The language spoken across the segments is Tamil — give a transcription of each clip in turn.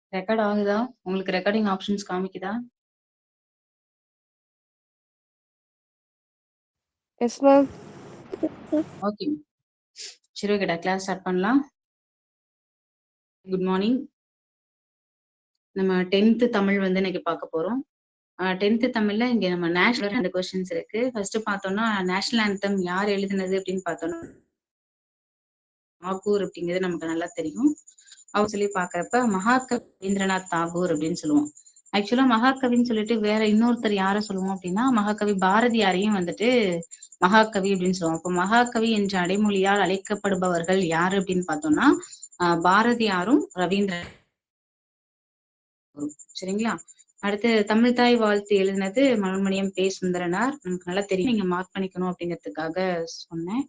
ரெக்கார்ட் ஆகுதா உங்களுக்கு ரெக்கார்டிங் ஆப்ஷன்ஸ் காமிக்குதா எஸ் மேம் ஓகே சரி ஓகேடா கிளாஸ் ஸ்டார்ட் பண்ணலாம் குட் மார்னிங் நம்ம டென்த்து தமிழ் வந்து இன்னைக்கு பார்க்க போறோம் டென்த்து தமிழ்ல இங்க நம்ம நேஷனல் ரெண்டு கொஸ்டின்ஸ் இருக்கு ஃபர்ஸ்ட் பார்த்தோம்னா நேஷனல் ஆந்தம் யார் எழுதுனது அப்படின்னு பார்த்தோம்னா தாகூர் அப்படிங்கிறது நமக்கு நல்லா தெரியும் அவர் சொல்லி பாக்குறப்ப மகாகவி ரவீந்திரநாத் தாகூர் அப்படின்னு சொல்லுவோம் ஆக்சுவலா மகாகவின்னு சொல்லிட்டு வேற இன்னொருத்தர் யார சொல்லுவோம் அப்படின்னா மகாகவி பாரதியாரையும் வந்துட்டு மகாகவி அப்படின்னு சொல்லுவோம் அப்போ மகாகவி என்ற அடைமொழியால் அழைக்கப்படுபவர்கள் யாரு அப்படின்னு பார்த்தோம்னா ஆஹ் பாரதியாரும் ரவீந்திர சரிங்களா அடுத்து தமிழ் தாய் வாழ்த்து எழுதினது மனோன்மணியம் பே சுந்தரனார் நமக்கு நல்லா தெரியும் நீங்க மார்க் பண்ணிக்கணும் அப்படிங்கிறதுக்காக சொன்னேன்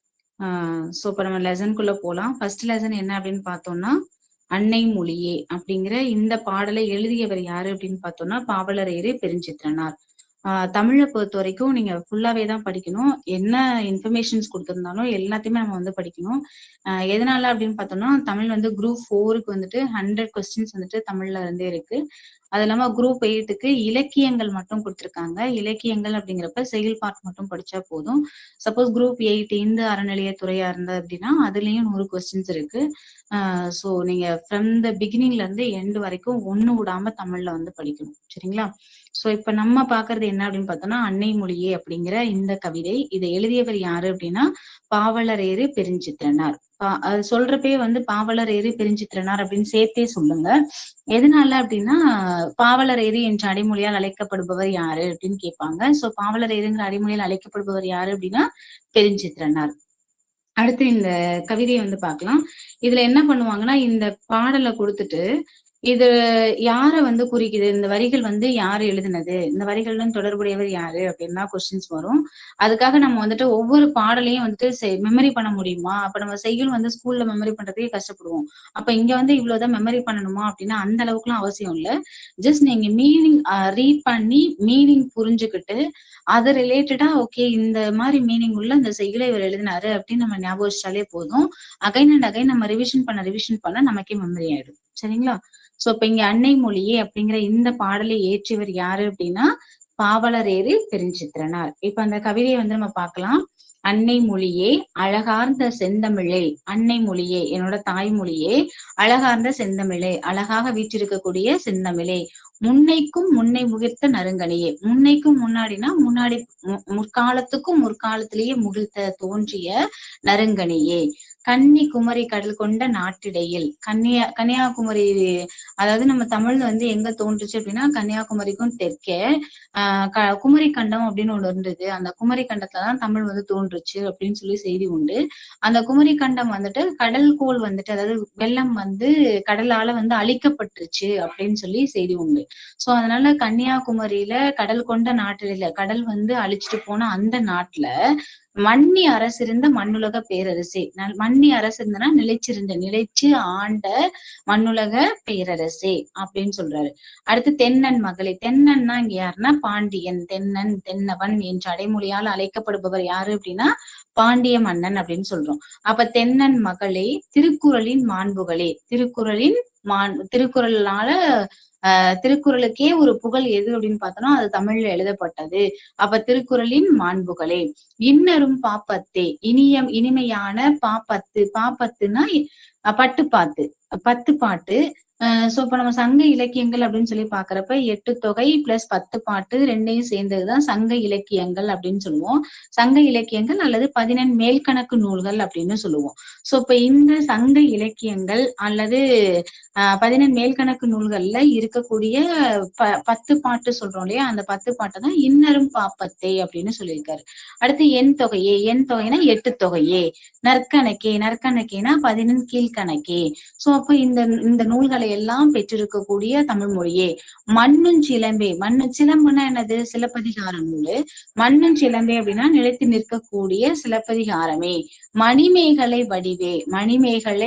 ஆஹ் சோ இப்ப நம்ம லெசனுக்குள்ள போலாம் ஃபர்ஸ்ட் லெசன் என்ன அப்படின்னு பார்த்தோம்னா அன்னை மொழியே அப்படிங்கிற இந்த பாடலை எழுதியவர் யாரு அப்படின்னு பார்த்தோம்னா பாவலரேறு பெருஞ்சித்திரனார் ஆஹ் தமிழை பொறுத்த வரைக்கும் நீங்க ஃபுல்லாவே தான் படிக்கணும் என்ன இன்ஃபர்மேஷன்ஸ் கொடுத்திருந்தாலும் எல்லாத்தையுமே நம்ம வந்து படிக்கணும் ஆஹ் எதனால அப்படின்னு பார்த்தோம்னா தமிழ் வந்து குரூப் ஃபோருக்கு வந்துட்டு ஹண்ட்ரட் கொஸ்டின்ஸ் வந்துட்டு தமிழ்ல இருந்தே இருக்கு அது இல்லாம குரூப் எயிட்டுக்கு இலக்கியங்கள் மட்டும் கொடுத்திருக்காங்க இலக்கியங்கள் அப்படிங்கிறப்ப செயல் பார்ட் மட்டும் படிச்சா போதும் சப்போஸ் குரூப் எயிட் இந்து அறநிலையத்துறையா இருந்தது அப்படின்னா அதுலயும் நூறு கொஸ்டின்ஸ் இருக்கு ஆஹ் சோ நீங்க ஃப்ரம் த பிகினிங்ல இருந்து எண்ட் வரைக்கும் ஒண்ணு விடாம தமிழ்ல வந்து படிக்கணும் சரிங்களா சோ இப்ப நம்ம பாக்குறது என்ன அப்படின்னு பார்த்தோம்னா அன்னை மொழியே அப்படிங்கிற இந்த கவிதை இதை எழுதியவர் யாரு அப்படின்னா பாவலரேறு பெருஞ்சித்திரனார் பா- அது சொல்றப்பே வந்து பாவலரேறு பெருஞ்சித்திரனார் அப்படின்னு சேர்த்தே சொல்லுங்க எதனால அப்படின்னா பாவலரேறு என்ற அடைமொழியால் அழைக்கப்படுபவர் யாரு அப்படின்னு கேட்பாங்க சோ பாவலரேறுங்கிற அடைமொழியால் அழைக்கப்படுபவர் யாரு அப்படின்னா பெருஞ்சித்திரனார் அடுத்து இந்த கவிதையை வந்து பார்க்கலாம் இதுல என்ன பண்ணுவாங்கன்னா இந்த பாடலை கொடுத்துட்டு இது யார வந்து குறிக்குது இந்த வரிகள் வந்து யாரு எழுதுனது இந்த வரிகளுடன் தொடர்புடையவர் யாரு அப்படின்னா கொஸ்டின்ஸ் வரும் அதுக்காக நம்ம வந்துட்டு ஒவ்வொரு பாடலையும் வந்துட்டு மெமரி பண்ண முடியுமா அப்ப நம்ம செய்யுள் வந்து ஸ்கூல்ல மெமரி பண்றதுக்கே கஷ்டப்படுவோம் அப்ப இங்க வந்து இவ்வளவுதான் மெமரி பண்ணணுமா அப்படின்னா அந்த அளவுக்குலாம் அவசியம் இல்ல ஜஸ்ட் நீங்க மீனிங் ரீட் பண்ணி மீனிங் புரிஞ்சுக்கிட்டு அது ரிலேட்டடா ஓகே இந்த மாதிரி மீனிங் உள்ள இந்த செய்யுளை இவர் எழுதினாரு அப்படின்னு நம்ம ஞாபகம் வச்சாலே போதும் அகைன் அண்ட் அகைன் நம்ம ரிவிஷன் பண்ண ரிவிஷன் பண்ண நமக்கே மெமரி ஆயிடும் சரிங்களா சோ இப்ப இங்க அன்னை மொழியே அப்படிங்கிற இந்த பாடலை இயற்றியவர் யாரு அப்படின்னா பாவலரேறு பெருஞ்சித்திரனார் இப்ப அந்த கவிதையை வந்து நம்ம பார்க்கலாம் அன்னை மொழியே அழகார்ந்த செந்தமிழே அன்னை மொழியே என்னோட தாய்மொழியே அழகார்ந்த செந்தமிழே அழகாக வீற்றிருக்கக்கூடிய செந்தமிழே முன்னைக்கும் முன்னை முகிர்த்த நறுங்கனியே முன்னைக்கும் முன்னாடினா முன்னாடி மு- முற்காலத்துக்கும் முற்காலத்திலேயே முகிழ்த்த தோன்றிய நறுங்கனியே கன்னி குமரி கடல் கொண்ட நாட்டிடையில் கன்னியா கன்னியாகுமரி அதாவது நம்ம தமிழ்ல வந்து எங்க தோன்றுச்சு அப்படின்னா கன்னியாகுமரிக்கும் தெற்கே ஆஹ் க குமரி கண்டம் அப்படின்னு ஒண்ணு இருந்தது அந்த குமரி கண்டத்துலதான் தமிழ் வந்து தோன்றுச்சு அப்படின்னு சொல்லி செய்தி உண்டு அந்த குமரி கண்டம் வந்துட்டு கடல் கோள் வந்துட்டு அதாவது வெள்ளம் வந்து கடலால வந்து அழிக்கப்பட்டுருச்சு அப்படின்னு சொல்லி செய்தி உண்டு சோ அதனால கன்னியாகுமரியில கடல் கொண்ட நாட்டில கடல் வந்து அழிச்சிட்டு போன அந்த நாட்டுல மன்னி அரசு இருந்த மண்ணுலக பேரரசே நல்- மன்னி அரசு இருந்தனா நிலைச்சிருந்த நிலைச்சு ஆண்ட மண்ணுலக பேரரசே அப்படின்னு சொல்றாரு அடுத்து தென்னன் மகளே தென்னன்னா இங்க யாருன்னா பாண்டியன் தென்னன் தென்னவன் என்ற அடைமொழியால் அழைக்கப்படுபவர் யாரு அப்படின்னா பாண்டிய மன்னன் அப்படின்னு சொல்றோம் அப்ப தென்னன் மகளே திருக்குறளின் மாண்புகளே திருக்குறளின் மாண் திருக்குறளால ஆஹ் திருக்குறளுக்கே ஒரு புகழ் எது அப்படின்னு பார்த்தோம்னா அது தமிழ்ல எழுதப்பட்டது அப்ப திருக்குறளின் மாண்புகளே இன்னரும் பாப்பத்தே இனிய இனிமையான பாப்பத்து பாப்பத்துனா அஹ் பட்டு பாத்து பத்து பாட்டு சோ இப்ப நம்ம சங்க இலக்கியங்கள் அப்படின்னு சொல்லி பாக்குறப்ப எட்டு தொகை பிளஸ் பத்து பாட்டு ரெண்டையும் சேர்ந்ததுதான் சங்க இலக்கியங்கள் அப்படின்னு சொல்லுவோம் சங்க இலக்கியங்கள் அல்லது பதினெண் மேல்கணக்கு நூல்கள் அப்படின்னு சொல்லுவோம் சோ இப்ப இந்த சங்க இலக்கியங்கள் அல்லது ஆஹ் பதினெண் மேல்கணக்கு நூல்கள்ல இருக்கக்கூடிய ப பத்து பாட்டு சொல்றோம் இல்லையா அந்த பத்து பாட்டை தான் இன்னரும் பாப்பத்தே அப்படின்னு சொல்லியிருக்காரு அடுத்து எண் தொகையே எண் தொகைனா எட்டு தொகையே நற்கணக்கே நற்கணக்கேனா பதினெண் கீழ்கணக்கே சோ அப்ப இந்த இந்த நூல்களை எல்லாம் பெற்றிருக்கக்கூடிய தமிழ் மொழியே மண்ணும் சிலம்பே மண்ணு சிலம்புனா என்னது சிலப்பதிகார நூலு மண்ணும் சிலம்பே அப்படின்னா நிலைத்து நிற்கக்கூடிய சிலப்பதிகாரமே மணிமேகலை வடிவே மணிமேகலை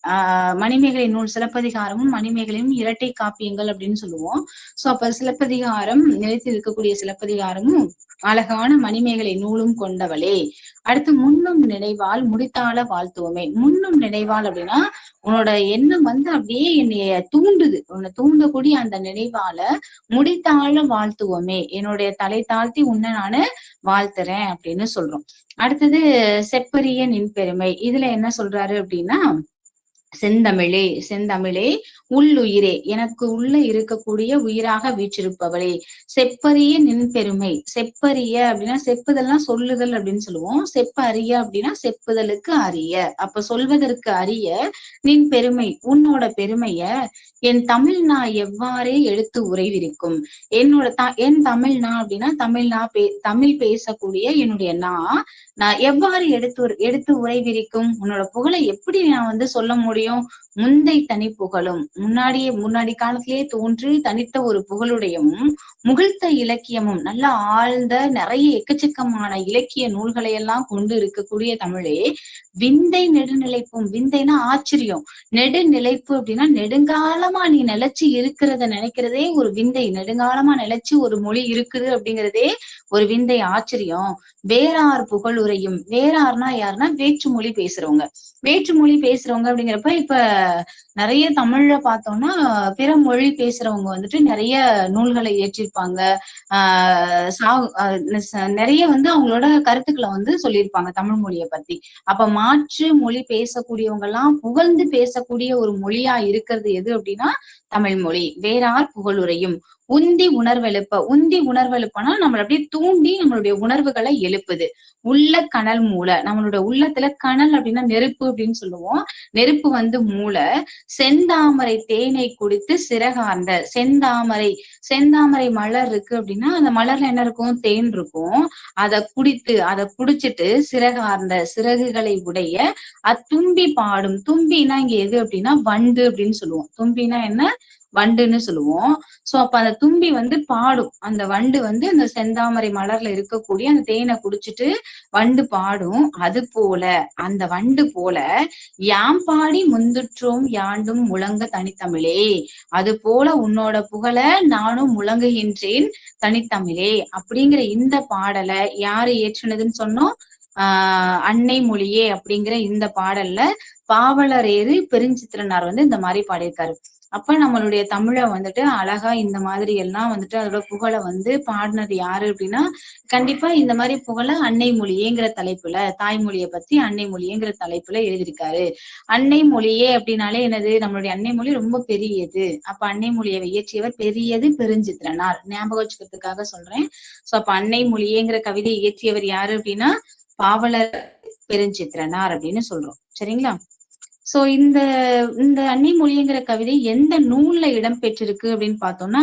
ஆஹ் மணிமேகலை நூல் சிலப்பதிகாரமும் மணிமேகலையும் இரட்டை காப்பியங்கள் அப்படின்னு சொல்லுவோம் சோ அப்ப சிலப்பதிகாரம் நிலைத்து இருக்கக்கூடிய சிலப்பதிகாரமும் அழகான மணிமேகலை நூலும் கொண்டவளே அடுத்து முன்னும் நினைவால் முடித்தாள வாழ்த்துவமே முன்னும் நினைவால் அப்படின்னா உன்னோட எண்ணம் வந்து அப்படியே என்னைய தூண்டுது உன்னை தூண்டக்கூடிய அந்த நினைவால முடித்தாள வாழ்த்துவமே என்னுடைய தலை தாழ்த்தி உன்னை நானு வாழ்த்துறேன் அப்படின்னு சொல்றோம் அடுத்தது செப்பரிய நின் பெருமை இதுல என்ன சொல்றாரு அப்படின்னா செந்தமிழே செந்தமிழே உள்ளுயிரே எனக்கு உள்ள இருக்கக்கூடிய உயிராக வீற்றிருப்பவளே செப்பரிய நின் பெருமை செப்பரிய அப்படின்னா செப்புதல்னா சொல்லுதல் அப்படின்னு சொல்லுவோம் செப்ப அறிய அப்படின்னா செப்புதலுக்கு அறிய அப்ப சொல்வதற்கு அறிய நின் பெருமை உன்னோட பெருமைய என் தமிழ் நான் எவ்வாறே எடுத்து உறைவிருக்கும் என்னோட த என் தமிழ் நான் அப்படின்னா தமிழ் நான் பே தமிழ் பேசக்கூடிய என்னுடைய நான் நான் எவ்வாறு எடுத்து எடுத்து உறைவிரிக்கும் உன்னோட புகழை எப்படி நான் வந்து சொல்ல முடியும் முந்தை தனி புகழும் முன்னாடியே முன்னாடி காலத்திலேயே தோன்றி தனித்த ஒரு புகழுடையவும் முகிழ்த்த இலக்கியமும் நல்ல ஆழ்ந்த நிறைய எக்கச்சக்கமான இலக்கிய நூல்களை எல்லாம் கொண்டு இருக்கக்கூடிய தமிழே விந்தை நெடுநிலைப்பும் விந்தைனா ஆச்சரியம் நெடுநிலைப்பு அப்படின்னா நெடுங்காலமா நீ நிலைச்சு இருக்கிறத நினைக்கிறதே ஒரு விந்தை நெடுங்காலமா நிலைச்சு ஒரு மொழி இருக்குது அப்படிங்கிறதே ஒரு விந்தை ஆச்சரியம் வேறார் புகழ் உரையும் வேறார்னா யாருன்னா வேற்று மொழி பேசுறவங்க வேற்று மொழி பேசுறவங்க அப்படிங்கிறப்ப இப்ப நிறைய தமிழ்ல பார்த்தோம்னா பிற மொழி பேசுறவங்க வந்துட்டு நிறைய நூல்களை இயற்றிருப்பாங்க ஆஹ் சா ஆஹ் நிறைய வந்து அவங்களோட கருத்துக்களை வந்து சொல்லியிருப்பாங்க தமிழ் மொழியை பத்தி அப்ப மாற்று மொழி பேசக்கூடியவங்க எல்லாம் புகழ்ந்து பேசக்கூடிய ஒரு மொழியா இருக்கிறது எது அப்படின்னா தமிழ் மொழி வேறார் புகழுரையும் உந்தி உணர்வெழுப்ப உந்தி உணர்வெழுப்பனா நம்மள அப்படியே தூண்டி நம்மளுடைய உணர்வுகளை எழுப்புது உள்ள கனல் மூளை நம்மளோட உள்ளத்துல கனல் அப்படின்னா நெருப்பு அப்படின்னு சொல்லுவோம் நெருப்பு வந்து மூளை செந்தாமரை தேனை குடித்து சிறகார்ந்த செந்தாமரை செந்தாமரை மலர் இருக்கு அப்படின்னா அந்த மலர்ல என்ன இருக்கும் தேன் இருக்கும் அதை குடித்து அதை குடிச்சிட்டு சிறகார்ந்த சிறகுகளை உடைய அத்தும்பி பாடும் தும்பினா இங்க எது அப்படின்னா வண்டு அப்படின்னு சொல்லுவோம் தும்பினா என்ன வண்டுன்னு சொல்லுவோம் சோ அப்ப அந்த தும்பி வந்து பாடும் அந்த வண்டு வந்து அந்த செந்தாமரை மலர்ல இருக்கக்கூடிய அந்த தேனை குடிச்சிட்டு வண்டு பாடும் அது போல அந்த வண்டு போல யாம் பாடி முந்துற்றோம் யாண்டும் முழங்க தனித்தமிழே அது போல உன்னோட புகழ நானும் முழங்குகின்றேன் தனித்தமிழே அப்படிங்கிற இந்த பாடலை யாரு ஏற்றுனதுன்னு சொன்னோம் ஆஹ் அன்னை மொழியே அப்படிங்கிற இந்த பாடல்ல பாவலரேறு பெருஞ்சித்திரனார் வந்து இந்த மாதிரி பாடியிருக்காரு அப்ப நம்மளுடைய தமிழை வந்துட்டு அழகா இந்த மாதிரி எல்லாம் வந்துட்டு அதோட புகழை வந்து பாடினது யாரு அப்படின்னா கண்டிப்பா இந்த மாதிரி புகழ அன்னை மொழியேங்கிற தலைப்புல தாய்மொழியை பத்தி அன்னை மொழியேங்கிற தலைப்புல எழுதியிருக்காரு அன்னை மொழியே அப்படின்னாலே என்னது நம்மளுடைய அன்னை மொழி ரொம்ப பெரியது அப்ப அன்னை மொழியை இயற்றியவர் பெரியது பெருஞ்சித்திரனார் ஞாபகம் வச்சுக்கிறதுக்காக சொல்றேன் சோ அப்ப அன்னை மொழியேங்கிற கவிதையை இயற்றியவர் யாரு அப்படின்னா பாவலர் பெருஞ்சித்திரனார் அப்படின்னு சொல்றோம் சரிங்களா சோ இந்த இந்த அன்னை மொழிங்கிற கவிதை எந்த நூல்ல இடம் பெற்றிருக்கு அப்படின்னு பார்த்தோம்னா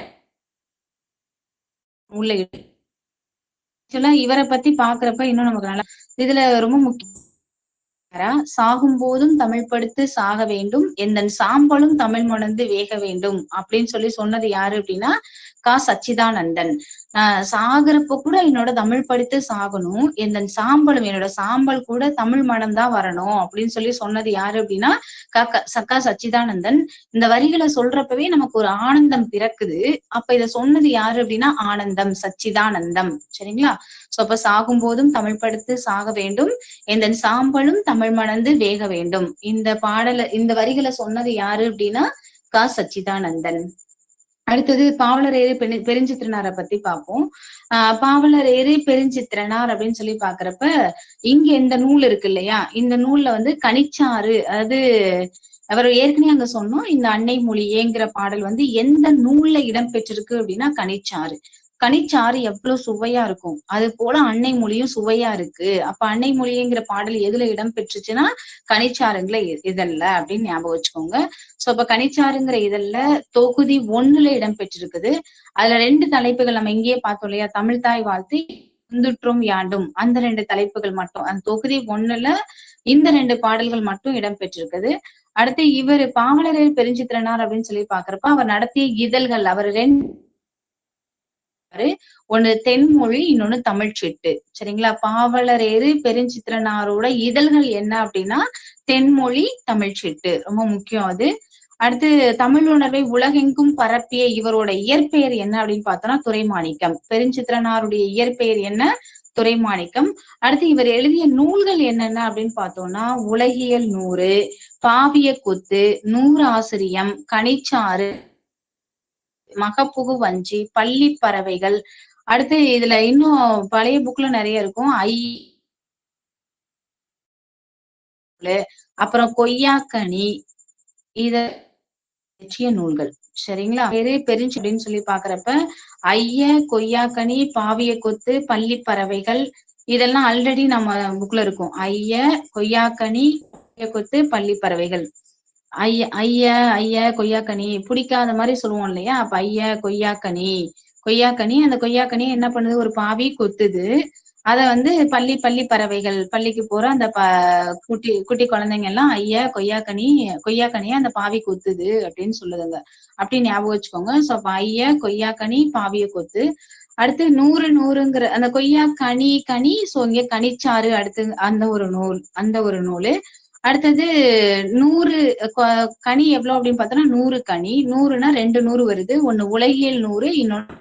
நூல்ல ஆக்சுவலா இவரை பத்தி பாக்குறப்ப இன்னும் நமக்கு நல்லா இதுல ரொம்ப முக்கியம் சாகும் போதும் தமிழ் படுத்து சாக வேண்டும் எந்த சாம்பலும் தமிழ் மணந்து வேக வேண்டும் அப்படின்னு சொல்லி சொன்னது யாரு அப்படின்னா கா சச்சிதானந்தன் ஆஹ் சாகுறப்ப கூட என்னோட தமிழ் படித்து சாகணும் எந்த சாம்பலும் என்னோட சாம்பல் கூட தமிழ் மனம் தான் வரணும் அப்படின்னு சொல்லி சொன்னது யாரு அப்படின்னா காக்கா சக்கா சச்சிதானந்தன் இந்த வரிகளை சொல்றப்பவே நமக்கு ஒரு ஆனந்தம் பிறக்குது அப்ப இத சொன்னது யாரு அப்படின்னா ஆனந்தம் சச்சிதானந்தம் சரிங்களா சோ அப்ப சாகும் போதும் தமிழ் படுத்து சாக வேண்டும் எந்த சாம்பலும் தமிழ் மணந்து வேக வேண்டும் இந்த பாடல இந்த வரிகளை சொன்னது யாரு அப்படின்னா கா சச்சிதானந்தன் அடுத்தது பாவலர் ஏறு பெரு பெருஞ்சித்திரனாரை பத்தி பார்ப்போம் ஆஹ் பாவலர் ஏறு பெருஞ்சித்திரனார் அப்படின்னு சொல்லி பாக்குறப்ப இங்க இந்த நூல் இருக்கு இல்லையா இந்த நூல்ல வந்து கனிச்சாறு அதாவது அவர் ஏற்கனவே அங்க சொன்னோம் இந்த அன்னை மொழியேங்கிற பாடல் வந்து எந்த நூல்ல இடம் பெற்றிருக்கு அப்படின்னா கனிச்சாறு கனிச்சாறு எவ்வளவு சுவையா இருக்கும் அது போல அன்னை மொழியும் சுவையா இருக்கு அப்ப அன்னை மொழிங்கிற பாடல் எதுல இடம் பெற்றுச்சுன்னா கனிச்சாறுங்கிற இதழ்ல அப்படின்னு ஞாபகம் வச்சுக்கோங்க சோ அப்ப கனிச்சாறுங்கிற இதழ்ல தொகுதி ஒண்ணுல இடம் பெற்றிருக்குது அதுல ரெண்டு தலைப்புகள் நம்ம இங்கேயே பார்த்தோம் இல்லையா தமிழ் தாய் வாழ்த்து முந்துற்றும் யாண்டும் அந்த ரெண்டு தலைப்புகள் மட்டும் அந்த தொகுதி ஒண்ணுல இந்த ரெண்டு பாடல்கள் மட்டும் இடம் பெற்றிருக்குது அடுத்து இவர் பாவலரே பெருஞ்சித்திரனார் அப்படின்னு சொல்லி பாக்குறப்ப அவர் நடத்திய இதழ்கள் அவர் ரெண்டு ஒண்ணு தென்மொழி இன்னொன்னு தமிழ் சிட்டு சரிங்களா பாவலரேறு பெருஞ்சித்திரனாரோட இதழ்கள் என்ன அப்படின்னா தென்மொழி தமிழ் சிட்டு ரொம்ப முக்கியம் அது அடுத்து தமிழ் உணர்வை உலகெங்கும் பரப்பிய இவரோட இயற்பெயர் என்ன அப்படின்னு பார்த்தோம்னா துரைமாணிக்கம் பெருஞ்சித்திரனாருடைய இயற்பெயர் என்ன துரைமாணிக்கம் அடுத்து இவர் எழுதிய நூல்கள் என்னென்ன அப்படின்னு பார்த்தோம்னா உலகியல் நூறு பாவிய கொத்து நூறு ஆசிரியம் கனிச்சாறு மகப்புகு வஞ்சி பள்ளி பறவைகள் அடுத்து இதுல இன்னும் பழைய புக்ல நிறைய இருக்கும் ஐ அப்புறம் கொய்யாக்கனி இத இலக்கிய நூல்கள் சரிங்களா பேரு பெருஞ்சு அப்படின்னு சொல்லி பாக்குறப்ப ஐய கொய்யாக்கனி பாவிய கொத்து பள்ளி பறவைகள் இதெல்லாம் ஆல்ரெடி நம்ம புக்ல இருக்கும் ஐய கொய்யாக்கனி பாவிய கொத்து பள்ளி பறவைகள் ஐய ஐய ஐய கொய்யாக்கனி பிடிக்காத மாதிரி சொல்லுவோம் இல்லையா அப்ப ஐய கொய்யாக்கனி கொய்யாக்கனி அந்த கொய்யாக்கனி என்ன பண்ணுது ஒரு பாவி கொத்துது அத வந்து பள்ளி பள்ளி பறவைகள் பள்ளிக்கு போற அந்த ப குட்டி குட்டி குழந்தைங்க எல்லாம் ஐயா கொய்யாக்கனி கொய்யாக்கனிய அந்த பாவி கொத்துது அப்படின்னு சொல்லுதுங்க அப்படி ஞாபகம் வச்சுக்கோங்க சோ அப்ப ஐயா கொய்யாக்கனி பாவிய கொத்து அடுத்து நூறு நூறுங்கிற அந்த கொய்யா கனி கனி சோ இங்க கனிச்சாறு அடுத்து அந்த ஒரு நூல் அந்த ஒரு நூலு அடுத்தது நூறு கொ- கனி எவ்வளவு அப்படின்னு பார்த்தோம்னா நூறு கனி நூறுனா ரெண்டு நூறு வருது ஒண்ணு உலகியல் நூறு இன்னொன்னு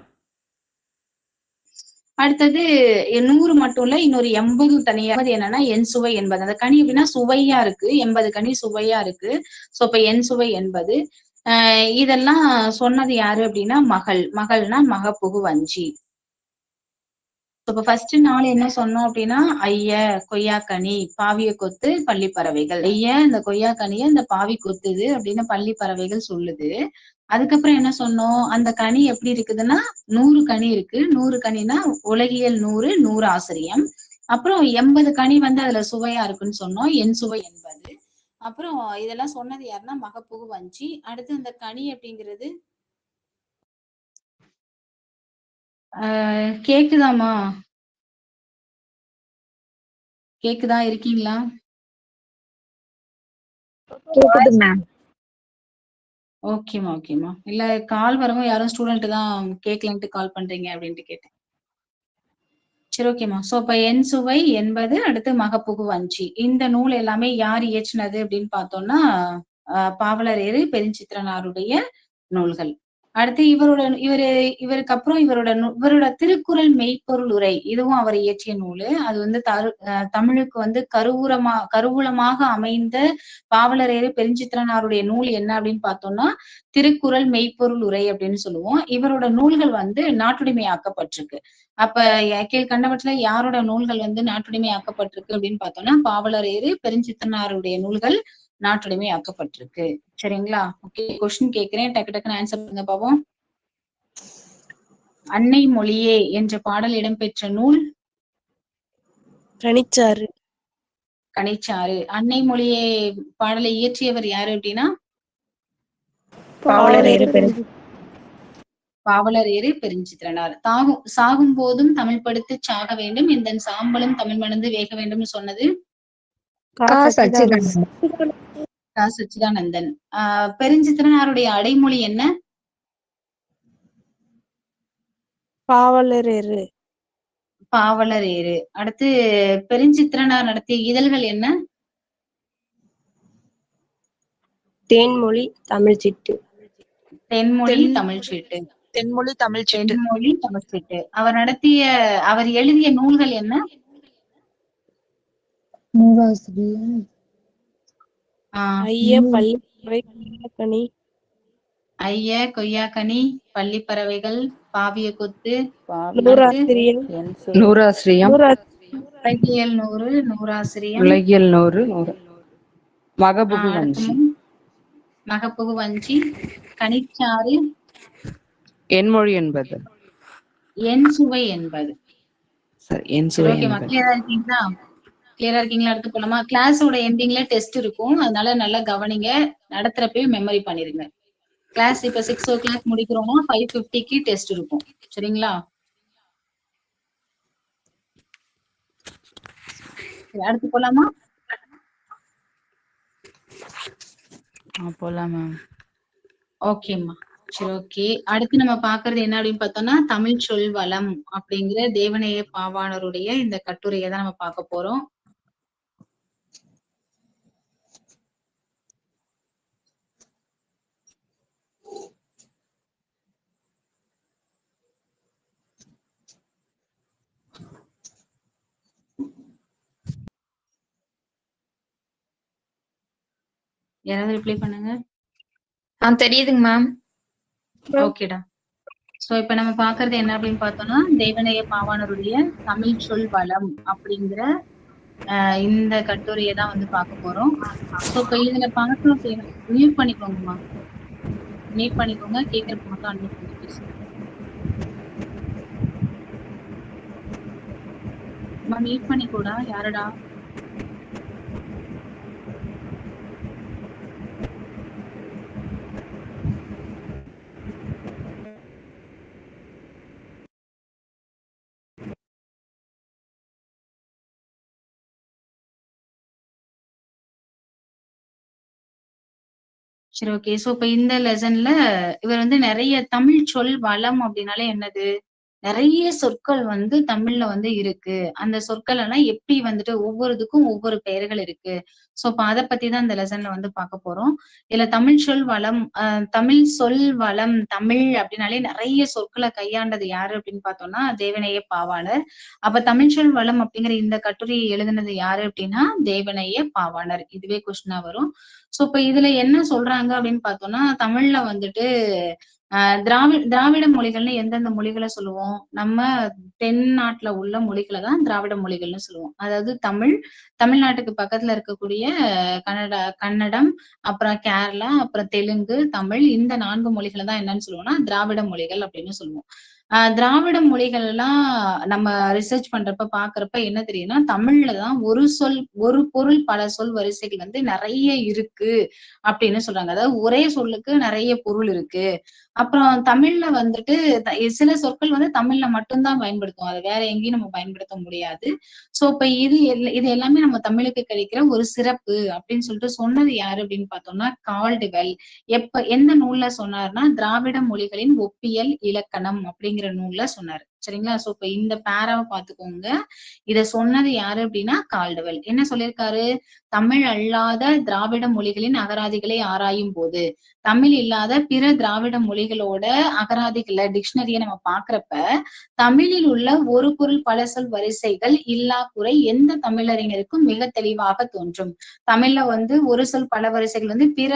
அடுத்தது நூறு மட்டும் இல்ல இன்னொரு எண்பது தனியா எண்பது என்னன்னா என் சுவை என்பது அந்த கனி எப்படின்னா சுவையா இருக்கு எண்பது கனி சுவையா இருக்கு சோ இப்ப என் சுவை என்பது ஆஹ் இதெல்லாம் சொன்னது யாரு அப்படின்னா மகள் மகள்னா மகப்புகு வஞ்சி இப்ப ஃபர்ஸ்ட் நாள் என்ன சொன்னோம் அப்படின்னா ஐய கொய்யாக்கனி பாவிய கொத்து பள்ளி பறவைகள் ஐய இந்த கொய்யாக்கனிய இந்த பாவி கொத்துது அப்படின்னு பள்ளி பறவைகள் சொல்லுது அதுக்கப்புறம் என்ன சொன்னோம் அந்த கனி எப்படி இருக்குதுன்னா நூறு கனி இருக்கு நூறு கனினா உலகியல் நூறு நூறு ஆசிரியம் அப்புறம் எண்பது கனி வந்து அதுல சுவையா இருக்குன்னு சொன்னோம் என் சுவை என்பது அப்புறம் இதெல்லாம் சொன்னது யாருன்னா மகப்புகு வஞ்சி அடுத்து அந்த கனி அப்படிங்கிறது ஆஹ் கேக்குதாமா கேக்குதா இருக்கீங்களா கேக்குது மேம் ஓகேமா ஓகேமா இல்ல கால் வரவும் யாரும் ஸ்டூடெண்ட் தான் கேட்கலன்ட்டு கால் பண்றீங்க அப்படின்ட்டு கேட்டேன் சரி ஓகேமா சோ இப்ப என் சுவை என்பது அடுத்து மகப்புகு வஞ்சி இந்த நூல் எல்லாமே யார் இயற்றினது அப்படின்னு பார்த்தோம்னா ஆஹ் பாவலரேறு பெருஞ்சித்திரனாருடைய நூல்கள் அடுத்து இவரோட இவரு இவருக்கு அப்புறம் இவரோட நூ- இவரோட திருக்குறள் மெய்ப்பொருள் உரை இதுவும் அவர் இயற்றிய நூலு அது வந்து தரு ஆஹ் தமிழுக்கு வந்து கருவூரமா கருவூலமாக அமைந்த பாவலரேறு பெருஞ்சித்திரனாருடைய நூல் என்ன அப்படின்னு பார்த்தோம்னா திருக்குறள் மெய்ப்பொருள் உரை அப்படின்னு சொல்லுவோம் இவரோட நூல்கள் வந்து நாட்டுடைமையாக்கப்பட்டிருக்கு அப்ப ய- கீழ்கண்டவற்றுல யாரோட நூல்கள் வந்து நாட்டுடைமையாக்கப்பட்டிருக்கு அப்படின்னு பார்த்தோம்னா பாவலரேறு பெருஞ்சித்திரனாருடைய நூல்கள் நாட்டுடைமையாக்கப்பட்டிருக்கு சரிங்களா ஓகே கொஸ்டின் கேக்குறேன் டக்கு டக்குன்னு ஆன்சர் பண்ணுங்க பாப்போம் அன்னை மொழியே என்ற பாடல் இடம்பெற்ற நூல் கணிச்சாரு கனிச்சாறு அன்னை மொழியே பாடலை இயற்றியவர் யாரு அப்படின்னா பாவலரேறு பெரு பாவலரேறு பெருஞ்சித்திரனார் தாகும் சாகும் போதும் தமிழ் படுத்து சாக வேண்டும் இந்த சாம்பலும் தமிழ் மணந்து வேக வேண்டும்னு சொன்னது கா சச்சிதானந்தன் கா சச்சிதானந்தன் ஆஹ் பெருஞ்சித்திரனாருடைய அடைமொழி என்ன பாவலரேறு பாவலரேறு அடுத்து பெருஞ்சித்திரனார் நடத்திய இதழ்கள் என்ன தேன்மொழி தமிழ் சிட்டு தென்மொழி தென்- தமிழ் சீட்டு தென்மொழி தமிழ் சிட்டு தென்மொழி தமிழ் சீட்டு அவர் நடத்திய அவர் எழுதிய நூல்கள் என்ன ஆஹ் ஐய பள்ளி கணி ஐய கொய்யாக்கனி பள்ளி பறவைகள் பாவிய கொத்து நூறாசிரியர் நூறாசிரியம் நூறா உலகியல் நூறு நூறாசிரியம் உலகியல் நூறு நூறு மகபுகு ஆஹ் வஞ்சி அடுத்து மகப்புகு வஞ்சி கனிச்சாறு என்மொழி என்பது என் சுவை என்பது சரி என் சரி சுவை ஓகேமா என்பது கிளியரா இருக்கீங்களா கிளியரா இருக்கீங்களா அடுத்து போலாமா கிளாஸோட எண்டிங்ல டெஸ்ட் இருக்கும் அதனால நல்லா கவனிங்க நடத்துறப்பவே மெமரி பண்ணிருங்க கிளாஸ் இப்ப சிக்ஸ் ஓ கிளாக் முடிக்கிறோம்னா ஃபைவ் பிப்டிக்கு டெஸ்ட் இருக்கும் சரிங்களா சரி, அடுத்து போலாமா போலாம் மேம் ஓகேம்மா சரி ஓகே அடுத்து நம்ம பாக்குறது என்ன அப்படின்னு பார்த்தோம்னா தமிழ் சொல் வளம் அப்படிங்கிற தேவநேய பாவாணருடைய இந்த கட்டுரையை தான் நம்ம பார்க்க போறோம் யாராவது ரிப்ளை பண்ணுங்க ஆ தெரியுதுங்க மேம் ஓகேடா சோ இப்ப நம்ம பாக்குறது என்ன அப்படின்னு பார்த்தோம்னா தேவநேய பாவாணருடைய தமிழ் சொல் வளம் அப்படிங்கிற ஆஹ் இந்த கட்டுரையை தான் வந்து பார்க்க போறோம் சோ இப்ப இதுல பார்க்கணும் மியூட் பண்ணிக்கோங்கம்மா மியூட் பண்ணிக்கோங்க கேட்கறப்ப மட்டும் அன்மியூட் பண்ணி பேசுங்க மியூட் பண்ணிக்கோடா யாரடா சரி ஓகே சோ இப்ப இந்த லெசன்ல இவர் வந்து நிறைய தமிழ் சொல் வளம் அப்படின்னாலே என்னது நிறைய சொற்கள் வந்து தமிழ்ல வந்து இருக்கு அந்த சொற்கள் எல்லாம் எப்படி வந்துட்டு ஒவ்வொருதுக்கும் ஒவ்வொரு பெயர்கள் இருக்கு சோ இப்ப அதை பத்தி தான் இந்த லெசன்ல வந்து பார்க்க போறோம் இதுல தமிழ் சொல் வளம் ஆஹ் தமிழ் சொல் வளம் தமிழ் அப்படின்னாலே நிறைய சொற்களை கையாண்டது யாரு அப்படின்னு பார்த்தோம்னா தேவநேய பாவாணர் அப்ப தமிழ் சொல் வளம் அப்படிங்கிற இந்த கட்டுரையை எழுதினது யாரு அப்படின்னா தேவநேய பாவாணர் இதுவே கொஸ்டினா வரும் சோ இப்ப இதுல என்ன சொல்றாங்க அப்படின்னு பார்த்தோம்னா தமிழ்ல வந்துட்டு ஆஹ் திராவிட திராவிட மொழிகள்னு எந்தெந்த மொழிகளை சொல்லுவோம் நம்ம தென்னாட்டுல உள்ள மொழிகளை தான் திராவிட மொழிகள்னு சொல்லுவோம் அதாவது தமிழ் தமிழ்நாட்டுக்கு பக்கத்துல இருக்கக்கூடிய கன்னட கன்னடம் அப்புறம் கேரளா அப்புறம் தெலுங்கு தமிழ் இந்த நான்கு மொழிகளை தான் என்னன்னு சொல்லுவோம்னா திராவிட மொழிகள் அப்படின்னு சொல்லுவோம் ஆஹ் திராவிட மொழிகள் எல்லாம் நம்ம ரிசர்ச் பண்றப்ப பாக்குறப்ப என்ன தெரியும்னா தமிழ்ல தான் ஒரு சொல் ஒரு பொருள் பல சொல் வரிசைகள் வந்து நிறைய இருக்கு அப்படின்னு சொல்றாங்க அதாவது ஒரே சொல்லுக்கு நிறைய பொருள் இருக்கு அப்புறம் தமிழ்ல வந்துட்டு த- சில சொற்கள் வந்து தமிழ்ல மட்டும்தான் பயன்படுத்துவோம் அதை வேற எங்கேயும் நம்ம பயன்படுத்த முடியாது சோ இப்ப இது எல்ல- இது எல்லாமே நம்ம தமிழுக்கு கிடைக்கிற ஒரு சிறப்பு அப்படின்னு சொல்லிட்டு சொன்னது யாரு அப்படின்னு பார்த்தோம்னா கால்டுவெல் எப்ப எந்த நூல்ல சொன்னார்னா திராவிட மொழிகளின் ஒப்பியல் இலக்கணம் அப்படிங்கிற நூல்ல சொன்னாரு சரிங்களா சோ இப்ப இந்த பேராவை பாத்துக்கோங்க இத சொன்னது யாரு அப்படின்னா கால்டுவெல் என்ன சொல்லியிருக்காரு தமிழ் அல்லாத திராவிட மொழிகளின் அகராதிகளை ஆராயும் போது தமிழ் இல்லாத பிற திராவிட மொழிகளோட அகராதிகளை டிக்ஷனரியை நம்ம பாக்குறப்ப தமிழில் உள்ள ஒரு பொருள் பல சொல் வரிசைகள் இல்லா குறை எந்த தமிழறிஞருக்கும் மிக தெளிவாக தோன்றும் தமிழ்ல வந்து ஒரு சொல் பல வரிசைகள் வந்து பிற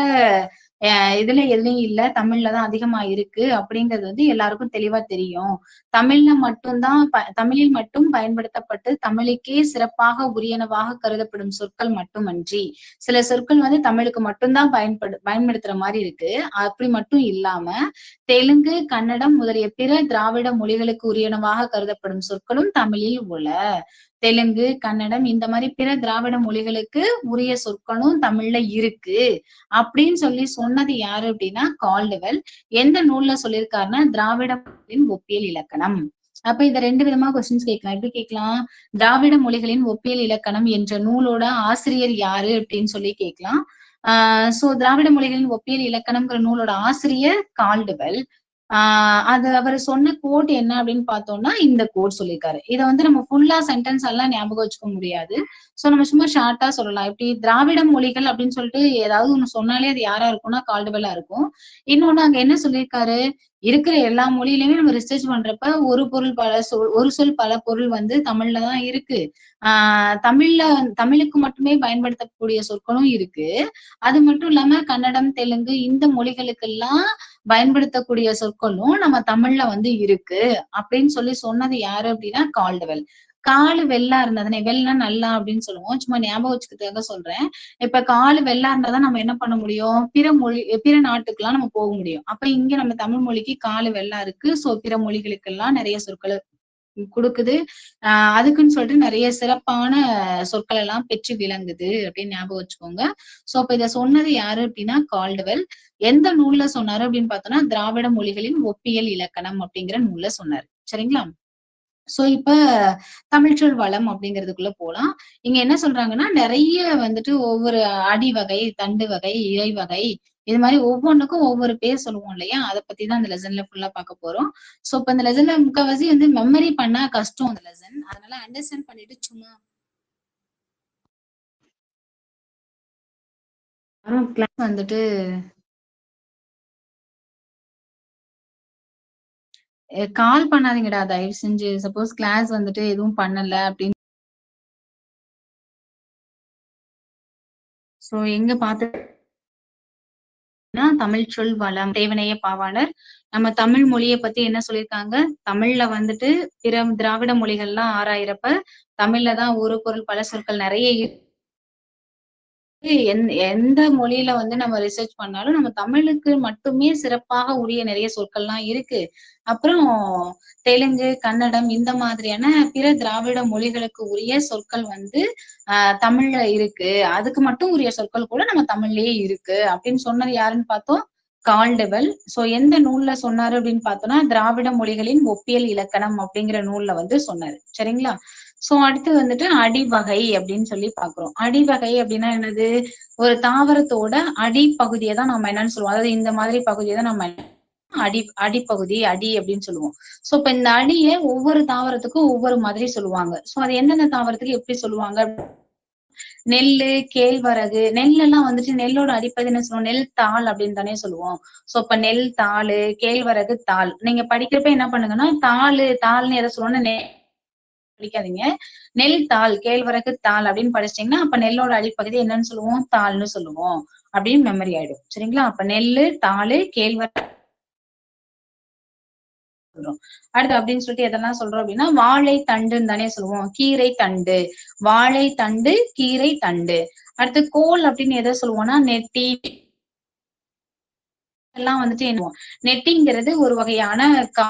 அஹ் இதுல எதுலயும் இல்ல தமிழ்ல தான் அதிகமா இருக்கு அப்படிங்கிறது வந்து எல்லாருக்கும் தெளிவா தெரியும் தமிழ்ல மட்டும்தான் ப- தமிழில் மட்டும் பயன்படுத்தப்பட்டு தமிழுக்கே சிறப்பாக உரியனவாக கருதப்படும் சொற்கள் மட்டுமன்றி சில சொற்கள் வந்து தமிழுக்கு மட்டும்தான் பயன்படு பயன்படுத்துற மாதிரி இருக்கு அப்படி மட்டும் இல்லாம தெலுங்கு கன்னடம் முதலிய பிற திராவிட மொழிகளுக்கு உரியனவாக கருதப்படும் சொற்களும் தமிழில் உள்ள தெலுங்கு கன்னடம் இந்த மாதிரி பிற திராவிட மொழிகளுக்கு உரிய சொற்களும் தமிழ்ல இருக்கு அப்படின்னு சொல்லி சொன்னது யாரு அப்படின்னா கால்டுவெல் எந்த நூல்ல சொல்லியிருக்காருன்னா திராவிட மொழிகளின் ஒப்பியல் இலக்கணம் அப்ப இத ரெண்டு விதமா கொஸ்டின்ஸ் கேட்கலாம் எப்படி கேட்கலாம் திராவிட மொழிகளின் ஒப்பியல் இலக்கணம் என்ற நூலோட ஆசிரியர் யாரு அப்படின்னு சொல்லி கேட்கலாம் ஆஹ் சோ திராவிட மொழிகளின் ஒப்பியல் இலக்கணம்ங்கிற நூலோட ஆசிரியர் கால்டுவெல் ஆஹ் அது அவர் சொன்ன கோட் என்ன அப்படின்னு பார்த்தோம்னா இந்த கோட் சொல்லியிருக்காரு இதை வந்து நம்ம ஃபுல்லா சென்டென்ஸ் எல்லாம் ஞாபகம் வச்சுக்க முடியாது சோ நம்ம சும்மா ஷார்ட்டா சொல்லலாம் இப்படி திராவிட மொழிகள் அப்படின்னு சொல்லிட்டு ஏதாவது ஒண்ணு சொன்னாலே அது யாரா இருக்கும்னா கால்டுவெல்லா இருக்கும் இன்னொன்னு அங்க என்ன சொல்லியிருக்காரு இருக்கிற எல்லா மொழியிலுமே நம்ம ரிசர்ச் பண்றப்ப ஒரு பொருள் பல சொல் ஒரு சொல் பல பொருள் வந்து தமிழ்ல தான் இருக்கு ஆஹ் தமிழ்ல தமிழுக்கு மட்டுமே பயன்படுத்தக்கூடிய சொற்களும் இருக்கு அது மட்டும் இல்லாம கன்னடம் தெலுங்கு இந்த மொழிகளுக்கெல்லாம் பயன்படுத்தக்கூடிய சொற்களும் நம்ம தமிழ்ல வந்து இருக்கு அப்படின்னு சொல்லி சொன்னது யாரு அப்படின்னா கால்டுவெல் காலு வெள்ளா இருந்ததுனே வெள்ளா நல்லா அப்படின்னு சொல்லுவோம் சும்மா ஞாபகம் வச்சுக்கிறதுக்காக சொல்றேன் இப்ப காலு வெள்ளா இருந்தாதான் நம்ம என்ன பண்ண முடியும் பிற மொழி பிற நாட்டுக்கெல்லாம் நம்ம போக முடியும் அப்ப இங்க நம்ம தமிழ் மொழிக்கு காலு வெள்ளா இருக்கு சோ பிற மொழிகளுக்கெல்லாம் நிறைய சொற்களை கொடுக்குது ஆஹ் அதுக்குன்னு சொல்லிட்டு நிறைய சிறப்பான சொற்கள் எல்லாம் பெற்று விளங்குது அப்படின்னு ஞாபகம் வச்சுக்கோங்க சோ அப்ப இத சொன்னது யாரு அப்படின்னா கால்டுவெல் எந்த நூல்ல சொன்னாரு அப்படின்னு பார்த்தோம்னா திராவிட மொழிகளின் ஒப்பியல் இலக்கணம் அப்படிங்கிற நூல்ல சொன்னாரு சரிங்களா சோ இப்ப தமிழ்ச்சொல் வளம் அப்படிங்கிறதுக்குள்ள போலாம் இங்க என்ன சொல்றாங்கன்னா நிறைய வந்துட்டு ஒவ்வொரு அடி வகை தண்டு வகை இறை வகை இது மாதிரி ஒவ்வொன்றுக்கும் ஒவ்வொரு பேர் சொல்லுவோம் இல்லையா அதை பத்தி தான் இந்த லெசன்ல ஃபுல்லா பார்க்க போறோம் சோ இப்ப இந்த லெசன்ல முக்கால்வாசி வந்து மெமரி பண்ணா கஷ்டம் அந்த லெசன் அதனால அண்டர்ஸ்டாண்ட் பண்ணிட்டு சும்மா கிளாஸ் வந்துட்டு கால் பண்ணாதீங்கடா தயவு செஞ்சு சப்போஸ் கிளாஸ் வந்துட்டு எதுவும் பண்ணல அப்படின்னு சோ எங்க பாத்து தமிழ் சொல் வளம் தேவனைய பாவாளர் நம்ம தமிழ் மொழியை பத்தி என்ன சொல்லியிருக்காங்க தமிழ்ல வந்துட்டு பிற திராவிட மொழிகள்லாம் ஆறாயிரப்ப தமிழ்ல தான் ஒரு பொருள் பல சொற்கள் நிறைய இருக்கு எந்த எந்த மொழியில வந்து நம்ம ரிசர்ச் பண்ணாலும் நம்ம தமிழுக்கு மட்டுமே சிறப்பாக உரிய நிறைய சொற்கள்லாம் இருக்கு அப்புறம் தெலுங்கு கன்னடம் இந்த மாதிரியான பிற திராவிட மொழிகளுக்கு உரிய சொற்கள் வந்து ஆஹ் தமிழ்ல இருக்கு அதுக்கு மட்டும் உரிய சொற்கள் கூட நம்ம தமிழ்லயே இருக்கு அப்படின்னு சொன்னது யாருன்னு பார்த்தோம் கால்டெவல் சோ எந்த நூல்ல சொன்னாரு அப்படின்னு பார்த்தோம்னா திராவிட மொழிகளின் ஒப்பியல் இலக்கணம் அப்படிங்கிற நூல்ல வந்து சொன்னாரு சரிங்களா சோ அடுத்து வந்துட்டு அடிவகை அப்படின்னு சொல்லி பாக்குறோம் அடிவகை அப்படின்னா என்னது ஒரு தாவரத்தோட அடிப்பகுதியை தான் நம்ம என்னன்னு சொல்லுவோம் அதாவது இந்த மாதிரி பகுதியை தான் நம்ம அடி அடிப்பகுதி அடி அப்படின்னு சொல்லுவோம் சோ இப்ப இந்த அடியை ஒவ்வொரு தாவரத்துக்கும் ஒவ்வொரு மாதிரி சொல்லுவாங்க சோ அது எந்தெந்த தாவரத்துக்கு எப்படி சொல்லுவாங்க நெல்லு கேழ்வரகு நெல் எல்லாம் வந்துட்டு நெல்லோட அடிப்பது என்ன சொல்லுவோம் நெல் தாள் அப்படின்னு தானே சொல்லுவோம் சோ இப்ப நெல் தாள் கேழ்வரகு தாள் நீங்க படிக்கிறப்ப என்ன பண்ணுங்கன்னா தாள் தாள்னு எதை சொல்லுவோம்னா படிக்காதீங்க நெல் தாள் கேழ்வரகு தாள் அப்படின்னு படிச்சிட்டீங்கன்னா அப்ப நெல்லோட அடிப்பகுதி என்னன்னு சொல்லுவோம் தாள்னு சொல்லுவோம் அப்படின்னு மெமரி ஆயிடும் சரிங்களா அப்ப நெல்லு தாள் கேழ்வரகு சொல்றோம் அடுத்து அப்படின்னு சொல்லிட்டு எதெல்லாம் சொல்றோம் அப்படின்னா வாழை தண்டுன்னு தானே சொல்லுவோம் கீரை தண்டு வாழை தண்டு கீரை தண்டு அடுத்து கோல் அப்படின்னு எதை சொல்லுவோம்னா நெட்டி எல்லாம் வந்துட்டு என்ன நெட்டிங்கிறது ஒரு வகையான கா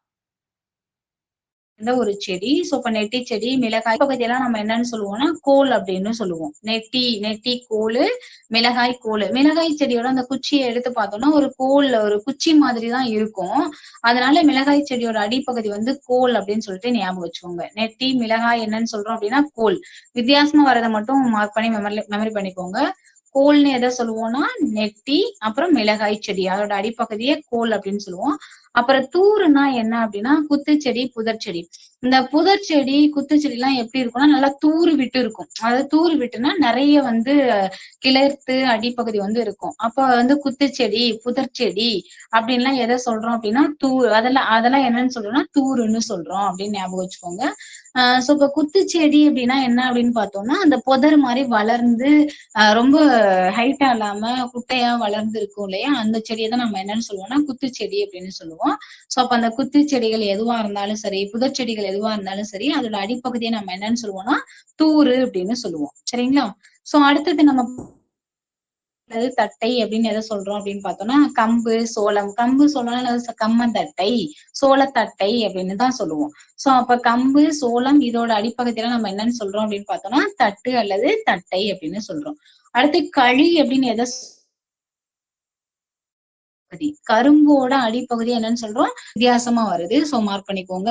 ஒரு செடி சோ இப்ப நெட்டி செடி மிளகாய் பகுதியெல்லாம் நம்ம என்னன்னு சொல்லுவோம்னா கோல் அப்படின்னு சொல்லுவோம் நெட்டி நெட்டி கோல் மிளகாய் கோல் மிளகாய் செடியோட அந்த குச்சியை எடுத்து பார்த்தோம்னா ஒரு கோல் ஒரு குச்சி மாதிரி தான் இருக்கும் அதனால மிளகாய் செடியோட அடிப்பகுதி வந்து கோல் அப்படின்னு சொல்லிட்டு ஞாபகம் வச்சுக்கோங்க நெட்டி மிளகாய் என்னன்னு சொல்றோம் அப்படின்னா கோல் வித்தியாசமா வரதை மட்டும் மார்க் பண்ணி மெமரி மெமரி பண்ணிக்கோங்க கோல்னு எதை சொல்லுவோம்னா நெட்டி அப்புறம் மிளகாய் செடி அதோட அடிப்பகுதியே கோல் அப்படின்னு சொல்லுவோம் அப்புறம் தூருனா என்ன அப்படின்னா குத்துச்செடி புதர் செடி இந்த புதர் செடி குத்துச்செடி எல்லாம் எப்படி இருக்கும்னா நல்லா தூறு விட்டு இருக்கும் அதாவது தூறு விட்டுனா நிறைய வந்து கிளர்த்து அடிப்பகுதி வந்து இருக்கும் அப்ப வந்து குத்துச்செடி புதர் செடி அப்படின்லாம் எதை சொல்றோம் அப்படின்னா தூர் அதெல்லாம் அதெல்லாம் என்னன்னு சொல்றோம்னா தூருன்னு சொல்றோம் அப்படின்னு ஞாபகம் வச்சுக்கோங்க ஆஹ் சோ இப்ப குத்துச்செடி அப்படின்னா என்ன அப்படின்னு பார்த்தோம்னா அந்த புதர் மாதிரி வளர்ந்து ஆஹ் ரொம்ப ஹைட்டா இல்லாம குட்டையா வளர்ந்து இருக்கும் இல்லையா அந்த செடியை தான் நம்ம என்னன்னு சொல்லுவோம்னா குத்துச்செடி அப்படின்னு சொல்லுவோம் சோ அப்ப அந்த குத்து செடிகள் எதுவா இருந்தாலும் சரி புதர் செடிகள் எதுவா இருந்தாலும் சரி அதோட அடிப்பகுதியை நம்ம என்னன்னு சொல்லுவோம்னா தூறு அப்படின்னு சொல்லுவோம் சரிங்களா சோ அடுத்தது நம்ம அல்லது தட்டை அப்படின்னு எதை சொல்றோம் அப்படின்னு பார்த்தோம்னா கம்பு சோளம் கம்பு சோளம் கம்மந்தட்டை சோளத்தட்டை அப்படின்னு தான் சொல்லுவோம் சோ அப்ப கம்பு சோளம் இதோட அடிப்பகுதியில நம்ம என்னன்னு சொல்றோம் அப்படின்னு பார்த்தோம்னா தட்டு அல்லது தட்டை அப்படின்னு சொல்றோம் அடுத்து களி அப்படின்னு எதை பகுதி கரும்போட அடிப்பகுதி என்னன்னு சொல்றோம் வித்தியாசமா வருது சோ மார்க் பண்ணிக்கோங்க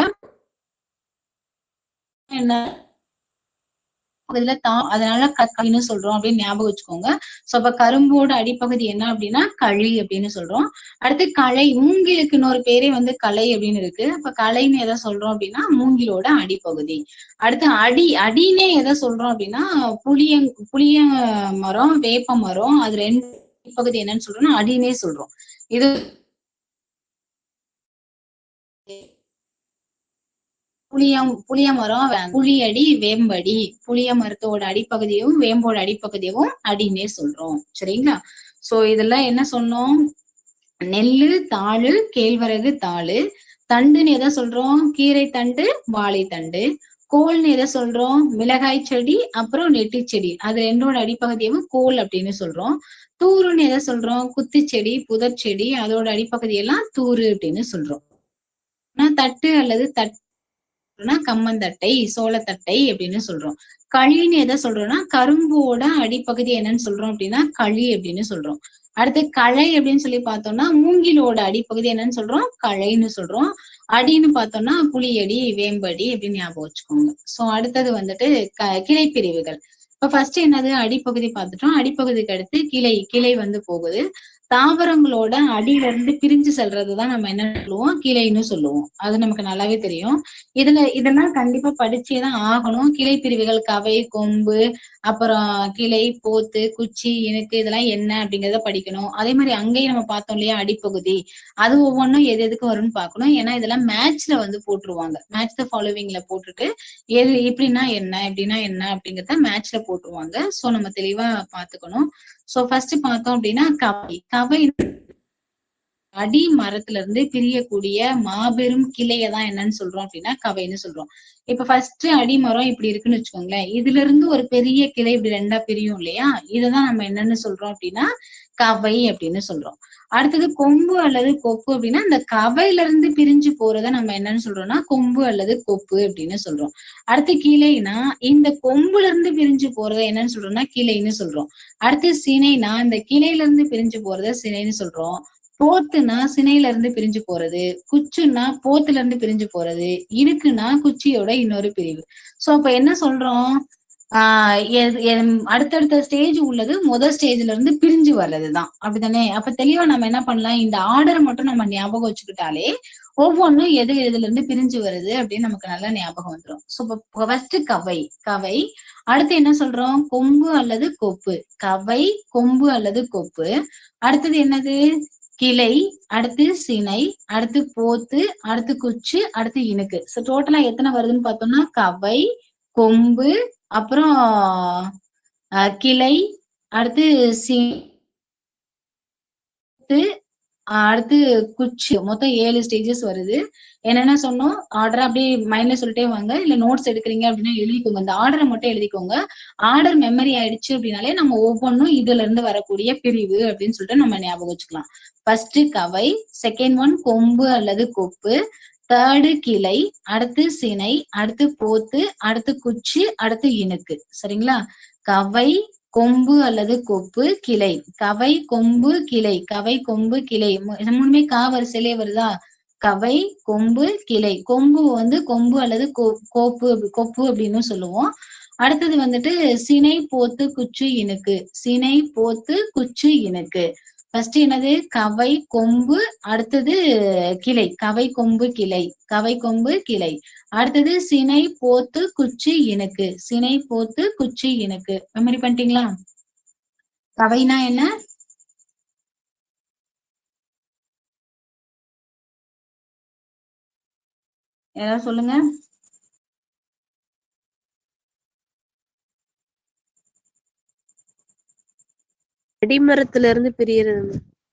என்ன பகுதியில தா அதனால களின்னு சொல்றோம் அப்படின்னு ஞாபகம் வச்சுக்கோங்க சோ அப்ப கரும்போட அடிப்பகுதி என்ன அப்படின்னா களி அப்படின்னு சொல்றோம் அடுத்து களை மூங்கிலுக்கு இன்னொரு பேரே வந்து களை அப்படின்னு இருக்கு அப்ப களைன்னு எதை சொல்றோம் அப்படின்னா மூங்கிலோட அடிப்பகுதி அடுத்து அடி அடினே எதை சொல்றோம் அப்படின்னா புளிய புளிய மரம் வேப்ப மரம் அது ரெண்டு பகுதி என்னன்னு சொல்றோம்னா அடினே சொல்றோம் இது புளியம் புளிய மரம் புளியடி வேம்படி புளிய மரத்தோட அடிப்பகுதியும் வேம்போட அடிப்பகுதியும் அடினே சொல்றோம் சரிங்களா சோ இதெல்லாம் என்ன சொன்னோம் நெல்லு தாழு கேழ்வரகு தாளு தண்டுன்னு எதை சொல்றோம் கீரை தண்டு வாழைத்தண்டு கோல்னு எதை சொல்றோம் மிளகாய் செடி அப்புறம் நெட்டி செடி அது ரெண்டோட அடிப்பகுதியும் கோல் அப்படின்னு சொல்றோம் தூருன்னு எதை சொல்றோம் குத்துச்செடி புதர் செடி அதோட அடிப்பகுதியெல்லாம் தூரு அப்படின்னு சொல்றோம் தட்டு அல்லது தட் கம்மந்தட்டை சோளத்தட்டை அப்படின்னு சொல்றோம் களின்னு எதை சொல்றோம்னா கரும்போட அடிப்பகுதி என்னன்னு சொல்றோம் அப்படின்னா களி அப்படின்னு சொல்றோம் அடுத்து களை அப்படின்னு சொல்லி பார்த்தோம்னா மூங்கிலோட அடிப்பகுதி என்னன்னு சொல்றோம் களைன்னு சொல்றோம் அடின்னு பார்த்தோம்னா புளியடி வேம்படி அப்படின்னு ஞாபகம் வச்சுக்கோங்க சோ அடுத்தது வந்துட்டு க கிளை பிரிவுகள் இப்ப ஃபர்ஸ்ட் என்னது அடிப்பகுதி பார்த்துட்டோம் அடிப்பகுதிக்கு அடுத்து கிளை கிளை வந்து போகுது தாவரங்களோட அடியில இருந்து பிரிஞ்சு செல்றதுதான் நம்ம என்ன சொல்லுவோம் கிளைன்னு சொல்லுவோம் அது நமக்கு நல்லாவே தெரியும் இதுல இதெல்லாம் கண்டிப்பா படிச்சே தான் ஆகணும் கிளை பிரிவுகள் கவை கொம்பு அப்புறம் கிளை போத்து குச்சி இனுக்கு இதெல்லாம் என்ன அப்படிங்கறத படிக்கணும் அதே மாதிரி அங்கேயும் நம்ம பார்த்தோம் இல்லையா அடிப்பகுதி அது ஒவ்வொன்றும் எது எதுக்கு வரும்னு பார்க்கணும் ஏன்னா இதெல்லாம் மேட்ச்ல வந்து போட்டுருவாங்க மேட்ச் த ஃபாலோவிங்ல போட்டுட்டு எது இப்படின்னா என்ன இப்படின்னா என்ன அப்படிங்கறத மேட்ச்ல போட்டுருவாங்க சோ நம்ம தெளிவா பாத்துக்கணும் சோ ஃபர்ஸ்ட் பார்த்தோம் அப்படின்னா கவை கவை அடி மரத்துல இருந்து பிரியக்கூடிய மாபெரும் கிளைய தான் என்னன்னு சொல்றோம் அப்படின்னா கவைன்னு சொல்றோம் இப்ப ஃபர்ஸ்ட் அடி மரம் இப்படி இருக்குன்னு வச்சுக்கோங்களேன் இதுல இருந்து ஒரு பெரிய கிளை இப்படி ரெண்டா பிரியும் இல்லையா இததான் நம்ம என்னன்னு சொல்றோம் அப்படின்னா கவை அப்படின்னு சொல்றோம் அடுத்தது கொம்பு அல்லது கொப்பு அப்படின்னா இந்த கவையில இருந்து பிரிஞ்சு போறத நம்ம என்னன்னு சொல்றோம்னா கொம்பு அல்லது கொப்பு அப்படின்னு சொல்றோம் அடுத்து கிளைனா இந்த கொம்புல இருந்து பிரிஞ்சு போறத என்னன்னு சொல்றோம்னா கிளைன்னு சொல்றோம் அடுத்து சினைனா இந்த கிளையில இருந்து பிரிஞ்சு போறத சினைன்னு சொல்றோம் போத்துனா சினையில இருந்து பிரிஞ்சு போறது குச்சுன்னா போத்துல இருந்து பிரிஞ்சு போறது இடுக்குன்னா குச்சியோட இன்னொரு பிரிவு சோ அப்ப என்ன சொல்றோம் ஆஹ் எது- எம்- அடுத்தடுத்த ஸ்டேஜ் உள்ளது முதல் ஸ்டேஜ்ல இருந்து பிரிஞ்சு வர்றதுதான் அப்படிதானே அப்ப தெளிவா நம்ம என்ன பண்ணலாம் இந்த ஆர்டர் மட்டும் நம்ம ஞாபகம் வச்சுக்கிட்டாலே ஒவ்வொன்றும் எது எதுல இருந்து பிரிஞ்சு வருது அப்படின்னு நமக்கு நல்லா ஞாபகம் வந்துடும் சோ இப்போ ஃபர்ஸ்ட் கவை கவை அடுத்து என்ன சொல்றோம் கொம்பு அல்லது கொப்பு கவை கொம்பு அல்லது கொப்பு அடுத்தது என்னது கிளை அடுத்து சினை அடுத்து போத்து அடுத்து குச்சு அடுத்து இனுக்கு சோ டோட்டலா எத்தனை வருதுன்னு பார்த்தோம்னா கவை கொம்பு அப்புறம் அஹ், கிளை அடுத்து சி அடுத்து குச்சி மொத்தம் ஏழு ஸ்டேஜஸ் வருது என்னென்ன சொன்னோம் ஆர்டர் அப்படியே மைண்ட்ல சொல்லிட்டே வாங்க இல்ல நோட்ஸ் எடுக்கிறீங்க அப்படின்னா எழுதிக்கோங்க இந்த ஆர்டரை மட்டும் எழுதிக்கோங்க ஆர்டர் மெமரி ஆயிடுச்சு அப்படின்னாலே நம்ம ஒவ்வொன்றும் இதுல இருந்து வரக்கூடிய பிரிவு அப்படின்னு சொல்லிட்டு நம்ம ஞாபகம் வச்சுக்கலாம் ஃபர்ஸ்ட் கவை செகண்ட் ஒன் கொம்பு அல்லது கொப்பு தேர்டு கிளை அடுத்து சினை அடுத்து போத்து அடுத்து குச்சி அடுத்து இனுக்கு சரிங்களா கவை கொம்பு அல்லது கொப்பு கிளை கவை கொம்பு கிளை கவை கொம்பு கிளை மு- இது மூணுமே கா வரிசையிலே வருதா கவை கொம்பு கிளை கொம்பு வந்து கொம்பு அல்லது கோ- கோப்பு அப்படி- கொப்பு அப்படின்னு சொல்லுவோம் அடுத்தது வந்துட்டு சினை போத்து குச்சு இனுக்கு சினை போத்து குச்சு இனுக்கு ஃபர்ஸ்ட் என்னது கவை கொம்பு அடுத்தது கிளை கவை கொம்பு கிளை கவை கொம்பு கிளை அடுத்தது சினை போத்து குச்சி இனுக்கு சினை போத்து குச்சி இனுக்கு மெமரி பண்ணிட்டீங்களா கவைனா என்ன யாராவது சொல்லுங்க அடிமரத்துல இருந்து பிரியறது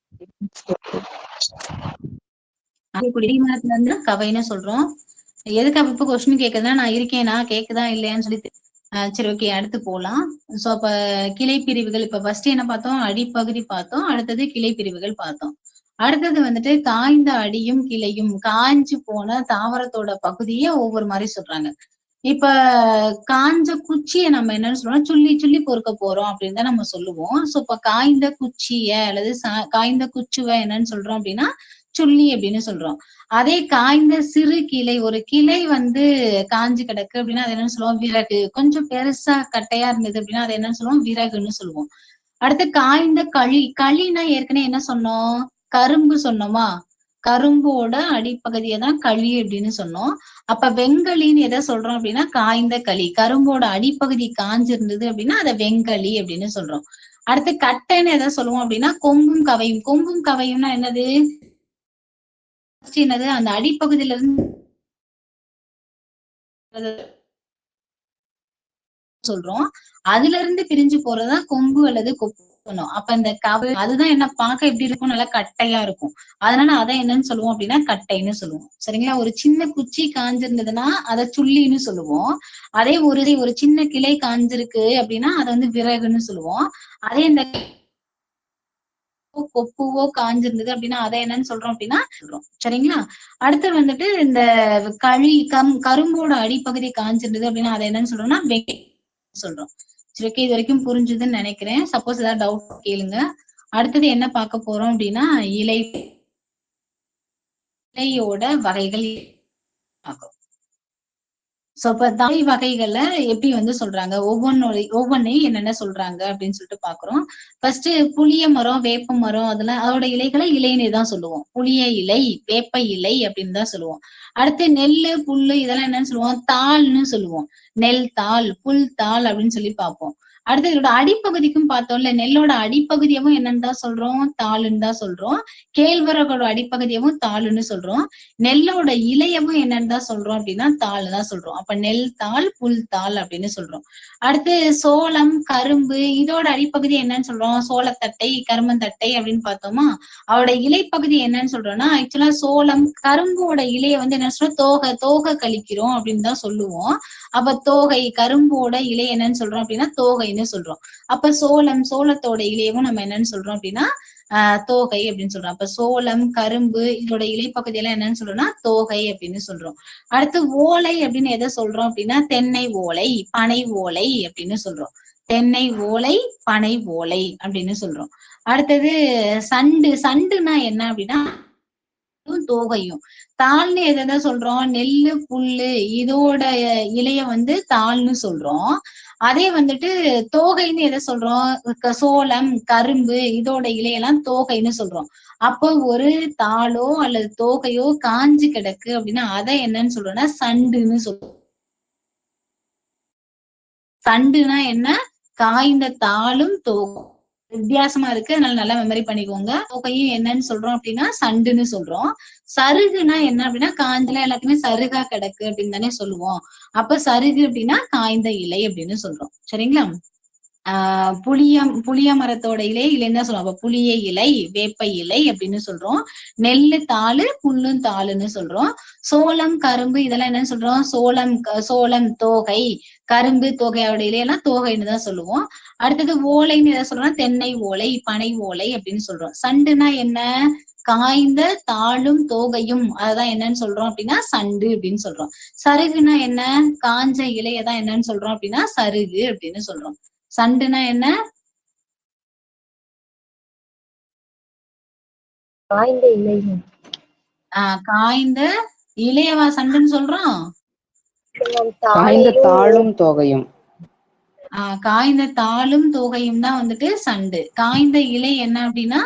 குடிமரத்துல இருந்து கவைன்னு சொல்றோம் எதுக்கு அப்ப இப்ப கொஸ்டின் கேக்குதுன்னா நான் இருக்கேனா கேக்குதா இல்லையான்னு சொல்லி தெ- ஆஹ் சரி ஓகே அடுத்து போலாம் சோ அப்ப கிளை பிரிவுகள் இப்ப ஃபர்ஸ்ட் என்ன பார்த்தோம் அடிப்பகுதி பார்த்தோம் அடுத்தது கிளை பிரிவுகள் பார்த்தோம் அடுத்தது வந்துட்டு காய்ந்த அடியும் கிளையும் காய்ஞ்சு போன தாவரத்தோட பகுதியை ஒவ்வொரு மாதிரி சொல்றாங்க இப்ப காஞ்ச குச்சியை நம்ம என்னன்னு சொல்றோம் சுள்ளி சுள்ளி பொறுக்க போறோம் அப்படின்னு தான் நம்ம சொல்லுவோம் சோ இப்ப காய்ந்த குச்சிய அல்லது சா- காய்ந்த குச்சுவை என்னன்னு சொல்றோம் அப்படின்னா சுள்ளி அப்படின்னு சொல்றோம் அதே காய்ந்த சிறு கிளை ஒரு கிளை வந்து காஞ்சு கிடக்கு அப்படின்னா அது என்னன்னு சொல்லுவோம் விறகு கொஞ்சம் பெருசா கட்டையா இருந்தது அப்படின்னா அது என்னன்னு சொல்லுவோம் விறகுன்னு சொல்லுவோம் அடுத்து காய்ந்த களி களினா ஏற்கனவே என்ன சொன்னோம் கரும்பு சொன்னோமா கரும்போட அடிப்பகுதியை தான் களி அப்படின்னு சொன்னோம் அப்ப வெங்கலின்னு எதை சொல்றோம் அப்படின்னா காய்ந்த களி கரும்போட அடிப்பகுதி காஞ்சிருந்தது அப்படின்னா அதை வெங்கலி அப்படின்னு சொல்றோம் அடுத்து கட்டைன்னு எதை சொல்லுவோம் அப்படின்னா கொம்பும் கவையும் கொம்பும் கவையும்னா என்னது First என்னது அந்த அடிப்பகுதியில இருந்து சொல்றோம் அதுல இருந்து பிரிஞ்சு போறதா கொம்பு அல்லது கொப்பு சொன்னோம் அப்ப இந்த கவு அதுதான் என்ன பார்க்க எப்படி இருக்கும் நல்லா கட்டையா இருக்கும் அதனால அதை என்னன்னு சொல்லுவோம் அப்படின்னா கட்டைன்னு சொல்லுவோம் சரிங்களா ஒரு சின்ன குச்சி காஞ்சிருந்ததுன்னா அதை சுள்ளின்னு சொல்லுவோம் அதே ஒரு ஒரு சின்ன கிளை காஞ்சிருக்கு அப்படின்னா அதை வந்து விறகுன்னு சொல்லுவோம் அதே இந்த கொப்புவோ காஞ்சிருந்தது அப்படின்னா அதை என்னன்னு சொல்றோம் அப்படின்னா சொல்றோம் சரிங்களா அடுத்து வந்துட்டு இந்த களி கம் கரும்போட அடிப்பகுதி காஞ்சிருந்தது அப்படின்னா அதை என்னன்னு சொல்றோம்னா வெங்கை சொல்றோம் சரி okay, இது வரைக்கும் புரிஞ்சுதுன்னு நினைக்கிறேன் சப்போஸ் ஏதாவது டவுட் கேளுங்க அடுத்தது என்ன பார்க்க போறோம் அப்படின்னா இலை இலையோட வகைகள் ஆகும் சோ இப்ப தாய் வகைகளை எப்படி வந்து சொல்றாங்க ஒவ்வொன்னோட ஒவ்வொன்னையும் என்னென்ன சொல்றாங்க அப்படின்னு சொல்லிட்டு பாக்குறோம் ஃபர்ஸ்ட் புளிய மரம் வேப்ப மரம் அதெல்லாம் அதோட இலைகளை இலைன்னு தான் சொல்லுவோம் புளிய இலை வேப்ப இலை அப்படின்னு தான் சொல்லுவோம் அடுத்து நெல்லு புல்லு இதெல்லாம் என்னன்னு சொல்லுவோம் தாள்னு சொல்லுவோம் நெல் தாள் புல் தாள் அப்படின்னு சொல்லி பார்ப்போம் அடுத்து இதோட அடிப்பகுதிக்கும் பார்த்தோம்ல நெல்லோட அடிப்பகுதியவும் என்னன்னு தான் சொல்றோம் தாளுன்னு தான் சொல்றோம் கேழ்வரகோட அடிப்பகுதியவும் தாளுன்னு சொல்றோம் நெல்லோட இலையவும் என்னன்னு தான் சொல்றோம் அப்படின்னா தாள் தான் சொல்றோம் அப்ப நெல் தாள் புல் தாள் அப்படின்னு சொல்றோம் அடுத்து சோளம் கரும்பு இதோட அடிப்பகுதி என்னன்னு சொல்றோம் சோளத்தட்டை கரும்பந்தட்டை அப்படின்னு பார்த்தோமா அவரோட இலைப்பகுதி என்னன்னு சொல்றோம்னா ஆக்சுவலா சோளம் கரும்போட இலைய வந்து என்ன சொல்றோம் தோகை தோகை கழிக்கிறோம் அப்படின்னு தான் சொல்லுவோம் அப்ப தோகை கரும்போட இலை என்னன்னு சொல்றோம் அப்படின்னா தோகைன்னு சொல்றோம் அப்ப சோளம் சோளத்தோட இலையவும் நம்ம என்னன்னு சொல்றோம் அப்படின்னா ஆஹ் தோகை அப்படின்னு சொல்றோம் அப்ப சோளம் கரும்பு இதோட இலைப்பகுதி எல்லாம் என்னன்னு சொல்றோம்னா தோகை அப்படின்னு சொல்றோம் அடுத்து ஓலை அப்படின்னு எதை சொல்றோம் அப்படின்னா தென்னை ஓலை பனை ஓலை அப்படின்னு சொல்றோம் தென்னை ஓலை பனை ஓலை அப்படின்னு சொல்றோம் அடுத்தது சண்டு சண்டுனா என்ன அப்படின்னா இதுவும் தோகையும் தாள்னு எதை சொல்றோம் நெல்லு புல்லு இதோட இலைய வந்து தாள்னு சொல்றோம் அதே வந்துட்டு தோகைன்னு எதை சொல்றோம் க- சோளம் கரும்பு இதோட இலையெல்லாம் தோகைன்னு சொல்றோம் அப்போ ஒரு தாளோ அல்லது தோகையோ காஞ்சு கிடக்கு அப்படின்னா அதை என்னன்னு சொல்றோம்னா சண்டுன்னு சொல்றோம் சண்டுனா என்ன காய்ந்த தாளும் தோகும் வித்தியாசமா இருக்கு அதனால நல்லா மெமரி பண்ணிக்கோங்க தோகையும் என்னன்னு சொல்றோம் அப்படின்னா சண்டுன்னு சொல்றோம் சருகுனா என்ன அப்படின்னா காஞ்சல எல்லாத்தையுமே சருகா கிடக்கு அப்படின்னு தானே சொல்லுவோம் அப்ப சருகு அப்படின்னா காய்ந்த இலை அப்படின்னு சொல்றோம் சரிங்களா ஆஹ் புளியம் புளிய மரத்தோட இலை இலைன்னு தான் சொல்லுவோம் அப்ப புளிய இலை வேப்ப இலை அப்படின்னு சொல்றோம் நெல்லு தாளு புல்லும் தாளுன்னு சொல்றோம் சோளம் கரும்பு இதெல்லாம் என்னன்னு சொல்றோம் சோளம் க- சோளம் தோகை கரும்பு தோகையோட இலையெல்லாம் தோகைன்னு தான் சொல்லுவோம் அடுத்தது ஓலைன்னு எதை சொல்றோம் தென்னை ஓலை பனை ஓலை அப்படின்னு சொல்றோம் சண்டுனா என்ன காய்ந்த தாளும் தோகையும் அததான் என்னன்னு சொல்றோம் அப்படின்னா சண்டு அப்படின்னு சொல்றோம் சருகுனா என்ன காஞ்ச இலையதான் என்னன்னு சொல்றோம் அப்படின்னா சருகு அப்படின்னு சொல்றோம் சண்டுனா என்ன காய்ந்த இலை ஆஹ் காய்ந்த இலையவா சண்டுன்னு சொல்றோம் காய்ந்த தாளும் தொகையும் ஆஹ் காய்ந்த தாளும் தோகையும் தான் வந்துட்டு சண்டு காய்ந்த இலை என்ன அப்படின்னா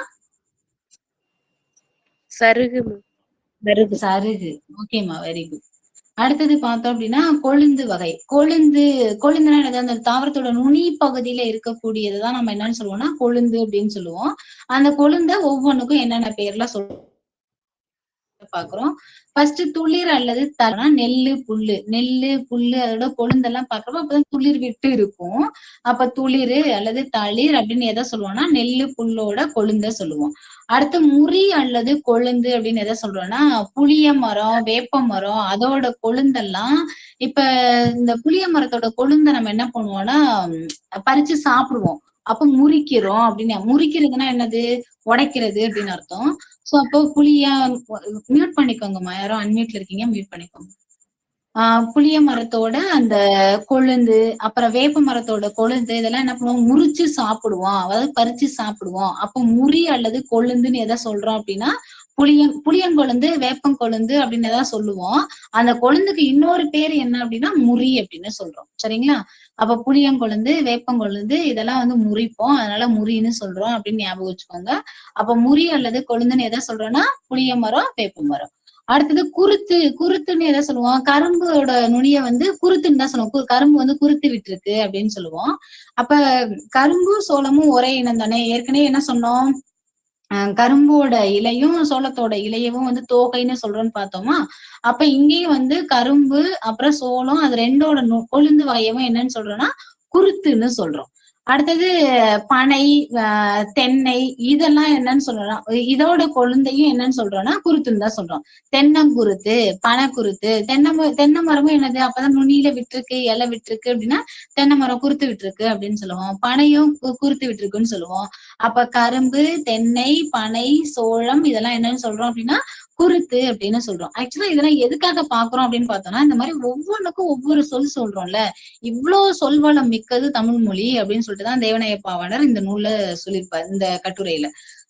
சருகு சருகு சருகு ஓகேமா வெரி குட் அடுத்தது பார்த்தோம் அப்படின்னா கொழுந்து வகை கொழுந்து கொழுந்துனா என்னது அந்த தாவரத்தோட நுனி பகுதியில இருக்கக்கூடியதுதான் நம்ம என்னன்னு சொல்லுவோம்னா கொழுந்து அப்படின்னு சொல்லுவோம் அந்த கொழுந்த ஒவ்வொன்றுக்கும் என்னென்ன பேர்ல சொல்லுவோம் பாக்குறோம் ஃபர்ஸ்ட் துளிர் அல்லது தரனா நெல்லு புல்லு நெல்லு புல்லு அதோட கொழுந்தெல்லாம் பாக்குறப்ப அப்பதான் துளிர் விட்டு இருக்கும் அப்ப துளிர் அல்லது தளிர் அப்படின்னு எதை சொல்லுவோம்னா நெல்லு புல்லோட கொழுந்த சொல்லுவோம் அடுத்து முறி அல்லது கொழுந்து அப்படின்னு எதை சொல்றோம்னா புளிய மரம் வேப்ப மரம் அதோட கொழுந்தெல்லாம் இப்ப இந்த புளிய மரத்தோட கொழுந்த நம்ம என்ன பண்ணுவோம்னா உம், பறிச்சு சாப்பிடுவோம் அப்ப முறிக்கிறோம் அப்படின்னு முறிக்கிறதுனா என்னது உடைக்கிறது அப்படின்னு அர்த்தம் சோ அப்போ புளிய மியூட் பண்ணிக்கோங்கம்மா யாரும் அன்மியூட்ல இருக்கீங்க மியூட் பண்ணிக்கோங்க ஆஹ் புளிய மரத்தோட அந்த கொழுந்து அப்புறம் வேப்ப மரத்தோட கொழுந்து இதெல்லாம் என்ன பண்ணுவோம் முறிச்சு சாப்பிடுவோம் அதாவது பறிச்சு சாப்பிடுவோம் அப்போ முறி அல்லது கொழுந்துன்னு எதை சொல்றோம் அப்படின்னா புளியம் புளியங்கொழுந்து வேப்பங்கொழுந்து அப்படின்னு தான் சொல்லுவோம் அந்த கொழுந்துக்கு இன்னொரு பேர் என்ன அப்படின்னா முறி அப்படின்னு சொல்றோம் சரிங்களா அப்ப புளியங்கொழுந்து வேப்பங்கொழுந்து இதெல்லாம் வந்து முறிப்போம் அதனால முறின்னு சொல்றோம் அப்படின்னு ஞாபகம் வச்சுக்கோங்க அப்ப முறி அல்லது கொழுந்துன்னு எதை சொல்றோம்னா புளிய மரம் வேப்ப மரம் அடுத்தது குருத்து குருத்துன்னு எதை சொல்லுவோம் கரும்போட நுனிய வந்து குருத்துன்னு தான் சொல்லுவோம் கு- கரும்பு வந்து குருத்து விட்டுருக்கு அப்படின்னு சொல்லுவோம் அப்ப கரும்பும் சோளமும் ஒரே இனம் தானே ஏற்கனவே என்ன சொன்னோம் அஹ் கரும்போட இலையும் சோளத்தோட இலையவும் வந்து தோகைன்னு சொல்றோம்னு பார்த்தோமா அப்ப இங்கேயும் வந்து கரும்பு அப்புறம் சோளம் அது ரெண்டோட நு- கொழுந்து வகையவும் என்னன்னு சொல்றோம்னா குருத்துன்னு சொல்றோம் அடுத்தது பனை ஆஹ் தென்னை இதெல்லாம் என்னன்னு சொல்றோம் இதோட கொழுந்தையும் என்னன்னு சொல்றோம்னா குருத்துன்னு தான் சொல்றோம் தென்னங்குருத்து பனைக்குருத்து தென்னை ம- தென்னை மரமும் என்னது அப்பதான் நுனியில விட்டுருக்கு இலை விட்டுருக்கு அப்படின்னா தென்னை மரம் குருத்து விட்டுருக்கு அப்படின்னு சொல்லுவோம் பனையும் கு- குருத்து விட்டுருக்குன்னு சொல்லுவோம் அப்ப கரும்பு தென்னை பனை சோளம் இதெல்லாம் என்னன்னு சொல்றோம் அப்படின்னா குருத்து அப்படின்னு சொல்றோம் ஆக்சுவலா இதெல்லாம் எதுக்காக பாக்குறோம் அப்படின்னு பார்த்தோம்னா இந்த மாதிரி ஒவ்வொன்றுக்கும் ஒவ்வொரு சொல் சொல்றோம்ல இவ்ளோ சொல்வளம் மிக்கது தமிழ் மொழி அப்படின்னு சொல்லிட்டு தான் தேவநாய பாவாணர் இந்த நூல்ல சொல்லியிருப்பார் இந்த கட்டுரையில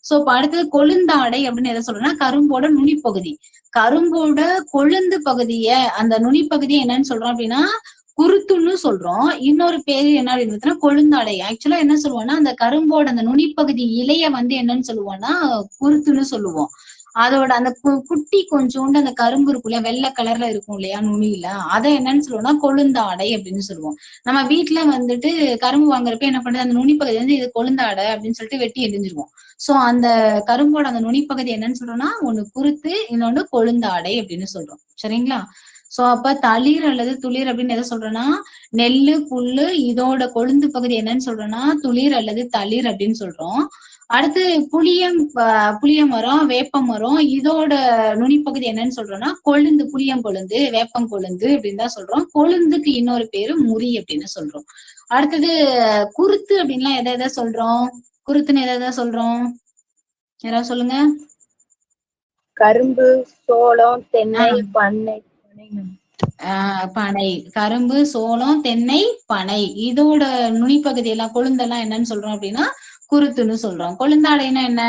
சோ இப்ப அடுத்தது கொழுந்தாடை அப்படின்னு எதை சொல்றோம்னா கரும்போட நுனிப்பகுதி கரும்போட கொழுந்து பகுதிய அந்த நுனிப்பகுதியை என்னன்னு சொல்றோம் அப்படின்னா குருத்துன்னு சொல்றோம் இன்னொரு பேரு என்ன அப்படின்னு பார்த்தீங்கன்னா கொழுந்தாடை ஆக்சுவலா என்ன சொல்லுவோம்னா அந்த கரும்போட அந்த நுனிப்பகுதி இலைய வந்து என்னன்னு சொல்லுவோம்னா குருத்துன்னு சொல்லுவோம் அதோட அந்த கு- குட்டி கொஞ்சோண்டு அந்த கரும்பு இருக்கும் இல்லையா வெள்ளை கலர்ல இருக்கும் இல்லையா நுனியில அதை என்னன்னு சொல்லுவோம்னா கொழுந்தாடை அப்படின்னு சொல்லுவோம் நம்ம வீட்ல வந்துட்டு கரும்பு வாங்குறப்ப என்ன பண்ணுது அந்த நுனிப்பகுதி வந்து இது கொழுந்தாடை அப்படின்னு சொல்லிட்டு வெட்டி எரிஞ்சிருவோம் சோ அந்த கரும்போட அந்த நுனிப்பகுதி என்னன்னு சொல்றோம்னா ஒண்ணு குருத்து இன்னொன்னு கொழுந்தாடை அப்படின்னு சொல்றோம் சரிங்களா சோ அப்ப தளிர் அல்லது துளிர் அப்படின்னு எதை சொல்றோம்னா நெல்லு புல்லு இதோட கொழுந்து பகுதி என்னன்னு சொல்றோம்னா துளிர் அல்லது தளிர் அப்படின்னு சொல்றோம் அடுத்து புளியம் ப- புளிய மரம் வேப்ப மரம் இதோட நுனிப்பகுதி என்னன்னு சொல்றோம்னா கொழுந்து புளியம் கொழுந்து வேப்பம் கொழுந்து அப்படின்னு தான் சொல்றோம் கொழுந்துக்கு இன்னொரு பேரு முறி அப்படின்னு சொல்றோம் அடுத்தது குருத்து அப்படின்லாம் எதை எதை சொல்றோம் குருத்துன்னு எதை எதை சொல்றோம் யாராவது சொல்லுங்க கரும்பு சோளம் தென்னை பண்ணை பனை. ஆஹ் பனை கரும்பு சோளம் தென்னை பனை இதோட நுனிப்பகுதி எல்லாம் கொழுந்தெல்லாம் என்னன்னு சொல்றோம் அப்படின்னா குருத்துன்னு சொல்றோம் கொழுந்தாடைன்னா என்ன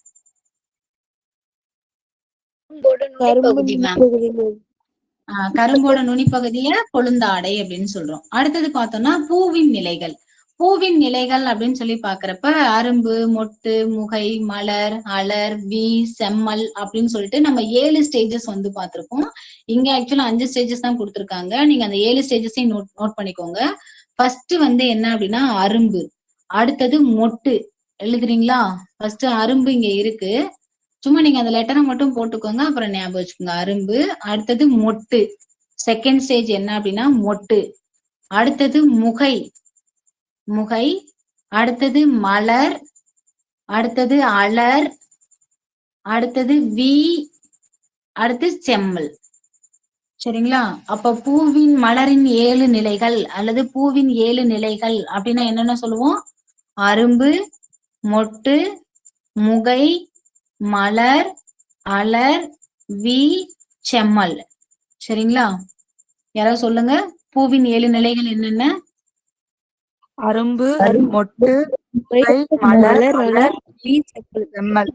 கரும்போட கரும்பு நுனிப்பகுதி மேம் நுனிப்பகுதி மேம். ஆஹ் கரும்போட நுனிப்பகுதிய கொழுந்தாடை அப்படின்னு சொல்றோம் அடுத்தது பார்த்தோம்னா பூவின் நிலைகள் பூவின் நிலைகள் அப்படின்னு சொல்லி பாக்குறப்ப அரும்பு மொட்டு முகை மலர் அலர் வி செம்மல் அப்படின்னு சொல்லிட்டு நம்ம ஏழு ஸ்டேஜஸ் வந்து பார்த்திருக்கோம் இங்க ஆக்சுவலா அஞ்சு ஸ்டேஜஸ் தான் கொடுத்திருக்காங்க நீங்க அந்த ஏழு ஸ்டேஜஸையும் நோட் நோட் பண்ணிக்கோங்க ஃபர்ஸ்ட் வந்து என்ன அப்படின்னா அரும்பு அடுத்தது மொட்டு எழுதுறீங்களா ஃபர்ஸ்ட் அரும்பு இங்க இருக்கு சும்மா நீங்க அந்த லெட்டரை மட்டும் போட்டுக்கோங்க அப்புறம் ஞாபகம் வச்சுக்கோங்க அரும்பு அடுத்தது மொட்டு செகண்ட் ஸ்டேஜ் என்ன அப்படின்னா மொட்டு அடுத்தது முகை முகை அடுத்தது மலர் அடுத்தது அலர் அடுத்தது வி அடுத்து செம்மல் சரிங்களா அப்ப பூவின் மலரின் ஏழு நிலைகள் அல்லது பூவின் ஏழு நிலைகள் அப்படின்னா என்னென்ன சொல்லுவோம் அரும்பு மொட்டு முகை மலர் அலர் வி செம்மல் சரிங்களா யாராவது சொல்லுங்க பூவின் ஏழு நிலைகள் என்னென்ன அரும்பு அரும்பு, மொட்டு முகை, முகை, மலர் மலர் அலர் வி செப்பல் செம்மல்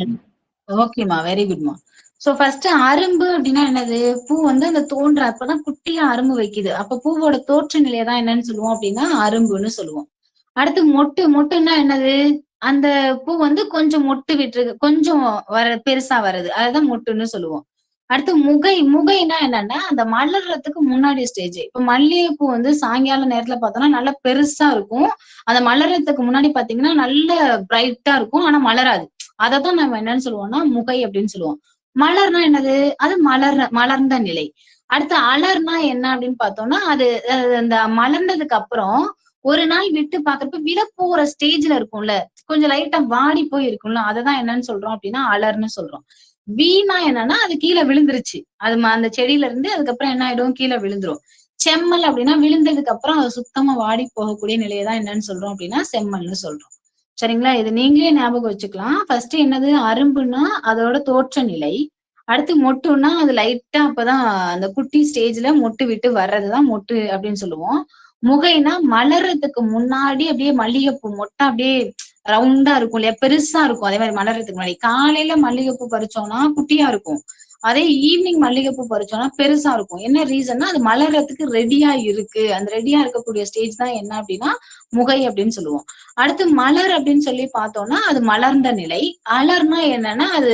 ஓகேமா வெரி குட்மா சோ ஃபர்ஸ்ட் அரும்பு அப்படின்னா என்னது பூ வந்து அந்த தோன்ற அப்பதான் குட்டியா அரும்பு வைக்குது அப்ப பூவோட தோற்ற நிலையை தான் என்னன்னு சொல்லுவோம் அப்படின்னா அரும்புன்னு சொல்லுவோம் அடுத்து மொட்டு மொட்டுன்னா என்னது அந்த பூ வந்து கொஞ்சம் மொட்டு விட்டுருக்கு கொஞ்சம் வர பெருசா வருது அதுதான் மொட்டுன்னு சொல்லுவோம் அடுத்து முகை முகைனா என்னன்னா அந்த மலர்றதுக்கு முன்னாடி ஸ்டேஜ் இப்ப மல்லிகைப்பூ வந்து சாயங்கால நேரத்துல பார்த்தோம்னா நல்லா பெருசா இருக்கும் அந்த மலர்றதுக்கு முன்னாடி பாத்தீங்கன்னா நல்ல பிரைட்டா இருக்கும் ஆனா மலராது அதத்தான் நம்ம என்னன்னு சொல்லுவோம்னா முகை அப்படின்னு சொல்லுவோம் மலர்னா என்னது அது மலர் மலர்ந்த நிலை அடுத்து அலர்னா என்ன அப்படின்னு பார்த்தோம்னா அது அது அந்த மலர்ந்ததுக்கு அப்புறம் ஒரு நாள் விட்டு பாக்குறப்ப விட போற ஸ்டேஜ்ல இருக்கும்ல கொஞ்சம் லைட்டா வாடி போய் இருக்கும்ல அததான் என்னன்னு சொல்றோம் அப்படின்னா அலர்னு சொல்றோம் வீணா என்னன்னா அது கீழே விழுந்துருச்சு அது ம- அந்த செடியில இருந்து அதுக்கப்புறம் என்ன ஆயிடும் கீழே விழுந்துரும் செம்மல் அப்படின்னா விழுந்ததுக்கு அப்புறம் அது சுத்தமா வாடி போகக்கூடிய நிலையை தான் என்னன்னு சொல்றோம் அப்படின்னா செம்மல்னு சொல்றோம் சரிங்களா இது நீங்களே ஞாபகம் வச்சுக்கலாம் ஃபர்ஸ்ட் என்னது அரும்புன்னா அதோட தோற்ற நிலை அடுத்து மொட்டுன்னா அது லைட்டா அப்பதான் அந்த குட்டி ஸ்டேஜ்ல மொட்டு விட்டு வர்றதுதான் மொட்டு அப்படின்னு சொல்லுவோம் முகைனா மலர்றதுக்கு முன்னாடி அப்படியே மல்லிகைப்பூ மொட்டை அப்படியே ரவுண்டா இருக்கும் இல்லையா பெருசா இருக்கும் அதே மாதிரி மலர்றதுக்கு முன்னாடி காலையில மல்லிகைப்பூ பறிச்சோம்னா குட்டியா இருக்கும் அதே ஈவினிங் மல்லிகைப்பூ பறிச்சோம்னா பெருசா இருக்கும் என்ன ரீசன்னா அது மலர்றதுக்கு ரெடியா இருக்கு அந்த ரெடியா இருக்கக்கூடிய ஸ்டேஜ் தான் என்ன அப்படின்னா முகை அப்படின்னு சொல்லுவோம் அடுத்து மலர் அப்படின்னு சொல்லி பார்த்தோம்னா அது மலர்ந்த நிலை அலர்னா என்னன்னா அது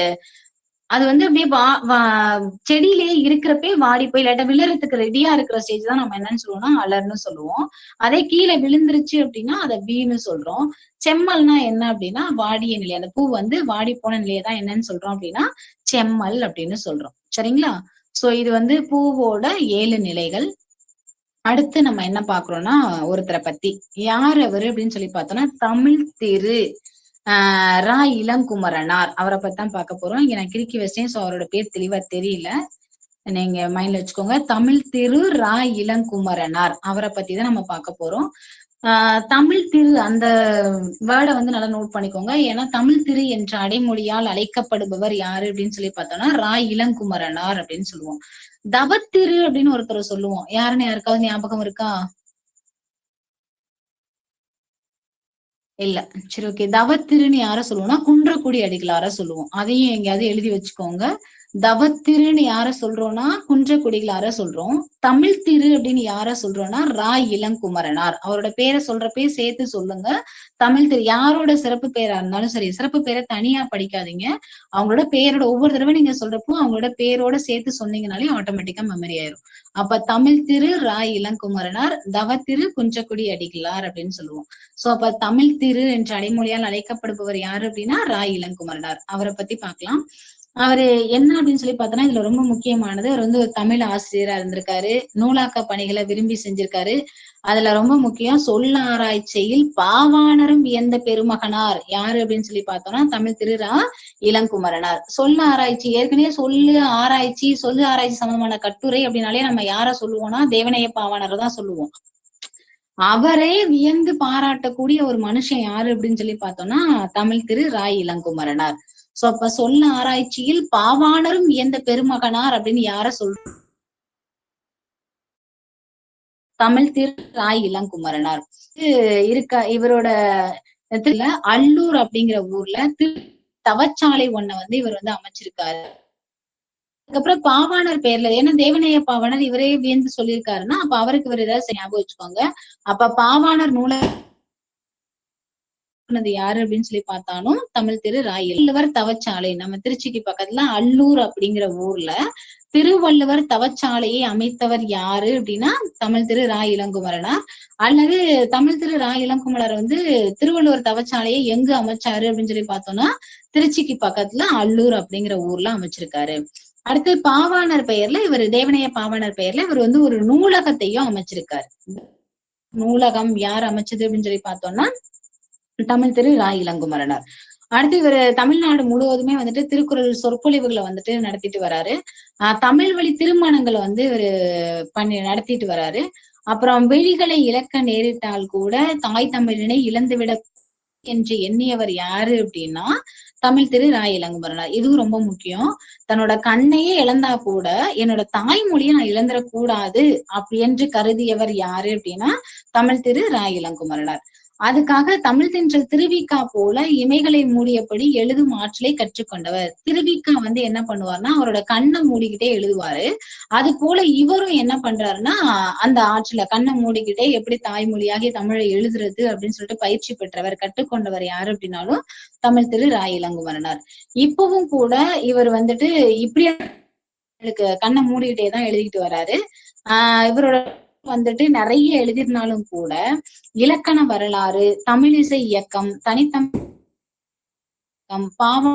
அது வந்து அப்படியே வா வா- செடியிலேயே இருக்கிறப்பே வாடி போய் இல்லாட்ட விழுறதுக்கு ரெடியா இருக்கிற ஸ்டேஜ் தான் நம்ம என்னன்னு சொல்லுவோம்னா அலர்னு சொல்லுவோம் அதே கீழே விழுந்துருச்சு அப்படின்னா அதை வீன்னு சொல்றோம் செம்மல்னா என்ன அப்படின்னா வாடிய நிலை அந்த பூ வந்து வாடி போன நிலையை தான் என்னன்னு சொல்றோம் அப்படின்னா செம்மல் அப்படின்னு சொல்றோம் சரிங்களா சோ இது வந்து பூவோட ஏழு நிலைகள் அடுத்து நம்ம என்ன பாக்குறோம்னா ஒருத்தரை பத்தி யார் அவரு அப்படின்னு சொல்லி பார்த்தோம்னா தமிழ் திரு ஆஹ் ரா இளங்குமரனார் அவரை பத்தி தான் பார்க்க போறோம் இங்க நான் கிறுக்கி வச்சேன் சோ அவரோட பேர் தெளிவா தெரியல நீங்க மைண்ட்ல வச்சுக்கோங்க தமிழ் திரு ரா இளங்குமரனார் அவரை பத்தி தான் நம்ம பார்க்க போறோம் ஆஹ் தமிழ் திரு அந்த வேர்டை வந்து நல்லா நோட் பண்ணிக்கோங்க ஏன்னா தமிழ் திரு என்ற அடைமொழியால் அழைக்கப்படுபவர் யாரு அப்படின்னு சொல்லி பார்த்தோம்னா ரா இளங்குமரனார் அப்படின்னு சொல்லுவோம் தவத்திரு அப்படின்னு ஒருத்தர் சொல்லுவோம் யாருன்னு யாருக்காவது ஞாபகம் இருக்கா இல்ல சரி ஓகே தவத்திருன்னு யார சொல்லுவோம்னா குன்றக்குடி அடிகளார சொல்லுவோம் அதையும் எங்கேயாவது எழுதி வச்சுக்கோங்க தவத்திருன்னு யார சொல்றோம்னா குன்றக்குடிகளார சொல்றோம் தமிழ் திரு அப்படின்னு யார சொல்றோம்னா ரா இளங்குமரனார் அவரோட பேரை சொல்றப்பே சேர்த்து சொல்லுங்க தமிழ் திரு யாரோட சிறப்பு பேரா இருந்தாலும் சரி சிறப்பு பேரை தனியா படிக்காதீங்க அவங்களோட பேரோட ஒவ்வொரு தடவை நீங்க சொல்றப்போ அவங்களோட பேரோட சேர்த்து சொன்னீங்கனாலே ஆட்டோமேட்டிக்கா மெமரி ஆயிரும் அப்ப தமிழ் திரு ரா இளங்குமரனார் தவத்திரு குன்றக்குடி அடிகளார் அப்படின்னு சொல்லுவோம் சோ அப்ப தமிழ் திரு என்ற அடைமொழியால் அழைக்கப்படுபவர் யாரு அப்படின்னா ரா இளங்குமரனார் அவரை பத்தி பார்க்கலாம் அவரு என்ன அப்படின்னு சொல்லி பார்த்தோம்னா இதுல ரொம்ப முக்கியமானது அவர் வந்து ஒரு தமிழ் ஆசிரியரா இருந்திருக்காரு நூலாக்க பணிகளை விரும்பி செஞ்சிருக்காரு அதுல ரொம்ப முக்கியம் சொல் ஆராய்ச்சியில் பாவாணரும் வியந்த பெருமகனார் யாரு அப்படின்னு சொல்லி பார்த்தோம்னா தமிழ் திரு ரா இளங்குமரனார் சொல் ஆராய்ச்சி ஏற்கனவே சொல்லு ஆராய்ச்சி சொல்லு ஆராய்ச்சி சம்பந்தமான கட்டுரை அப்படின்னாலே நம்ம யார சொல்லுவோம்னா தேவனைய பாவாணரை தான் சொல்லுவோம் அவரே வியந்து பாராட்டக்கூடிய ஒரு மனுஷன் யாரு அப்படின்னு சொல்லி பார்த்தோம்னா தமிழ் திரு ரா இளங்குமரனார் சோ அப்ப சொல்ல ஆராய்ச்சியில் பாவாணரும் வியந்த பெருமகனார் அப்படின்னு யார சொல்றோம் தமிழ் திரு ராய் இளங்குமரனார் இது இருக்க இவரோட இதுல அல்லூர் அப்படிங்கிற ஊர்ல திரு தவச்சாலை ஒண்ண வந்து இவர் வந்து அமைச்சிருக்காரு அதுக்கப்புறம் பாவாணர் பேர்ல ஏன்னா தேவனைய பாவாணர் இவரே வியந்து சொல்லியிருக்காருன்னா அப்ப அவருக்கு இவர் ஏதாவது ஞாபகம் வச்சுக்கோங்க அப்ப பாவாணர் நூல யாரு அப்படின்னு சொல்லி பார்த்தாலும் தமிழ் திரு ராயல்வர் தவச்சாலை நம்ம திருச்சிக்கு பக்கத்துல அல்லூர் அப்படிங்கிற ஊர்ல திருவள்ளுவர் தவச்சாலையை அமைத்தவர் யாரு அப்படின்னா தமிழ் திரு ரா இளங்குமரனார் அல்லது தமிழ் திரு ரா இளங்குமரர் வந்து திருவள்ளுவர் தவச்சாலையை எங்க அமைச்சாரு அப்படின்னு சொல்லி பார்த்தோம்னா திருச்சிக்கு பக்கத்துல அல்லூர் அப்படிங்கிற ஊர்ல அமைச்சிருக்காரு அடுத்து பாவாணர் பெயர்ல இவர் தேவனைய பாவாணர் பெயர்ல இவர் வந்து ஒரு நூலகத்தையும் அமைச்சிருக்காரு நூலகம் யார் அமைச்சது அப்படின்னு சொல்லி பார்த்தோம்னா தமிழ் திரு ரா இளங்குமரனார் அடுத்து இவர் தமிழ்நாடு முழுவதுமே வந்துட்டு திருக்குறள் சொற்பொழிவுகளை வந்துட்டு நடத்திட்டு வராரு ஆஹ் தமிழ் வழி திருமணங்களை வந்து இவரு பண்ணி நடத்திட்டு வராரு அப்புறம் வெளிகளை இழக்க நேரிட்டால் கூட தாய் தமிழினை இழந்துவிட என்று எண்ணியவர் யாரு அப்படின்னா தமிழ் திரு ரா இளங்குமரனார் இதுவும் ரொம்ப முக்கியம் தன்னோட கண்ணையே இழந்தா கூட என்னோட தாய்மொழியை நான் இழந்துடக்கூடாது அப்படி என்று கருதியவர் யாரு அப்படின்னா தமிழ் திரு ரா இளங்குமரனார் அதுக்காக தமிழ் தென்றல் திருவிக்கா போல இமைகளை மூடியபடி எழுதும் ஆற்றலை கற்றுக்கொண்டவர் திருவிக்கா வந்து என்ன பண்ணுவார்னா அவரோட கண்ணை மூடிக்கிட்டே எழுதுவாரு அது போல இவரும் என்ன பண்றாருன்னா அந்த ஆற்றலை கண்ணை மூடிக்கிட்டே எப்படி தாய்மொழியாகி தமிழை எழுதுறது அப்படின்னு சொல்லிட்டு பயிற்சி பெற்றவர் கற்றுக்கொண்டவர் யாரு அப்படின்னாலும் தமிழ் திரு ரா இளங்குமரனார் இப்பவும் கூட இவர் வந்துட்டு இப்படியே கண்ணை மூடிக்கிட்டே தான் எழுதிக்கிட்டு வராரு ஆஹ் இவரோட வந்துட்டு நிறைய எழுதிருந்தாலும் கூட இலக்கண வரலாறு தமிழிசை இயக்கம் தனித்தம் பாவம்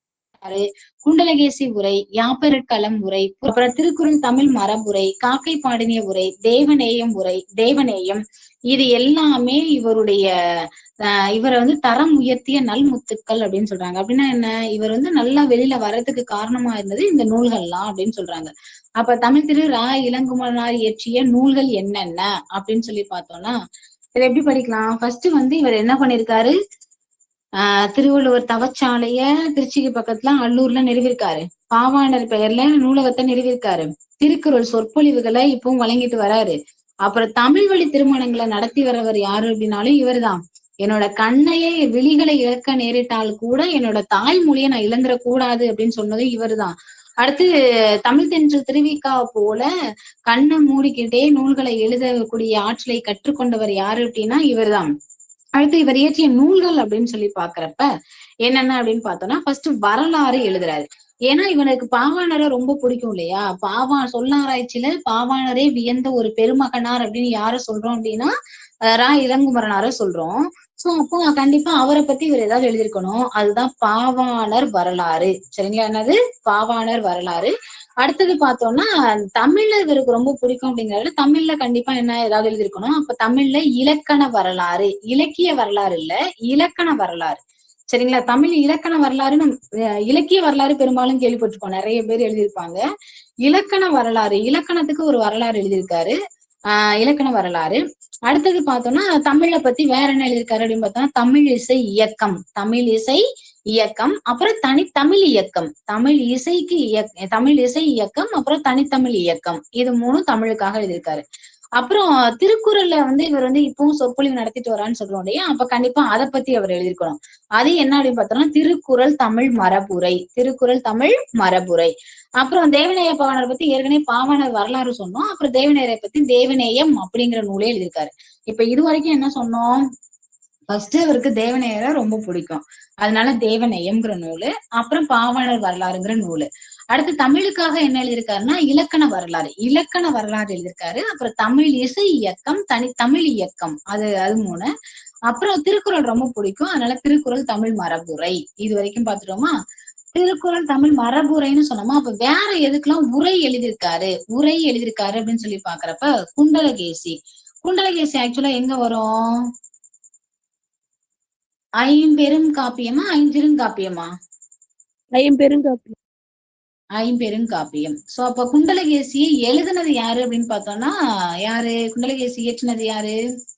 குண்டலகேசி உரை யாப்பெருட்களம் உரை அப்புறம் திருக்குறள் தமிழ் மரபுரை காக்கை பாடினிய உரை தேவநேயம் உரை தேவநேயம் இது எல்லாமே இவருடைய ஆஹ் இவரை வந்து தரம் உயர்த்திய நல்முத்துக்கள் அப்படின்னு சொல்றாங்க அப்படின்னா என்ன இவர் வந்து நல்லா வெளியில வர்றதுக்கு காரணமா இருந்தது இந்த நூல்கள்லாம் அப்படின்னு சொல்றாங்க அப்ப தமிழ் திரு ரா இளங்குமரனார் இயற்றிய நூல்கள் என்னென்ன அப்படின்னு சொல்லி பார்த்தோம்னா இதை எப்படி படிக்கலாம் ஃபர்ஸ்ட் வந்து இவர் என்ன பண்ணிருக்காரு ஆஹ் திருவள்ளுவர் தவச்சாலைய திருச்சிக்கு பக்கத்துல அல்லூர்ல நிறுவிருக்காரு பாவாணர் பெயர்ல நூலகத்தை நிறுவிருக்காரு திருக்குறள் சொற்பொழிவுகளை இப்பவும் வழங்கிட்டு வராரு அப்புறம் தமிழ் வழி திருமணங்களை நடத்தி வர்றவர் யாரு அப்படின்னாலும் இவர்தான் என்னோட கண்ணையே விழிகளை இழக்க நேரிட்டால் கூட என்னோட தாய்மொழியை நான் இழந்துடக்கூடாது அப்படின்னு சொன்னது இவர்தான் அடுத்து தமிழ் தென்று திருவிக்கா போல கண்ணை மூடிக்கிட்டே நூல்களை எழுதக்கூடிய ஆற்றலை கற்றுக்கொண்டவர் யாரு அப்படின்னா இவர்தான் அடுத்து இவர் இயற்றிய நூல்கள் அப்படின்னு சொல்லி பாக்குறப்ப என்னென்ன அப்படின்னு பார்த்தோம்னா ஃபர்ஸ்ட் வரலாறு எழுதுறாரு ஏன்னா இவனுக்கு பாவாணரை ரொம்ப பிடிக்கும் இல்லையா பாவா சொல்லாராய்ச்சியில பாவாணரே வியந்த ஒரு பெருமகனார் அப்படின்னு யார சொல்றோம் அப்படின்னா ரா இளங்குமரனார சொல்றோம் சோ அப்போ கண்டிப்பா அவரை பத்தி இவர் ஏதாவது எழுதியிருக்கணும் அதுதான் பாவாணர் வரலாறு சரிங்களா என்னது பாவாணர் வரலாறு அடுத்தது பார்த்தோம்னா தமிழ்ல இவருக்கு ரொம்ப பிடிக்கும் அப்படிங்கறத தமிழ்ல கண்டிப்பா என்ன ஏதாவது எழுதியிருக்கணும் அப்ப தமிழ்ல இலக்கண வரலாறு இலக்கிய வரலாறு இல்ல இலக்கண வரலாறு சரிங்களா தமிழ் இலக்கண வரலாறு இலக்கிய வரலாறு பெரும்பாலும் கேள்விப்பட்டிருப்போம் நிறைய பேர் எழுதியிருப்பாங்க இலக்கண வரலாறு இலக்கணத்துக்கு ஒரு வரலாறு எழுதியிருக்காரு ஆஹ் இலக்கண வரலாறு அடுத்தது பார்த்தோம்னா தமிழை பத்தி வேற என்ன எழுதியிருக்காரு அப்படின்னு பார்த்தோம்னா தமிழ் இசை இயக்கம் தமிழ் இசை இயக்கம் அப்புறம் தனித்தமிழ் இயக்கம் தமிழ் இசைக்கு இயக் தமிழ் இசை இயக்கம் அப்புறம் தனித்தமிழ் இயக்கம் இது மூணும் தமிழுக்காக எழுதியிருக்காரு அப்புறம் திருக்குறள்ல வந்து இவர் வந்து இப்பவும் சொற்பொழிவு நடத்திட்டு வரான்னு சொல்றோம் இல்லையா அப்ப கண்டிப்பா அதை பத்தி அவர் எழுதியிருக்கணும் அது என்ன அப்படின்னு பார்த்தோம்னா திருக்குறள் தமிழ் மரபுரை திருக்குறள் தமிழ் மரபுரை அப்புறம் தேவநேய பாவனர் பத்தி ஏற்கனவே பாவனர் வரலாறு சொன்னோம் அப்புறம் தேவநேயரை பத்தி தேவநேயம் அப்படிங்கிற நூலே எழுதியிருக்காரு இப்ப இது வரைக்கும் என்ன சொன்னோம் ஃபர்ஸ்ட் அவருக்கு தேவநேயரை ரொம்ப பிடிக்கும் அதனால தேவநேயம்ங்கிற நூலு அப்புறம் பாவனர் வரலாறுங்கிற நூலு அடுத்து தமிழுக்காக என்ன எழுதியிருக்காருன்னா இலக்கண வரலாறு இலக்கண வரலாறு எழுதியிருக்காரு அப்புறம் தமிழ் இசை இயக்கம் தனி தமிழ் இயக்கம் அது அது மூணு அப்புறம் திருக்குறள் ரொம்ப பிடிக்கும் அதனால திருக்குறள் தமிழ் மரபுரை இது வரைக்கும் பாத்துட்டோமா திருக்குறள் தமிழ் மரபுரைன்னு சொன்னோமா அப்ப வேற எதுக்கெல்லாம் உரை எழுதியிருக்காரு உரை எழுதியிருக்காரு அப்படின்னு சொல்லி பாக்குறப்ப குண்டலகேசி குண்டலகேசி ஆக்சுவலா எங்க வரும் ஐம்பெரும் காப்பியமா ஐஞ்சிருங்காப்பியமா ஐம்பெருங்காப்பி ஐம்பெருங்காப்பியம் சோ அப்ப குண்டலகேசியை எழுதுனது யாரு அப்படின்னு பார்த்தோம்னா யாரு குண்டலகேசி இயற்றினது யாரு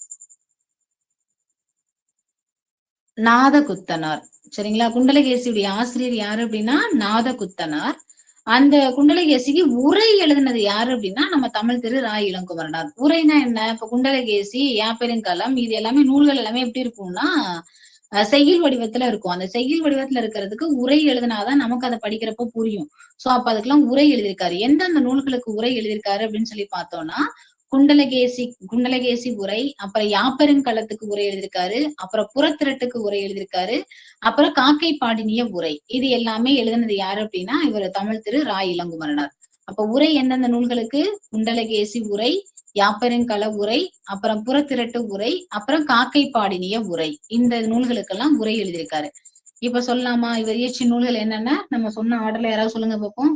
நாதகுத்தனார் சரிங்களா குண்டலகேசியுடைய ஆசிரியர் யாரு அப்படின்னா நாதகுத்தனார் அந்த குண்டலகேசிக்கு உரை எழுதுனது யாரு அப்படின்னா நம்ம தமிழ் திரு ராய் இளங்குமரனார் உரைனா என்ன இப்ப குண்டலகேசி யாப்பெருங்கலம் இது எல்லாமே நூல்கள் எல்லாமே எப்படி இருக்கும்னா அஹ் செய்யுள் வடிவத்துல இருக்கும் அந்த செய்யுள் வடிவத்துல இருக்கிறதுக்கு உரை எழுதினாதான் நமக்கு அதை படிக்கிறப்ப புரியும் சோ அப்ப அதுக்கெல்லாம் உரை எழுதியிருக்காரு எந்தெந்த நூல்களுக்கு உரை எழுதியிருக்காரு அப்படின்னு சொல்லி பார்த்தோம்னா குண்டலகேசி குண்டலகேசி உரை அப்புறம் யாப்பெருங்கலத்துக்கு உரை எழுதியிருக்காரு அப்புறம் புறத்திரட்டுக்கு உரை எழுதியிருக்காரு அப்புறம் காக்கை பாடினிய உரை இது எல்லாமே எழுதினது யாரு அப்படின்னா இவர் தமிழ் திரு ராய் இளங்குமரனார் அப்ப உரை எந்தெந்த நூல்களுக்கு குண்டலகேசி உரை யாப்பெருங்கல உரை அப்புறம் புறத்திரட்டு உரை அப்புறம் காக்கை பாடினிய உரை இந்த நூல்களுக்கெல்லாம் உரை எழுதியிருக்காரு இப்ப சொல்லலாமா இவர் இயற்றிய நூல்கள் என்னென்ன நம்ம சொன்ன ஆர்டர்ல யாராவது சொல்லுங்க பார்ப்போம்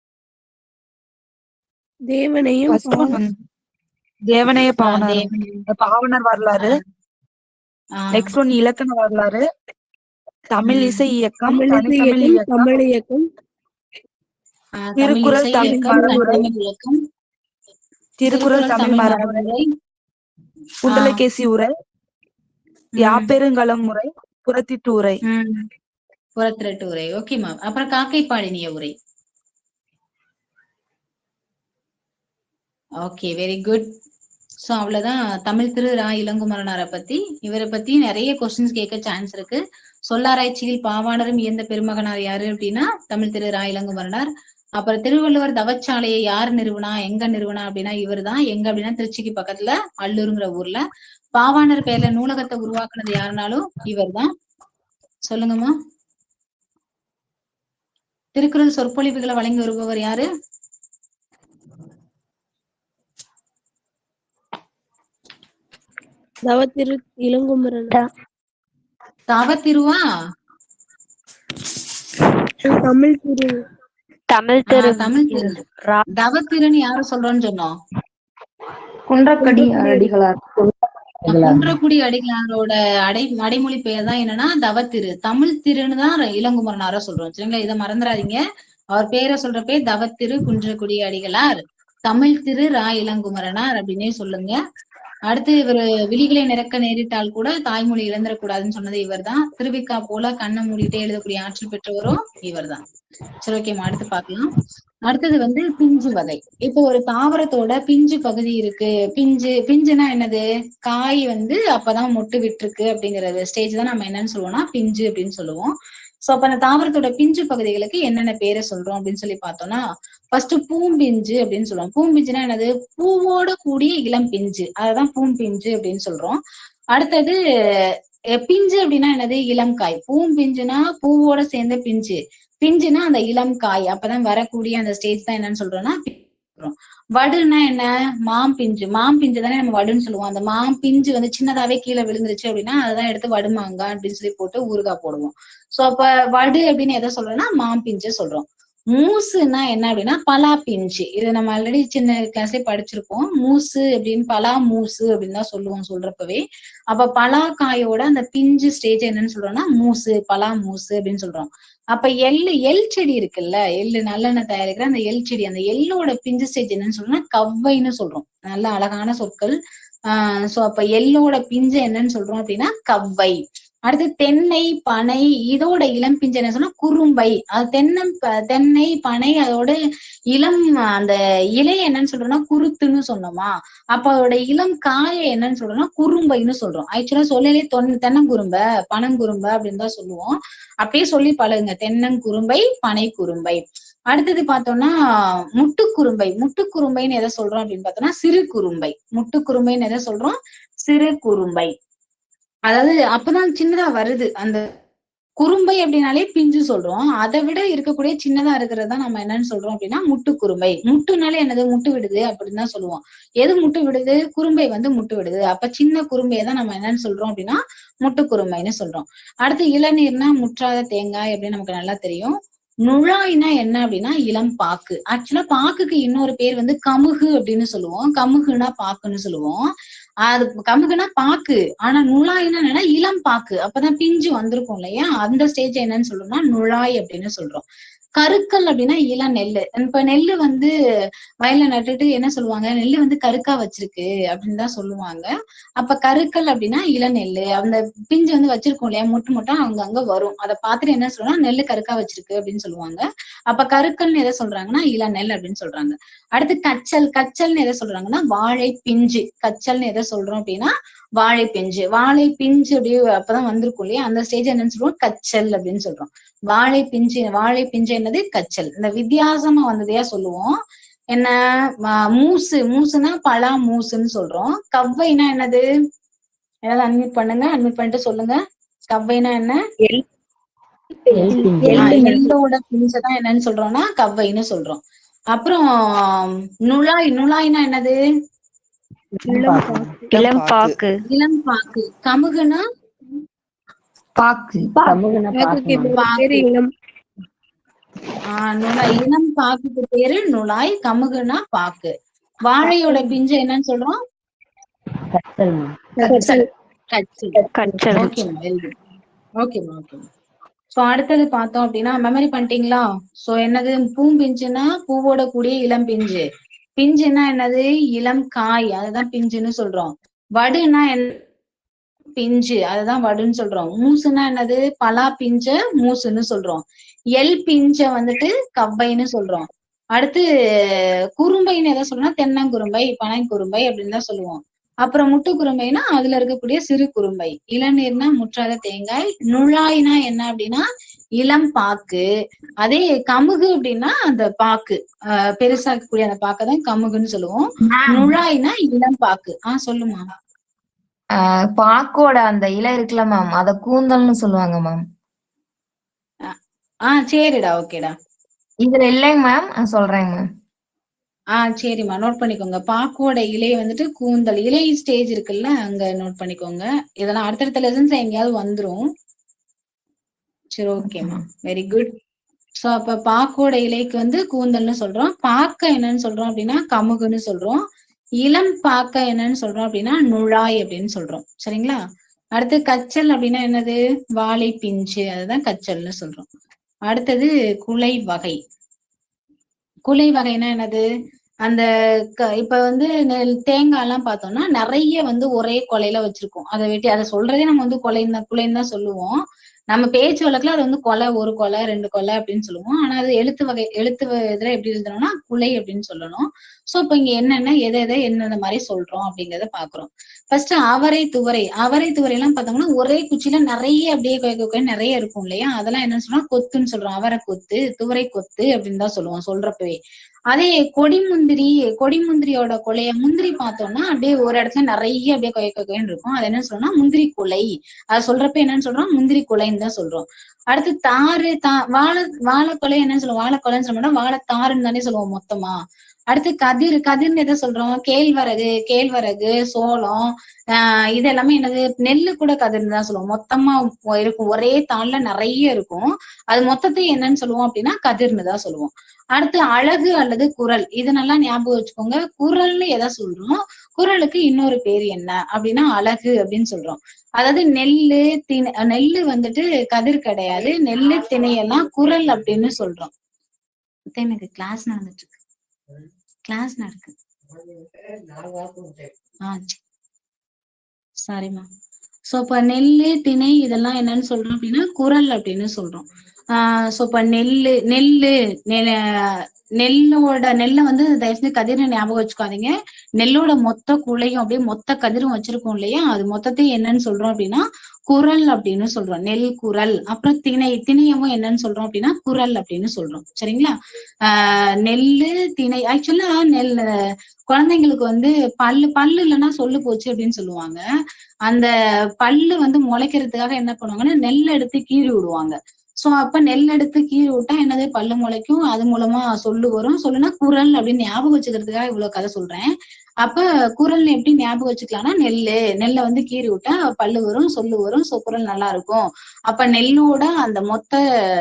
தேவனையும் First one வந்து தேவனைய பாவனர் தேவன். பாவனர் வரலாறு ஆஹ் நெக்ஸ்ட் ஒன் இலக்கண வரலாறு தமிழ் ம். இசை இயக்கம் தமிழ் தனித்தமிழ் இயக்கம் இயக்கம் தமிழ் இயக்கம் ஆஹ் தமிழ் திருக்குறள் இசை தமிழ் இயக்கம் மரபுரை. தனித்தமிழ் இயக்கம் திருக்குறள் தமிழ் மரபுரை குண்டலகேசி உரை ம். யாப்பெருங்கலம் உரை புறத்திட்டு உரை ம். புறத்திரட்டு உரை ஓகேமா அப்புறம் காக்கை பாடினிய உரை ஓகே வெரி குட் சோ அவ்வளவுதான் தமிழ் திரு ரா இளங்குமரனாரை பத்தி இவரை பத்தி நிறைய கொஸ்டின்ஸ் கேட்க சான்ஸ் இருக்கு சொல்லாராய்ச்சியில் பாவாணரும் இயந்த பெருமகனார் யாரு அப்படின்னா தமிழ் திரு ரா இளங்குமரனார் அப்புறம் திருவள்ளுவர் தவச்சாலையை யார் நிறுவனா எங்க நிறுவனா அப்படின்னா இவர்தான் எங்க அப்படின்னா திருச்சிக்கு பக்கத்துல அல்லூருங்கிற ஊர்ல பாவாணர் பெயர்ல நூலகத்தை உருவாக்குனது யாருனாலும் இவர்தான் சொல்லுங்கம்மா திருக்குறள் சொற்பொழிவுகளை வழங்கி வருபவர் யாரு தவத்திரு இளங்குமரன் தவத்திருவா தமிழ் திரு தமிழ் ஆ, திரு தமிழ் திரு ரா- தவத்திருன்னு யார சொல்றோம்னு சொன்னோம் குன்றக்கடி அடிகளார் குன்றக்குடி அடிகளாரோட அடை அடைமொழி பெயர் தான் என்னன்னா தவத்திரு தமிழ் திருன்னு தான் இளங்குமரனார சொல்றோம் சரிங்களா இதை மறந்துடாதீங்க அவர் பேரை சொல்ற பேர் தவத்திரு குன்றக்குடி அடிகளார் தமிழ் திரு ரா இளங்குமரனார் அப்படின்னே சொல்லுங்க அடுத்து இவர் விழிகளை நிறக்க நேரிட்டால் கூட தாய்மொழி இழந்துடக்கூடாதுன்னு சொன்னது இவர்தான் திருவிக்கா போல கண்ணை மூடிட்டே எழுதக்கூடிய ஆற்றல் பெற்றவரும் இவர்தான் சரி ஓகேம்மா அடுத்து பார்க்கலாம் அடுத்தது வந்து பிஞ்சு வகை இப்போ ஒரு தாவரத்தோட பிஞ்சு பகுதி இருக்கு பிஞ்சு பிஞ்சுனா என்னது காய் வந்து அப்பதான் மொட்டு விட்டுருக்கு அப்படிங்கறது ஸ்டேஜ் தான் நம்ம என்னன்னு சொல்லுவோம்னா பிஞ்சு அப்படின்னு சொல்லுவோம் சோ அப்ப அந்த தாவரத்தோட பிஞ்சு பகுதிகளுக்கு என்னென்ன பேரை சொல்றோம் அப்படின்னு சொல்லி பார்த்தோம்னா ஃபர்ஸ்ட் பூம்பிஞ்சு அப்படின்னு சொல்லுவோம் பூம்பிஞ்சுனா என்னது பூவோட கூடிய இளம் பிஞ்சு அததான் பூம்பிஞ்சு அப்படின்னு சொல்றோம் அடுத்தது அஹ், பிஞ்சு அப்படின்னா என்னது இளம் காய் பூம்பிஞ்சுனா பூவோட சேர்ந்த பிஞ்சு பிஞ்சுனா அந்த இளம் காய் அப்பதான் வரக்கூடிய அந்த ஸ்டேஜ் தான் என்னன்னு சொல்றோம்னா பிஞ்சு சொல்றோம். வடுன்னா என்ன மாம் பிஞ்சு மாம் பிஞ்சு தானே நம்ம வடுன்னு சொல்லுவோம் அந்த மாம் பிஞ்சு வந்து சின்னதாவே கீழே விழுந்துருச்சு அப்படின்னா அததான் எடுத்து வடுமாங்க அப்படின்னு சொல்லி போட்டு ஊறுகாய் போடுவோம் சோ அப்ப வடு அப்படின்னு எதை சொல்றோம்னா மாம் பிஞ்சு சொல்றோம் மூசுன்னா என்ன அப்படின்னா பலா பிஞ்சு இது நம்ம ஆல்ரெடி சின்ன கிளாஸ்லயே படிச்சிருப்போம் மூசு அப்படின்னு பலா மூசு அப்படின்னு தான் சொல்லுவோம் சொல்றப்பவே அப்ப பலா காயோட அந்த பிஞ்சு ஸ்டேஜ் என்னன்னு சொல்றோம்னா மூசு பலா மூசு அப்படின்னு சொல்றோம் அப்ப எள்ளு எள் செடி இருக்குல்ல எள்ளு நல்லெண்ணெய் தயாரிக்கிற அந்த எள் செடி அந்த எள்ளோட பிஞ்சு ஸ்டேஜ் என்னன்னு சொல்றோம்னா கவ்வைன்னு சொல்றோம் நல்ல அழகான சொற்கள் ஆஹ் சோ அப்ப எள்ளோட பிஞ்சு என்னன்னு சொல்றோம் அப்படின்னா கவ்வை அடுத்து தென்னை பனை இதோட இளம் பிஞ்சு என்ன சொன்னா குறும்பை அது தென்னம் ப- தென்னை பனை அதோட இளம் அந்த இலை என்னன்னு சொல்றோம்னா குருத்துன்னு சொன்னோமா அப்ப அதோட இளம் காய என்னன்னு சொல்றோம்னா குறும்பைன்னு சொல்றோம் ஆக்சுவலா சொல்லலே தொன் தென்னங்குறும்ப பனங்குறும்ப அப்படின்னு தான் சொல்லுவோம் அப்படியே சொல்லி பழகுங்க தென்னங்குறும்பை பனை குறும்பை அடுத்தது பார்த்தோம்னா முட்டுக்குறும்பை முட்டுக்குறும்பைன்னு எதை சொல்றோம் அப்படின்னு பார்த்தோம்னா சிறு குறும்பை முட்டுக்குறும்பைன்னு எதை சொல்றோம் சிறு குறும்பை அதாவது அப்பதான் சின்னதா வருது அந்த குறும்பை அப்படின்னாலே பிஞ்சு சொல்றோம் அதை விட இருக்கக்கூடிய சின்னதா இருக்கிறது தான் நம்ம என்னன்னு சொல்றோம் அப்படின்னா முட்டு குறும்பை முட்டுனாலே என்னது முட்டு விடுது அப்படின்னு தான் சொல்லுவோம் எது முட்டு விடுது குறும்பை வந்து முட்டு விடுது அப்ப சின்ன குறும்பையை தான் நம்ம என்னன்னு சொல்றோம் அப்படின்னா முட்டு குறும்பைன்னு சொல்றோம் அடுத்து இளநீர்னா முற்றாத தேங்காய் அப்படின்னு நமக்கு நல்லா தெரியும் நுழாய்னா என்ன அப்படின்னா இளம் பாக்கு ஆக்சுவலா பாக்குக்கு இன்னொரு பேர் வந்து கமுகு அப்படின்னு சொல்லுவோம் கமுகுனா பாக்குன்னு சொல்லுவோம் அது கமுகுனா பாக்கு ஆனா நுழாய்னா என்னன்னா இளம் பாக்கு அப்பதான் பிஞ்சு வந்திருக்கும் இல்லையா அந்த ஸ்டேஜ் என்னன்னு சொல்றோம்னா நுழாய் அப்படின்னு சொல்றோம் கருக்கல் அப்படின்னா இளம் நெல்லு இப்ப நெல்லு வந்து வயல்ல நட்டுட்டு என்ன சொல்லுவாங்க நெல்லு வந்து கருக்கா வச்சிருக்கு அப்படின்னு தான் சொல்லுவாங்க அப்ப கருக்கல் அப்படின்னா இளநெல்லு அந்த பிஞ்சு வந்து வச்சிருக்கோம் இல்லையா முட்டு முட்டா அங்க அங்க வரும் அதை பார்த்துட்டு என்ன சொல்றோம்னா நெல்லு கருக்கா வச்சிருக்கு அப்படின்னு சொல்லுவாங்க அப்ப கருக்கல்னு எதை சொல்றாங்கன்னா இளநெல் அப்படின்னு சொல்றாங்க அடுத்து கச்சல் கச்சல்னு எதை சொல்றாங்கன்னா வாழை பிஞ்சு கச்சல்னு எதை சொல்றோம் அப்படின்னா வாழை பிஞ்சு வாழை பிஞ்சு அப்படியே அப்பதான் வந்திருக்கும் இல்லையா அந்த ஸ்டேஜ் என்னன்னு சொல்லுவோம் கச்சல் அப்படின்னு சொல்றோம் வாழை பிஞ்சு வாழை பிஞ்சு என்னது கச்சல் இந்த வித்தியாசமா வந்ததையா சொல்லுவோம் என்ன ம- மூசு மூசுனா பலா மூசுன்னு சொல்றோம் கவ்வைனா என்னது ஏதாவது அன்மியூட் பண்ணுங்க அன்மியூட் பண்ணிட்டு சொல்லுங்க கவ்வைனா என்ன ஆஹ் எள்ளோட பிஞ்சதான் என்னன்னு சொல்றோம்னா கவ்வைன்னு சொல்றோம் அப்புறம் நுழாய் நுழாய்னா என்னது இளம் பாக்கு இளம் பாக்கு கமுகுனா பாக்கு பாக்குக்கு இன்னொரு பேரு இளம் ஆஹ் நுழாய் இளம் பாக்குக்கு பேரு நுழாய் கமுகுனா பாக்கு வாழையோட பிஞ்சு என்னன்னு சொல்றோம் கச்சல் கச்சல் கச்சல் ஓகேமா வெரி ஓகேமா ஓகேமா சோ அடுத்தது பார்த்தோம் அப்படின்னா மெமரி பண்ணிட்டீங்களா சோ என்னது பூம்பிஞ்சுனா பூவோட கூடிய இளம் பிஞ்சு பிஞ்சுனா என்னது இளம் காய் அதுதான் பிஞ்சுன்னு சொல்றோம் வடுனா என்ன பிஞ்சு அதுதான் வடுன்னு சொல்றோம் மூசுனா என்னது பலா பிஞ்ச மூசுன்னு சொல்றோம் எல் பிஞ்ச வந்துட்டு கவ்வைன்னு சொல்றோம் அடுத்து குறும்பைன்னு எதை சொல்றோம்னா தென்னங்குறும்பை பனைக்குறும்பை அப்படின்னு தான் சொல்லுவோம் அப்புறம் முட்டு குறும்பைனா அதுல இருக்கக்கூடிய சிறு குறும்பை இளநீர்னா முற்றாத தேங்காய் நுழாய்னா என்ன அப்படின்னா இளம் பாக்கு அதே கமுகு அப்படின்னா அந்த பாக்கு ஆஹ் பெருசா இருக்கக்கூடிய அந்த பாக்கை தான் கமுகுன்னு சொல்லுவோம் நுழாய்னா இளம் பாக்கு ஆஹ் சொல்லுமா ஆஹ் பாக்கோட அந்த இலை இருக்குல்ல மேம் அத கூந்தல்னு சொல்லுவாங்க மேம் ஆஹ் சரிடா ஓகேடா இதுல இல்லைங்க மேம் சொல்றேங்க மேம் ஆஹ் சரிம்மா நோட் பண்ணிக்கோங்க பாக்கோட இலை வந்துட்டு கூந்தல் இலை ஸ்டேஜ் இருக்குல்ல அங்க நோட் பண்ணிக்கோங்க இதெல்லாம் அடுத்தடுத்த லெசன்ஸ் எங்கேயாவது வந்துரும் சரி ஓகேம்மா வெரி குட் சோ அப்ப பாக்கோட இலைக்கு வந்து கூந்தல்னு சொல்றோம் பாக்க என்னன்னு சொல்றோம் அப்படின்னா கமுகுன்னு சொல்றோம் இளம் பாக்க என்னன்னு சொல்றோம் அப்படின்னா நுழாய் அப்படின்னு சொல்றோம் சரிங்களா அடுத்து கச்சல் அப்படின்னா என்னது வாழை பிஞ்சு அதுதான் கச்சல்னு சொல்றோம் அடுத்தது குலை வகை குலை வகைனா என்னது அந்த க- இப்ப வந்து நெல் தேங்காய் எல்லாம் பார்த்தோம்னா நிறைய வந்து ஒரே கொலையில வச்சிருக்கோம் அதை வெட்டி அதை சொல்றதே நம்ம வந்து கொலைன்னு தான் குலைன்னு தான் சொல்லுவோம் நம்ம பேச்சு வழக்குல அது வந்து கொலை ஒரு கொலை ரெண்டு கொலை அப்படின்னு சொல்லுவோம் ஆனா அது எழுத்து வகை எழுத்து வ- இதுல எப்படி எழுதணும்னா குலை அப்படின்னு சொல்லணும் சோ இப்ப இங்க என்னென்ன எதை எதை என்னென்ன மாதிரி சொல்றோம் அப்படிங்கறத பாக்குறோம் ஃபர்ஸ்ட் அவரை துவரை அவரை துவரை எல்லாம் பார்த்தோம்னா ஒரே குச்சியில நிறைய அப்படியே கொய் கொய் கொய் நிறைய இருக்கும் இல்லையா அதெல்லாம் என்ன சொல்றோம் கொத்துன்னு சொல்றோம் அவரை கொத்து துவரை கொத்து அப்படின்னு தான் சொல்லுவோம் சொல்றப்பவே அதே கொடிமுந்திரி கொடிமுந்திரியோட கொலைய முந்திரி பார்த்தோம்னா அப்படியே ஒரு இடத்துல நிறைய அப்படியே கொய கொயன்னு இருக்கும் அது என்ன சொல்றோம்னா முந்திரி குலை அது சொல்றப்ப என்னன்னு சொல்றோம் முந்திரி குலைன்னு தான் சொல்றோம் அடுத்து தாறு தா வாழை வாழைக்கொலை என்னன்னு சொல்லுவோம் வாழைக்கொலைன்னு சொல்ல மாட்டோம் வாழைத்தாருன்னு தானே சொல்லுவோம் மொத்தமா அடுத்து கதிர் கதிர்னு எதை சொல்றோம் கேழ்வரகு கேழ்வரகு சோளம் ஆஹ் இது எல்லாமே என்னது நெல்லு கூட கதிர்னு தான் சொல்லுவோம் மொத்தமா இருக்கும் ஒரே தாள்ல நிறைய இருக்கும் அது மொத்தத்தை என்னன்னு சொல்லுவோம் அப்படின்னா கதிர்னு தான் சொல்லுவோம் அடுத்து அழகு அல்லது குரல் இது நல்லா ஞாபகம் வச்சுக்கோங்க குரல்னு எதை சொல்றோம் குரலுக்கு இன்னொரு பேர் என்ன அப்படின்னா அழகு அப்படின்னு சொல்றோம் அதாவது நெல்லு திணை நெல்லு வந்துட்டு கதிர் கிடையாது நெல்லு திணையெல்லாம் குரல் அப்படின்னு சொல்றோம் அத்தை, எனக்கு கிளாஸ் நடந்துட்டு இருக்கு கிளாஸ் நடக்கு ஆ சாரிம்மா சோ இப்ப நெல்லு திணை இதெல்லாம் என்னன்னு சொல்றோம் அப்படின்னா குரல் அப்படின்னு சொல்றோம் ஆஹ் சோ இப்ப நெல்லு நெல்லு நெ- நெல்லோட நெல்லை வந்து தயவு செஞ்சு கதிரை ஞாபகம் வச்சுக்காதீங்க நெல்லோட மொத்த குலையும் அப்படியே மொத்த கதிரும் வச்சிருக்கோம் இல்லையா அது மொத்தத்தையும் என்னன்னு சொல்றோம் அப்படின்னா குரல் அப்படின்னு சொல்றோம் நெல் குரல் அப்புறம் திணை திணையவும் என்னன்னு சொல்றோம் அப்படின்னா குரல் அப்படின்னு சொல்றோம் சரிங்களா ஆஹ் நெல்லு திணை ஆக்சுவலா நெல் குழந்தைங்களுக்கு வந்து பல்லு பல்லு இல்லைன்னா சொல்லு போச்சு அப்படின்னு சொல்லுவாங்க அந்த பல்லு வந்து முளைக்கிறதுக்காக என்ன பண்ணுவாங்கன்னா நெல் எடுத்து கீறி விடுவாங்க சோ அப்ப நெல் எடுத்து கீறி விட்டா என்னது பல்லு முளைக்கும் அது மூலமா சொல்லு வரும் சொல்லுனா குரல் அப்படின்னு ஞாபகம் வச்சுக்கிறதுக்காக இவ்வளவு கதை சொல்றேன் அப்ப குரல் எப்படி ஞாபகம் வச்சுக்கலாம்னா நெல்லு நெல்லை வந்து கீறி விட்டா பல்லு வரும் சொல்லு வரும் சோ குரல் நல்லா இருக்கும் அப்ப நெல்லோட அந்த மொத்த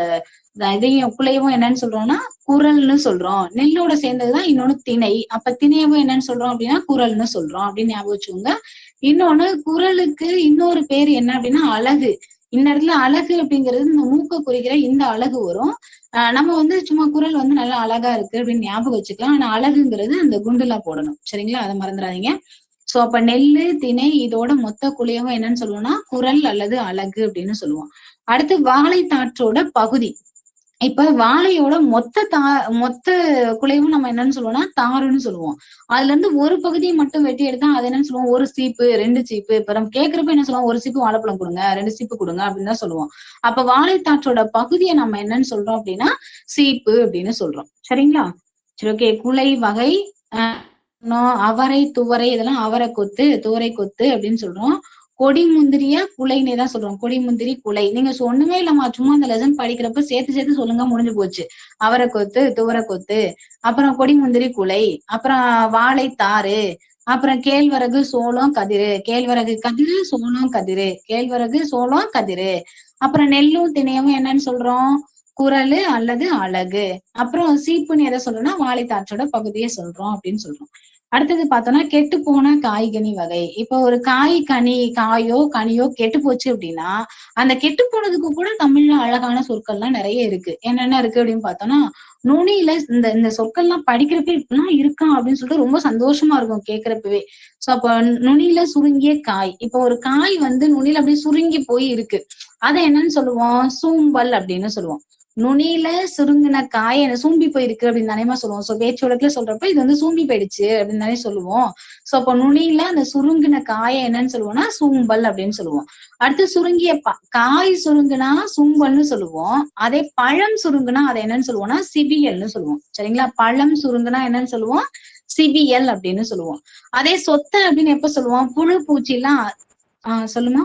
இதையும் குலையவும் என்னன்னு சொல்றோம்னா குரல்னு சொல்றோம் நெல்லோட சேர்ந்ததுதான் இன்னொன்னு திணை அப்ப திணையவும் என்னன்னு சொல்றோம் அப்படின்னா குரல்னு சொல்றோம் அப்படின்னு ஞாபகம் வச்சுக்கோங்க இன்னொன்னு குரலுக்கு இன்னொரு பேர் என்ன அப்படின்னா அழகு இந்த இடத்துல அழகு அப்படிங்கிறது இந்த மூக்க குறிக்கிற இந்த அழகு வரும் ஆஹ் நம்ம வந்து சும்மா குரல் வந்து நல்லா அழகா இருக்கு அப்படின்னு ஞாபகம் வச்சுக்கலாம் ஆனா அழகுங்கிறது அந்த குண்டுலா போடணும் சரிங்களா அதை மறந்துடாதீங்க சோ அப்ப நெல்லு திணை இதோட மொத்த குழியவும் என்னன்னு சொல்லுவோம்னா குரல் அல்லது அழகு அப்படின்னு சொல்லுவோம் அடுத்து வாழைத்தாற்றோட பகுதி இப்ப வாழையோட மொத்த தா மொத்த குலைவும் நம்ம என்னன்னு சொல்லுவோம்னா தாருன்னு சொல்லுவோம் அதுல இருந்து ஒரு பகுதியை மட்டும் வெட்டி எடுத்தா அது என்னன்னு சொல்லுவோம் ஒரு சீப்பு ரெண்டு சீப்பு இப்ப நம்ம கேக்குறப்ப என்ன சொல்லுவோம் ஒரு சீப்பு வாழைப்பழம் கொடுங்க ரெண்டு சீப்பு கொடுங்க அப்படின்னு தான் சொல்லுவோம் அப்ப வாழைத்தாற்றோட பகுதியை நம்ம என்னன்னு சொல்றோம் அப்படின்னா சீப்பு அப்படின்னு சொல்றோம் சரிங்களா சரி ஓகே குலை வகை ஆஹ் நோ- அவரை துவரை இதெல்லாம் அவரை கொத்து துவரை கொத்து அப்படின்னு சொல்றோம் கொடி முந்திரிய குலைன்னே தான் சொல்றோம் கொடி முந்திரி குலை நீங்க சொ- ஒண்ணுமே இல்லம்மா சும்மா அந்த லெசன் படிக்கிறப்ப சேர்த்து சேர்த்து சொல்லுங்க முடிஞ்சு போச்சு அவரை கொத்து துவரை கொத்து அப்புறம் கொடி முந்திரி குலை அப்புறம் வாழைத்தாறு அப்புறம் கேழ்வரகு சோளம் கதிரு கேழ்வரகு கதிரு சோளம் கதிரு கேழ்வரகு சோளம் கதிரு அப்புறம் நெல்லும் திணையவும் என்னன்னு சொல்றோம் குரலு அல்லது அழகு அப்புறம் சீப்புன்னு எதை சொல்றோம்னா வாழைத்தாற்றோட பகுதியை சொல்றோம் அப்படின்னு சொல்றோம் அடுத்தது பார்த்தோம்னா கெட்டு போன காய்கனி வகை இப்போ ஒரு காய் கனி காயோ கனியோ கெட்டு போச்சு அப்படின்னா அந்த கெட்டு போனதுக்கு கூட தமிழ்ல அழகான சொற்கள்லாம் நிறைய இருக்கு என்னென்ன இருக்கு அப்படின்னு பார்த்தோம்னா நுனியில இந்த இந்த சொற்கள்லாம் படிக்கிறப்ப இப்படிலாம் இருக்கா அப்படின்னு சொல்லிட்டு ரொம்ப சந்தோஷமா இருக்கும் கேட்கிறப்பவே சோ அப்ப நுனியில சுருங்கிய காய் இப்போ ஒரு காய் வந்து நுனியில அப்படியே சுருங்கி போய் இருக்கு அதை என்னன்னு சொல்லுவோம் சூம்பல் அப்படின்னு சொல்லுவோம் நுனியில சுருங்கின காய் என்ன சூம்பி போயிருக்கு அப்படின்னு தானேமா சொல்லுவோம் சோ பேச்சு வழக்குல சொல்றப்ப இது வந்து சூம்பி போயிடுச்சு அப்படின்னு தானே சொல்லுவோம் சோ அப்போ நுனியில அந்த சுருங்கின காயை என்னன்னு சொல்லுவோம்னா சூம்பல் அப்படின்னு சொல்லுவோம் அடுத்து சுருங்கிய ப- காய் சுருங்குனா சூம்பல்னு சொல்லுவோம் அதே பழம் சுருங்குனா அதை என்னன்னு சொல்லுவோம்னா சிபியல்னு சொல்லுவோம் சரிங்களா பழம் சுருங்குனா என்னன்னு சொல்லுவோம் சிபியல் அப்படின்னு சொல்லுவோம் அதே சொத்தை அப்படின்னு எப்ப சொல்லுவோம் புழு பூச்சி எல்லாம் ஆஹ் சொல்லுமா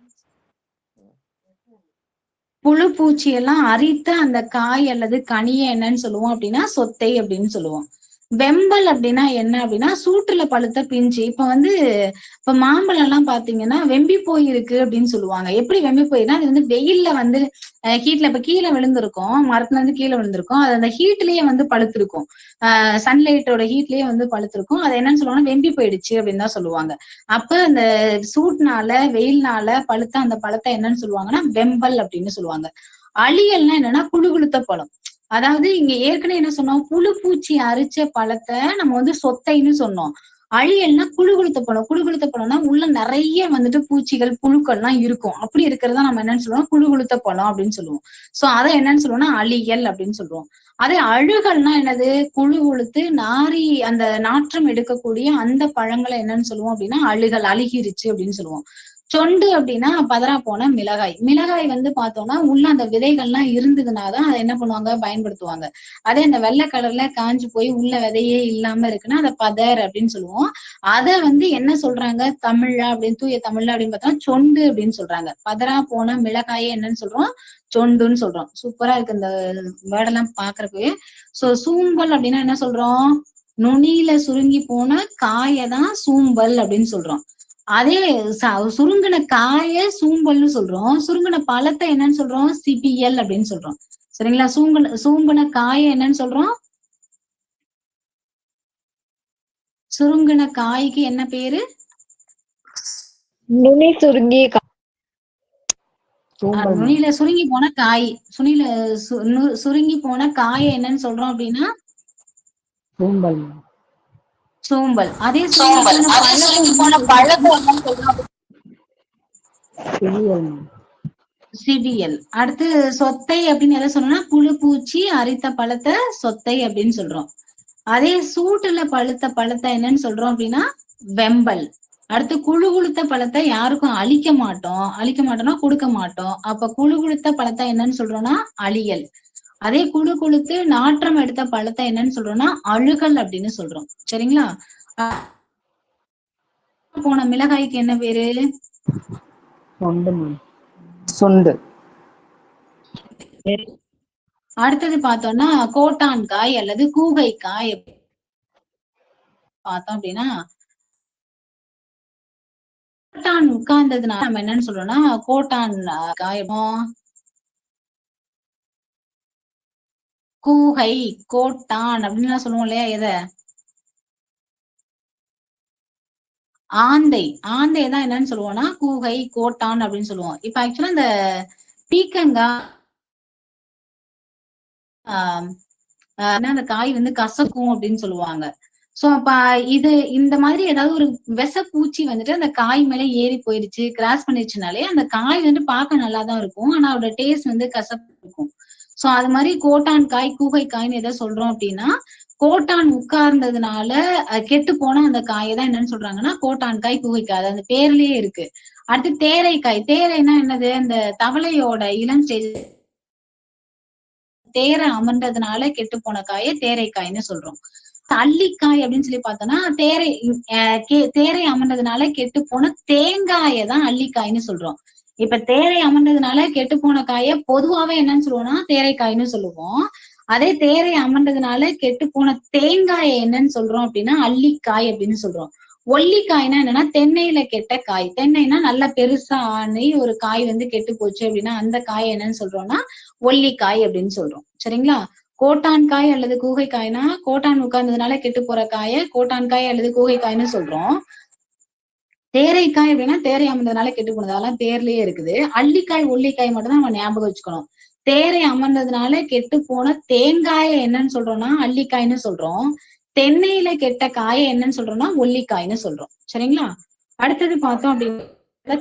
புழு பூச்சி எல்லாம் அரித்த அந்த காய் அல்லது கனியை என்னன்னு சொல்லுவோம் அப்படின்னா சொத்தை அப்படின்னு சொல்லுவோம் வெம்பல் அப்படின்னா என்ன அப்படின்னா சூட்டுல பழுத்த பிஞ்சு இப்ப வந்து இப்ப மாம்பழம் எல்லாம் பாத்தீங்கன்னா வெம்பி போயிருக்கு அப்படின்னு சொல்லுவாங்க எப்படி வெம்பி போயிருன்னா அது வந்து வெயில்ல வந்து ஹீட்ல இப்ப கீழே விழுந்திருக்கும் மரத்துல இருந்து கீழே விழுந்திருக்கும் அது அந்த ஹீட்லயே வந்து பழுத்திருக்கும் ஆஹ் சன்லைட்டோட ஹீட்லயே வந்து பழுத்திருக்கும் அது என்னன்னு சொல்லுவாங்கன்னா வெம்பி போயிடுச்சு அப்படின்னு தான் சொல்லுவாங்க அப்ப அந்த சூட்னால வெயில்னால பழுத்த அந்த பழத்தை என்னன்னு சொல்லுவாங்கன்னா வெம்பல் அப்படின்னு சொல்லுவாங்க அழியல்னா என்னன்னா குழுகுழுத்த பழம் அதாவது இங்க ஏற்கனவே என்ன சொன்னோம் புழு பூச்சி அரிச்ச பழத்தை நம்ம வந்து சொத்தைன்னு சொன்னோம் அழியல்னா குழுகுழுத்த பழம் குழுகுழுத்த பழம்னா உள்ள நிறைய வந்துட்டு பூச்சிகள் புழுக்கள்லாம் இருக்கும் அப்படி இருக்கிறதா நம்ம என்னன்னு சொல்லுவோம் குழுகுழுத்த பழம் அப்படின்னு சொல்லுவோம் சோ அதை என்னன்னு சொல்லுவோம்னா அழியல் அப்படின்னு சொல்லுவோம் அதே அழுகல்னா என்னது குழு உளுத்து நாரி அந்த நாற்றம் எடுக்கக்கூடிய அந்த பழங்களை என்னன்னு சொல்லுவோம் அப்படின்னா அழுகல் அழுகிருச்சு அப்படின்னு சொல்லுவோம் சொண்டு அப்படின்னா பதறா போன மிளகாய் மிளகாய் வந்து பார்த்தோம்னா உள்ள அந்த விதைகள்லாம் இருந்ததுனாதான் அதை என்ன பண்ணுவாங்க பயன்படுத்துவாங்க அதே அந்த வெள்ளை கலர்ல காஞ்சு போய் உள்ள விதையே இல்லாம இருக்குன்னா அதை பதர் அப்படின்னு சொல்லுவோம் அத வந்து என்ன சொல்றாங்க தமிழ்ல அப்படின்னு தூய தமிழ்ல அப்படின்னு பார்த்தா சொண்டு அப்படின்னு சொல்றாங்க பதறா போன மிளகாயே என்னன்னு சொல்றோம் சொண்டுன்னு சொல்றோம் சூப்பரா இருக்கு இந்த வேர்டெல்லாம் பாக்குறப்பவே சோ சூம்பல் அப்படின்னா என்ன சொல்றோம் நுனியில சுருங்கி போன காயதான் சூம்பல் அப்படின்னு சொல்றோம் அதே ச- சுருங்கின காய சூம்பல்னு சொல்றோம் சுருங்கின பழத்தை என்னன்னு சொல்றோம் சிபிஎல் அப்படின்னு சொல்றோம் சரிங்களா சூங்கின சூம்பின காய என்னன்னு சொல்றோம் சுருங்கின காய்க்கு என்ன பேரு நுனி சுருங்கி அஹ் நுனியில சுருங்கி போன காய் சுனில சு- நு- சுருங்கி போன காய என்னன்னு சொல்றோம் அப்படின்னா சோம்பல் அதே சுருங்கி போன பழத்தை என்னன்னு சொல்றோம்? சிடிஎல் அடுத்து சொத்தை அப்படின்னு எதை சொல்லணும்னா புழு பூச்சி அரித்த பழத்தை சொத்தை அப்படின்னு சொல்றோம் அதே சூட்டுல பழுத்த பழத்தை என்னன்னு சொல்றோம் அப்படின்னா வெம்பல் அடுத்து குழு குளுத்த பழத்தை யாருக்கும் அழிக்க மாட்டோம் அழிக்க மாட்டோம்னா கொடுக்க மாட்டோம் அப்ப குழு குளுத்த பழத்தை என்னன்னு சொல்றோம்னா அழியல் அதே குழு குளுத்து நாற்றம் எடுத்த பழத்தை என்னன்னு சொல்றோம்னா அழுகல் அப்படின்னு சொல்றோம் சரிங்களா அஹ் போன மிளகாய்க்கு என்ன பேரு சுண்டு அடுத்தது பார்த்தோம்னா கோட்டான் காய் அல்லது கூகை காய் பார்த்தோம் அப்படின்னா கோட்டான் உட்கார்ந்ததுனால நம்ம என்னன்னு சொல்றோம்னா கோட்டான் அஹ், காய் கூகை கோட்டான் அப்படின்னு சொல்லுவோம் இல்லையா எதை ஆந்தை ஆந்தை தான் என்னன்னு சொல்லுவோம்னா கூகை கோட்டான் அப்படின்னு சொல்லுவோம் இப்ப ஆக்சுவலா இந்த பீக்கங்காய் ஆஹ் ஆஹ் என்ன அந்த காய் வந்து கசக்கும் அப்படின்னு சொல்லுவாங்க சோ அப்ப இது இந்த மாதிரி ஏதாவது ஒரு விஷப்பூச்சி வந்துட்டு அந்த காய் மேல ஏறி போயிருச்சு கிராஸ் பண்ணிருச்சுனாலே அந்த காய் வந்து பார்க்க நல்லா தான் இருக்கும் ஆனா அதோட டேஸ்ட் வந்து கசப்பு இருக்கும் சோ அது மாதிரி கோட்டான் காய் கூகை காய்னு எதை சொல்றோம் அப்படின்னா கோட்டான் உட்கார்ந்ததுனால அஹ், கெட்டு போன அந்த காயை தான் என்னன்னு சொல்றாங்கன்னா கோட்டான் காய் கூகை காய் அது அந்த பேர்லயே இருக்கு அடுத்து தேரைக்காய் தேரைனா என்னது அந்த தவளையோட இளம் ஸ்டேஜ் தேரை அமர்ந்ததுனால கெட்டு போன காயை தேரைக்காய்னு சொல்றோம் அள்ளிக்காய் அப்படின்னு சொல்லி பார்த்தோம்னா தேரை அஹ் கே- தேரை அமர்ந்ததுனால கெட்டு போன தேங்காயை தான் அள்ளிக்காய்னு சொல்றோம் இப்ப தேரை அமர்ந்ததுனால கெட்டு போன காயை பொதுவாவே என்னன்னு சொல்லுவோம்னா தேரைக்காய்னு சொல்லுவோம் அதே தேரை அமர்ந்ததுனால கெட்டு போன தேங்காயை என்னன்னு சொல்றோம் அப்படின்னா அள்ளிக்காய் அப்படின்னு சொல்றோம் ஒல்லிக்காய்னா என்னன்னா தென்னையில கெட்ட காய் தென்னைனா நல்லா பெருசா ஆனி ஒரு காய் வந்து கெட்டு போச்சு அப்படின்னா அந்த காய் என்னன்னு சொல்றோம்னா ஒல்லிக்காய் அப்படின்னு சொல்றோம் சரிங்களா கோட்டான் காய் அல்லது கூகை காய்னா கோட்டான் உட்கார்ந்ததுனால கெட்டு போற காயை கோட்டான் காய் அல்லது கூகை காய்னு சொல்றோம் தேரைக்காய் அப்படின்னா தேரை அமர்ந்ததுனால கெட்டு போனது அதெல்லாம் தேர்லயே இருக்குது அள்ளிக்காய் ஒல்லிக்காய் மட்டும் தான் நம்ம ஞாபகம் வச்சுக்கணும் தேரை அமர்ந்ததுனால கெட்டு போன தேங்காயை என்னன்னு சொல்றோம்னா அள்ளிக்காய்னு சொல்றோம் தென்னையில கெட்ட காயை என்னன்னு சொல்றோம்னா ஒல்லிக்காய்னு சொல்றோம் சரிங்களா அடுத்தது பார்த்தோம் அப்படின்னா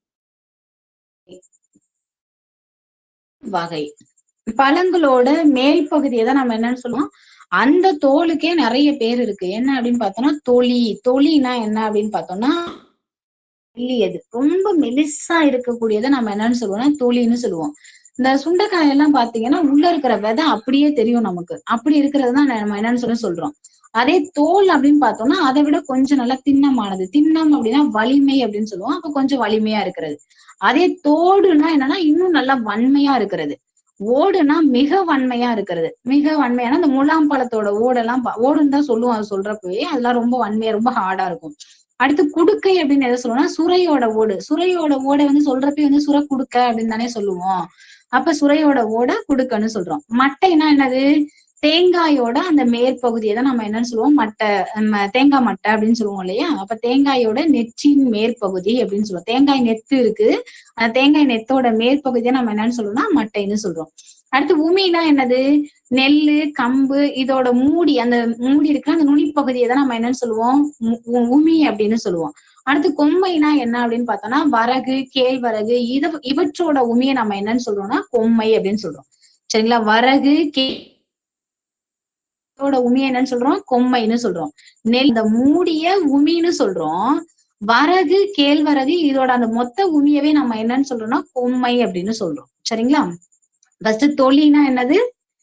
வகை பழங்களோட மேல் பகுதியை தான் நம்ம என்னன்னு சொல்லுவோம் அந்த தோலுக்கே நிறைய பேர் இருக்கு என்ன அப்படின்னு பார்த்தோம்னா தொலி தொலினா என்ன அப்படின்னு பார்த்தோம்னா மெல்லியது ரொம்ப மெலிசா இருக்கக்கூடியதை நம்ம என்னன்னு சொல்லுவோம்னா தொலின்னு சொல்லுவோம் இந்த சுண்டைக்காய் எல்லாம் பாத்தீங்கன்னா உள்ள இருக்கிற விதை அப்படியே தெரியும் நமக்கு அப்படி இருக்கிறது தான் நம்ம என்னன்னு சொல்லி சொல்றோம் அதே தோல் அப்படின்னு பார்த்தோம்னா அதை விட கொஞ்சம் நல்லா திண்ணமானது திண்ணம் அப்படின்னா வலிமை அப்படின்னு சொல்லுவோம் அப்ப கொஞ்சம் வலிமையா இருக்கிறது அதே தோடுனா என்னன்னா இன்னும் நல்லா வன்மையா இருக்கிறது ஓடுனா மிக வன்மையா இருக்கிறது மிக வன்மையான அந்த முலாம் பழத்தோட ஓடெல்லாம் பா- ஓடுன்னு தான் சொல்லுவோம் அது சொல்றப்பவே அதெல்லாம் ரொம்ப வன்மையா ரொம்ப ஹார்டா இருக்கும் அடுத்து குடுக்கை அப்படின்னு எதை சொல்லுவோம்னா சுரையோட ஓடு சுரையோட ஓடை வந்து சொல்றப்ப வந்து சுர குடுக்க அப்படின்னு தானே சொல்லுவோம் அப்ப சுரையோட ஓட குடுக்கன்னு சொல்றோம் மட்டைனா என்னது தேங்காயோட அந்த மேற்பகுதியை தான் நம்ம என்னன்னு சொல்லுவோம் மட்டை நம்ம தேங்காய் மட்டை அப்படின்னு சொல்லுவோம் இல்லையா அப்ப தேங்காயோட நெற்றின் மேற்பகுதி அப்படின்னு சொல்லுவோம் தேங்காய் நெத்து இருக்கு அந்த தேங்காய் நெத்தோட மேற்பகுதியை நம்ம என்னன்னு சொல்லுவோம்னா மட்டைன்னு சொல்றோம் அடுத்து உமினா என்னது நெல்லு கம்பு இதோட மூடி அந்த மூடி இருக்கிற அந்த நுனிப்பகுதியை தான் நம்ம என்னன்னு சொல்லுவோம் உ- உ- உமி அப்படின்னு சொல்லுவோம் அடுத்து கொம்மைனா என்ன அப்படின்னு பார்த்தோம்னா வரகு கேழ்வரகு இத இவற்றோட உமியை நம்ம என்னன்னு சொல்றோம்னா கொம்மை அப்படின்னு சொல்றோம் சரிங்களா வரகு கே இதோட உமி என்னன்னு சொல்றோம் கொம்மைன்னு சொல்றோம் நெல் இந்த மூடிய உமின்னு சொல்றோம் வரகு கேழ்வரகு இதோட அந்த மொத்த உமியவே நம்ம என்னன்னு சொல்றோம்னா கொம்மை அப்படின்னு சொல்றோம் சரிங்களா ஃபர்ஸ்ட் தொழினா என்னது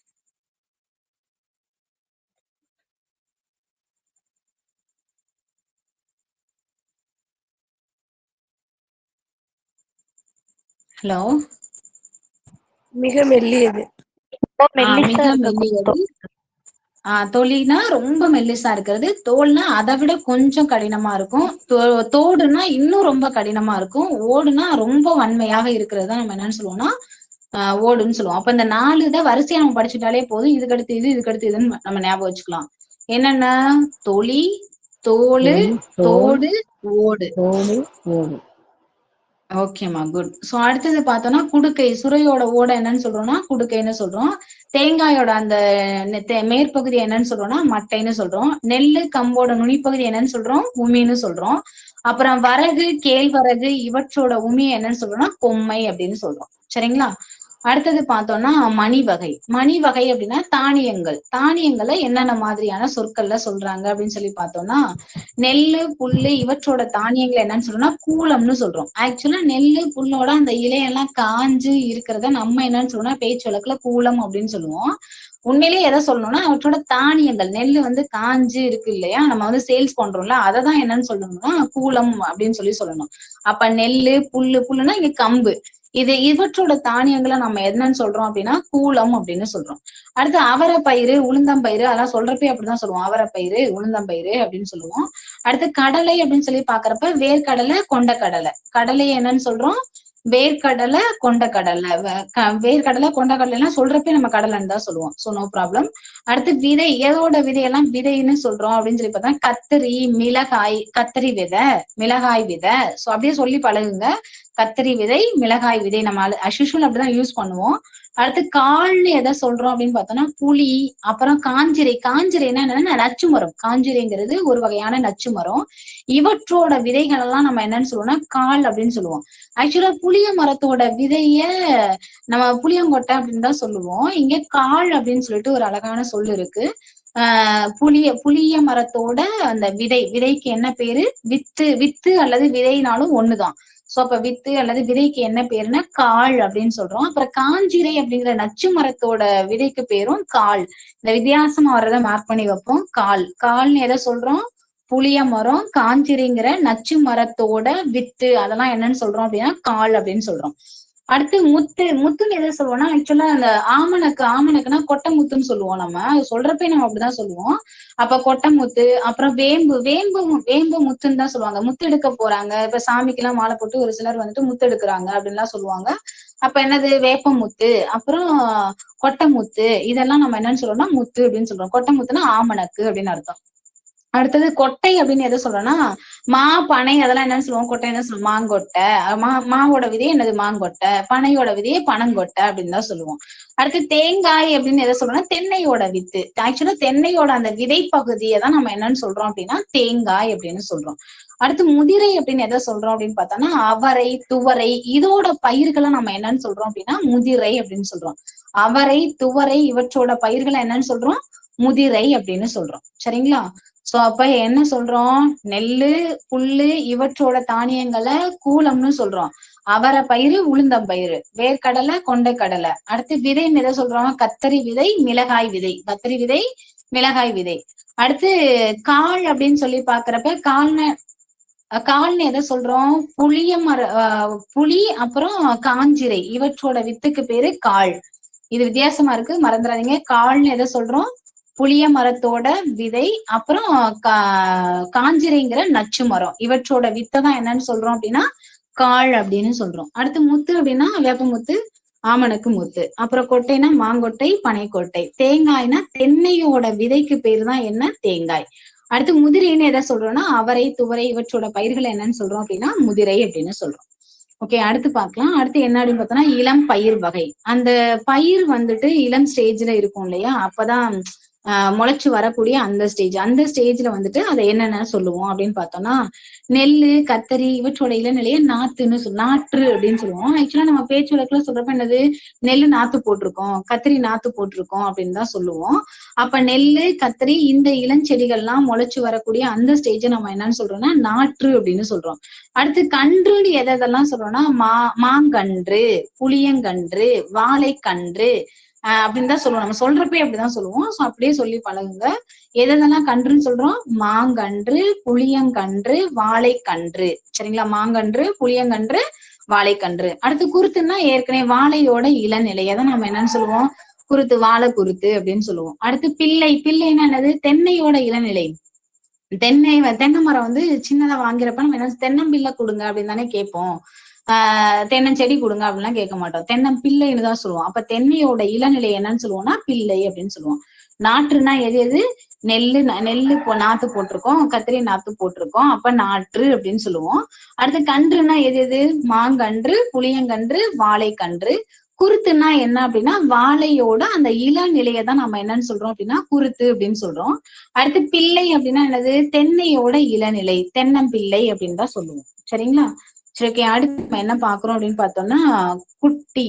ஹலோ மிக மெல்லியது மெல்லிசா இருக்க மெல்லியது ஆஹ் தொலினா ரொம்ப மெல்லிசா இருக்கிறது தோல்னா அதை விட கொஞ்சம் கடினமா இருக்கும் தோ- தோடுனா இன்னும் ரொம்ப கடினமா இருக்கும் ஓடுனா ரொம்ப வன்மையாக இருக்கிறது தான் நம்ம என்னன்னு சொல்லுவோம்னா ஆஹ் ஓடுன்னு சொல்லுவோம் அப்ப இந்த நாலு இதை வரிசையா நம்ம படிச்சுட்டாலே போதும் இதுக்கு அடுத்து இது இதுக்கு அடுத்து இதுன்னு நம்ம ஞாபகம் வச்சுக்கலாம் என்னென்ன தொலி தோடு தோடு ஓடு ஓகேம்மா குட் சோ அடுத்தது பார்த்தோம்னா குடுக்கை சுரையோட ஓட என்னன்னு சொல்றோம்னா குடுக்கைன்னு சொல்றோம் தேங்காயோட அந்த நெ- தே- மேற்பகுதி என்னன்னு சொல்றோம்னா மட்டைன்னு சொல்றோம் நெல்லு கம்போட நுனிப்பகுதி என்னன்னு சொல்றோம் உமின்னு சொல்றோம் அப்புறம் வரகு கேழ்வரகு இவற்றோட உமி என்னன்னு சொல்றோம்னா கொம்மை அப்படின்னு சொல்றோம் சரிங்களா அடுத்தது பார்த்தோம்னா மணி வகை மணி வகை அப்படின்னா தானியங்கள் தானியங்களை என்னென்ன மாதிரியான சொற்கள்ல சொல்றாங்க அப்படின்னு சொல்லி பார்த்தோம்னா நெல்லு புல்லு இவற்றோட தானியங்கள் என்னன்னு சொல்றோம்னா கூலம்னு சொல்றோம் ஆக்சுவலா நெல்லு புல்லோட அந்த இலையெல்லாம் காஞ்சு இருக்கிறத நம்ம என்னன்னு சொல்றோம்னா பேச்சு வழக்குல கூலம் அப்படின்னு சொல்லுவோம் உண்மையிலேயே எதை சொல்லணும்னா அவற்றோட தானியங்கள் நெல்லு வந்து காஞ்சு இருக்கு இல்லையா நம்ம வந்து சேல்ஸ் பண்றோம்ல அதை தான் என்னன்னு சொல்லணும்னா கூலம் அப்படின்னு சொல்லி சொல்லணும் அப்ப நெல்லு புல்லு புல்லுனா இங்க கம்பு இது இவற்றோட தானியங்களை நம்ம என்னன்னு சொல்றோம் அப்படின்னா கூலம் அப்படின்னு சொல்றோம் அடுத்து அவரைப்பயிறு உளுந்தம்பயிறு அதெல்லாம் சொல்றப்பே அப்படிதான் சொல்லுவோம் அவரைப்பயிறு உளுந்தம்பயிறு அப்படின்னு சொல்லுவோம் அடுத்து கடலை அப்படின்னு சொல்லி பாக்குறப்ப வேர்க்கடலை கொண்டக்கடலை கடலை என்னன்னு சொல்றோம் வேர்க்கடலை கொண்டக்கடலை வ- க- வேர்க்கடலை கொண்டக்கடலை எல்லாம் சொல்றப்பே நம்ம கடலைன்னு தான் சொல்லுவோம் சோ நோ ப்ராப்ளம் அடுத்து விதை எதோட விதையெல்லாம் விதைன்னு சொல்றோம் அப்படின்னு சொல்லி பார்த்தா கத்திரி மிளகாய் கத்திரி விதை மிளகாய் விதை சோ அப்படியே சொல்லி பழகுங்க கத்திரி விதை மிளகாய் விதை நம்ம அசிஷுவல் அப்படிதான் யூஸ் பண்ணுவோம் அடுத்து கால்னு எதை சொல்றோம் அப்படின்னு பார்த்தோம்னா புளி அப்புறம் காஞ்சிரை காஞ்சிரைன்னா என்னன்னா நச்சு மரம் காஞ்சிரைங்கிறது ஒரு வகையான நச்சு மரம் இவற்றோட விதைகள் எல்லாம் நம்ம என்னன்னு சொல்லுவோம்னா கால் அப்படின்னு சொல்லுவோம் ஆக்சுவலா புளிய மரத்தோட விதைய நம்ம புளியங்கொட்டை அப்படின்னு தான் சொல்லுவோம் இங்க கால் அப்படின்னு சொல்லிட்டு ஒரு அழகான சொல் இருக்கு ஆஹ் புளிய புளிய மரத்தோட அந்த விதை விதைக்கு என்ன பேரு வித்து வித்து அல்லது விதைனாலும் ஒண்ணுதான் சோ அப்ப வித்து அல்லது விதைக்கு என்ன பேருன்னா கால் அப்படின்னு சொல்றோம் அப்புறம் காஞ்சிரை அப்படிங்கிற நச்சு மரத்தோட விதைக்கு பேரும் கால் இந்த வித்தியாசமா வர்றதை மார்க் பண்ணி வைப்போம் கால் கால்னு எதை சொல்றோம் புளிய மரம் காஞ்சிரைங்கிற நச்சு மரத்தோட வித்து அதெல்லாம் என்னன்னு சொல்றோம் அப்படின்னா கால் அப்படின்னு சொல்றோம் அடுத்து முத்து முத்துன்னு எதை சொல்லுவோம்னா ஆக்சுவலா அந்த ஆமணக்கு ஆமணக்குன்னா கொட்டை முத்துன்னு சொல்லுவோம் நம்ம அது சொல்றப்பே நம்ம அப்படிதான் சொல்லுவோம் அப்ப கொட்டை முத்து அப்புறம் வேம்பு வேம்பு மு- வேம்பு முத்துன்னு தான் சொல்லுவாங்க முத்து எடுக்க போறாங்க இப்ப சாமிக்கு எல்லாம் மாலை போட்டு ஒரு சிலர் வந்துட்டு முத்து எடுக்கிறாங்க அப்படின்லாம் சொல்லுவாங்க அப்ப என்னது வேப்ப முத்து அப்புறம் கொட்டை முத்து இதெல்லாம் நம்ம என்னன்னு சொல்றோம்னா முத்து அப்படின்னு சொல்றோம் கொட்டை முத்துனா ஆமணக்கு அப்படின்னு அர்த்தம் அடுத்தது கொட்டை அப்படின்னு எதை சொல்றோம்னா மா பனை அதெல்லாம் என்னன்னு சொல்லுவோம் கொட்டை என்ன சொல்லுவோம் மாங்கொட்டை அஹ் மா மாவோட விதையே என்னது மாங்கொட்டை பனையோட விதையே பனங்கொட்டை அப்படின்னு தான் சொல்லுவோம் அடுத்து தேங்காய் அப்படின்னு எதை சொல்றோம்னா தென்னையோட வித்து ஆக்சுவலா தென்னையோட அந்த விதை பகுதியை தான் நம்ம என்னன்னு சொல்றோம் அப்படின்னா தேங்காய் அப்படின்னு சொல்றோம் அடுத்து முதிரை அப்படின்னு எதை சொல்றோம் அப்படின்னு பார்த்தோம்னா அவரை துவரை இதோட பயிர்களை நம்ம என்னன்னு சொல்றோம் அப்படின்னா முதிரை அப்படின்னு சொல்றோம் அவரை துவரை இவற்றோட பயிர்களை என்னன்னு சொல்றோம் முதிரை அப்படின்னு சொல்றோம் சரிங்களா சோ அப்ப என்ன சொல்றோம் நெல்லு புல்லு இவற்றோட தானியங்களை கூலம்னு சொல்றோம் அவரை பயிறு உளுந்தம்பயிறு வேர்க்கடலை கொண்டைக்கடலை அடுத்து விதை எதை சொல்றோம் கத்தரி விதை மிளகாய் விதை கத்தரி விதை மிளகாய் விதை அடுத்து கால் அப்படின்னு சொல்லி பாக்குறப்ப கால்ன அஹ் கால்னு எதை சொல்றோம் புளிய மர அஹ் புளி அப்புறம் காஞ்சிரை இவற்றோட வித்துக்கு பேரு கால் இது வித்தியாசமா இருக்கு மறந்துடாதீங்க கால்னு எதை சொல்றோம் புளிய மரத்தோட விதை அப்புறம் கா காஞ்சிரைங்கிற நச்சு மரம் இவற்றோட வித்தை தான் என்னன்னு சொல்றோம் அப்படின்னா கால் அப்படின்னு சொல்றோம் அடுத்து முத்து அப்படின்னா வேப்ப முத்து ஆமணக்கு முத்து அப்புறம் கொட்டைனா மாங்கொட்டை பனைக்கொட்டை தேங்காய்னா தென்னையோட விதைக்கு பேர் தான் என்ன தேங்காய் அடுத்து முதிரைன்னு எதை சொல்றோம்னா அவரை துவரை இவற்றோட பயிர்கள் என்னன்னு சொல்றோம் அப்படின்னா முதிரை அப்படின்னு சொல்றோம் ஓகே அடுத்து பார்க்கலாம் அடுத்து என்ன அப்படின்னு பார்த்தோம்னா இளம் பயிர் வகை அந்த பயிர் வந்துட்டு இளம் ஸ்டேஜ்ல இருக்கும் இல்லையா அப்பதான் ஆஹ் முளைச்சு வரக்கூடிய அந்த ஸ்டேஜ் அந்த ஸ்டேஜ்ல வந்துட்டு அதை என்னென்ன சொல்லுவோம் அப்படின்னு பார்த்தோம்னா நெல்லு கத்தரி இவற்றோட இளநிலைய நாத்துன்னு சொல் நாற்று அப்படின்னு சொல்லுவோம் ஆக்சுவலா நம்ம பேச்சு வழக்குல சொல்றப்ப என்னது நெல்லு நாத்து போட்டிருக்கோம் கத்திரி நாத்து போட்டிருக்கோம் அப்படின்னு தான் சொல்லுவோம் அப்ப நெல்லு கத்திரி இந்த இளஞ்செடிகள்லாம் முளைச்சு வரக்கூடிய அந்த ஸ்டேஜை நம்ம என்னன்னு சொல்றோம்னா நாற்று அப்படின்னு சொல்றோம் அடுத்து கன்றுன்னு எதை எதெல்லாம் சொல்றோம்னா மா மாங்கன்று புளியங்கன்று வாழைக்கன்று ஆஹ் அப்படின்னு தான் சொல்லுவோம் நம்ம சொல்றப்பே அப்படிதான் சொல்லுவோம் சோ அப்படியே சொல்லி பழகுங்க எதெல்லாம் கன்றுன்னு சொல்றோம் மாங்கன்று புளியங்கன்று வாழைக்கன்று சரிங்களா மாங்கன்று புளியங்கன்று வாழைக்கன்று அடுத்து குருத்துன்னா ஏற்கனவே வாழையோட இளநிலை அதை நம்ம என்னன்னு சொல்லுவோம் குருத்து வாழை குருத்து அப்படின்னு சொல்லுவோம் அடுத்து பிள்ளை பிள்ளைன்னா என்னது தென்னையோட இளநிலை தென்னை வ- தென்னை மரம் வந்து சின்னதா வாங்குறப்ப நம்ம என்ன தென்னம்பிள்ளை கொடுங்க அப்படின்னு தானே கேட்போம் ஆஹ் தென்னஞ்செடி கொடுங்க அப்படின்லாம் கேட்க மாட்டோம் தென்னம்பிள்ளைன்னு தான் சொல்லுவோம் அப்ப தென்னையோட இளநிலை என்னன்னு சொல்லுவோம்னா பிள்ளை அப்படின்னு சொல்லுவோம் நாற்றுனா எது எது நெல்லு ந- நெல்லு போ நாத்து போட்டிருக்கோம் கத்திரி நாத்து போட்டிருக்கோம் அப்ப நாற்று அப்படின்னு சொல்லுவோம் அடுத்து கன்றுனா எது எது மாங்கன்று புளியங்கன்று வாழைக்கன்று குருத்துனா என்ன அப்படின்னா வாழையோட அந்த இளநிலையை தான் நம்ம என்னன்னு சொல்றோம் அப்படின்னா குருத்து அப்படின்னு சொல்றோம் அடுத்து பிள்ளை அப்படின்னா என்னது தென்னையோட இளநிலை தென்னம்பிள்ளை அப்படின்னு தான் சொல்லுவோம் சரிங்களா சரி ஓகே அடுத்து நம்ம என்ன பாக்குறோம் அப்படின்னு பார்த்தோம்னா குட்டி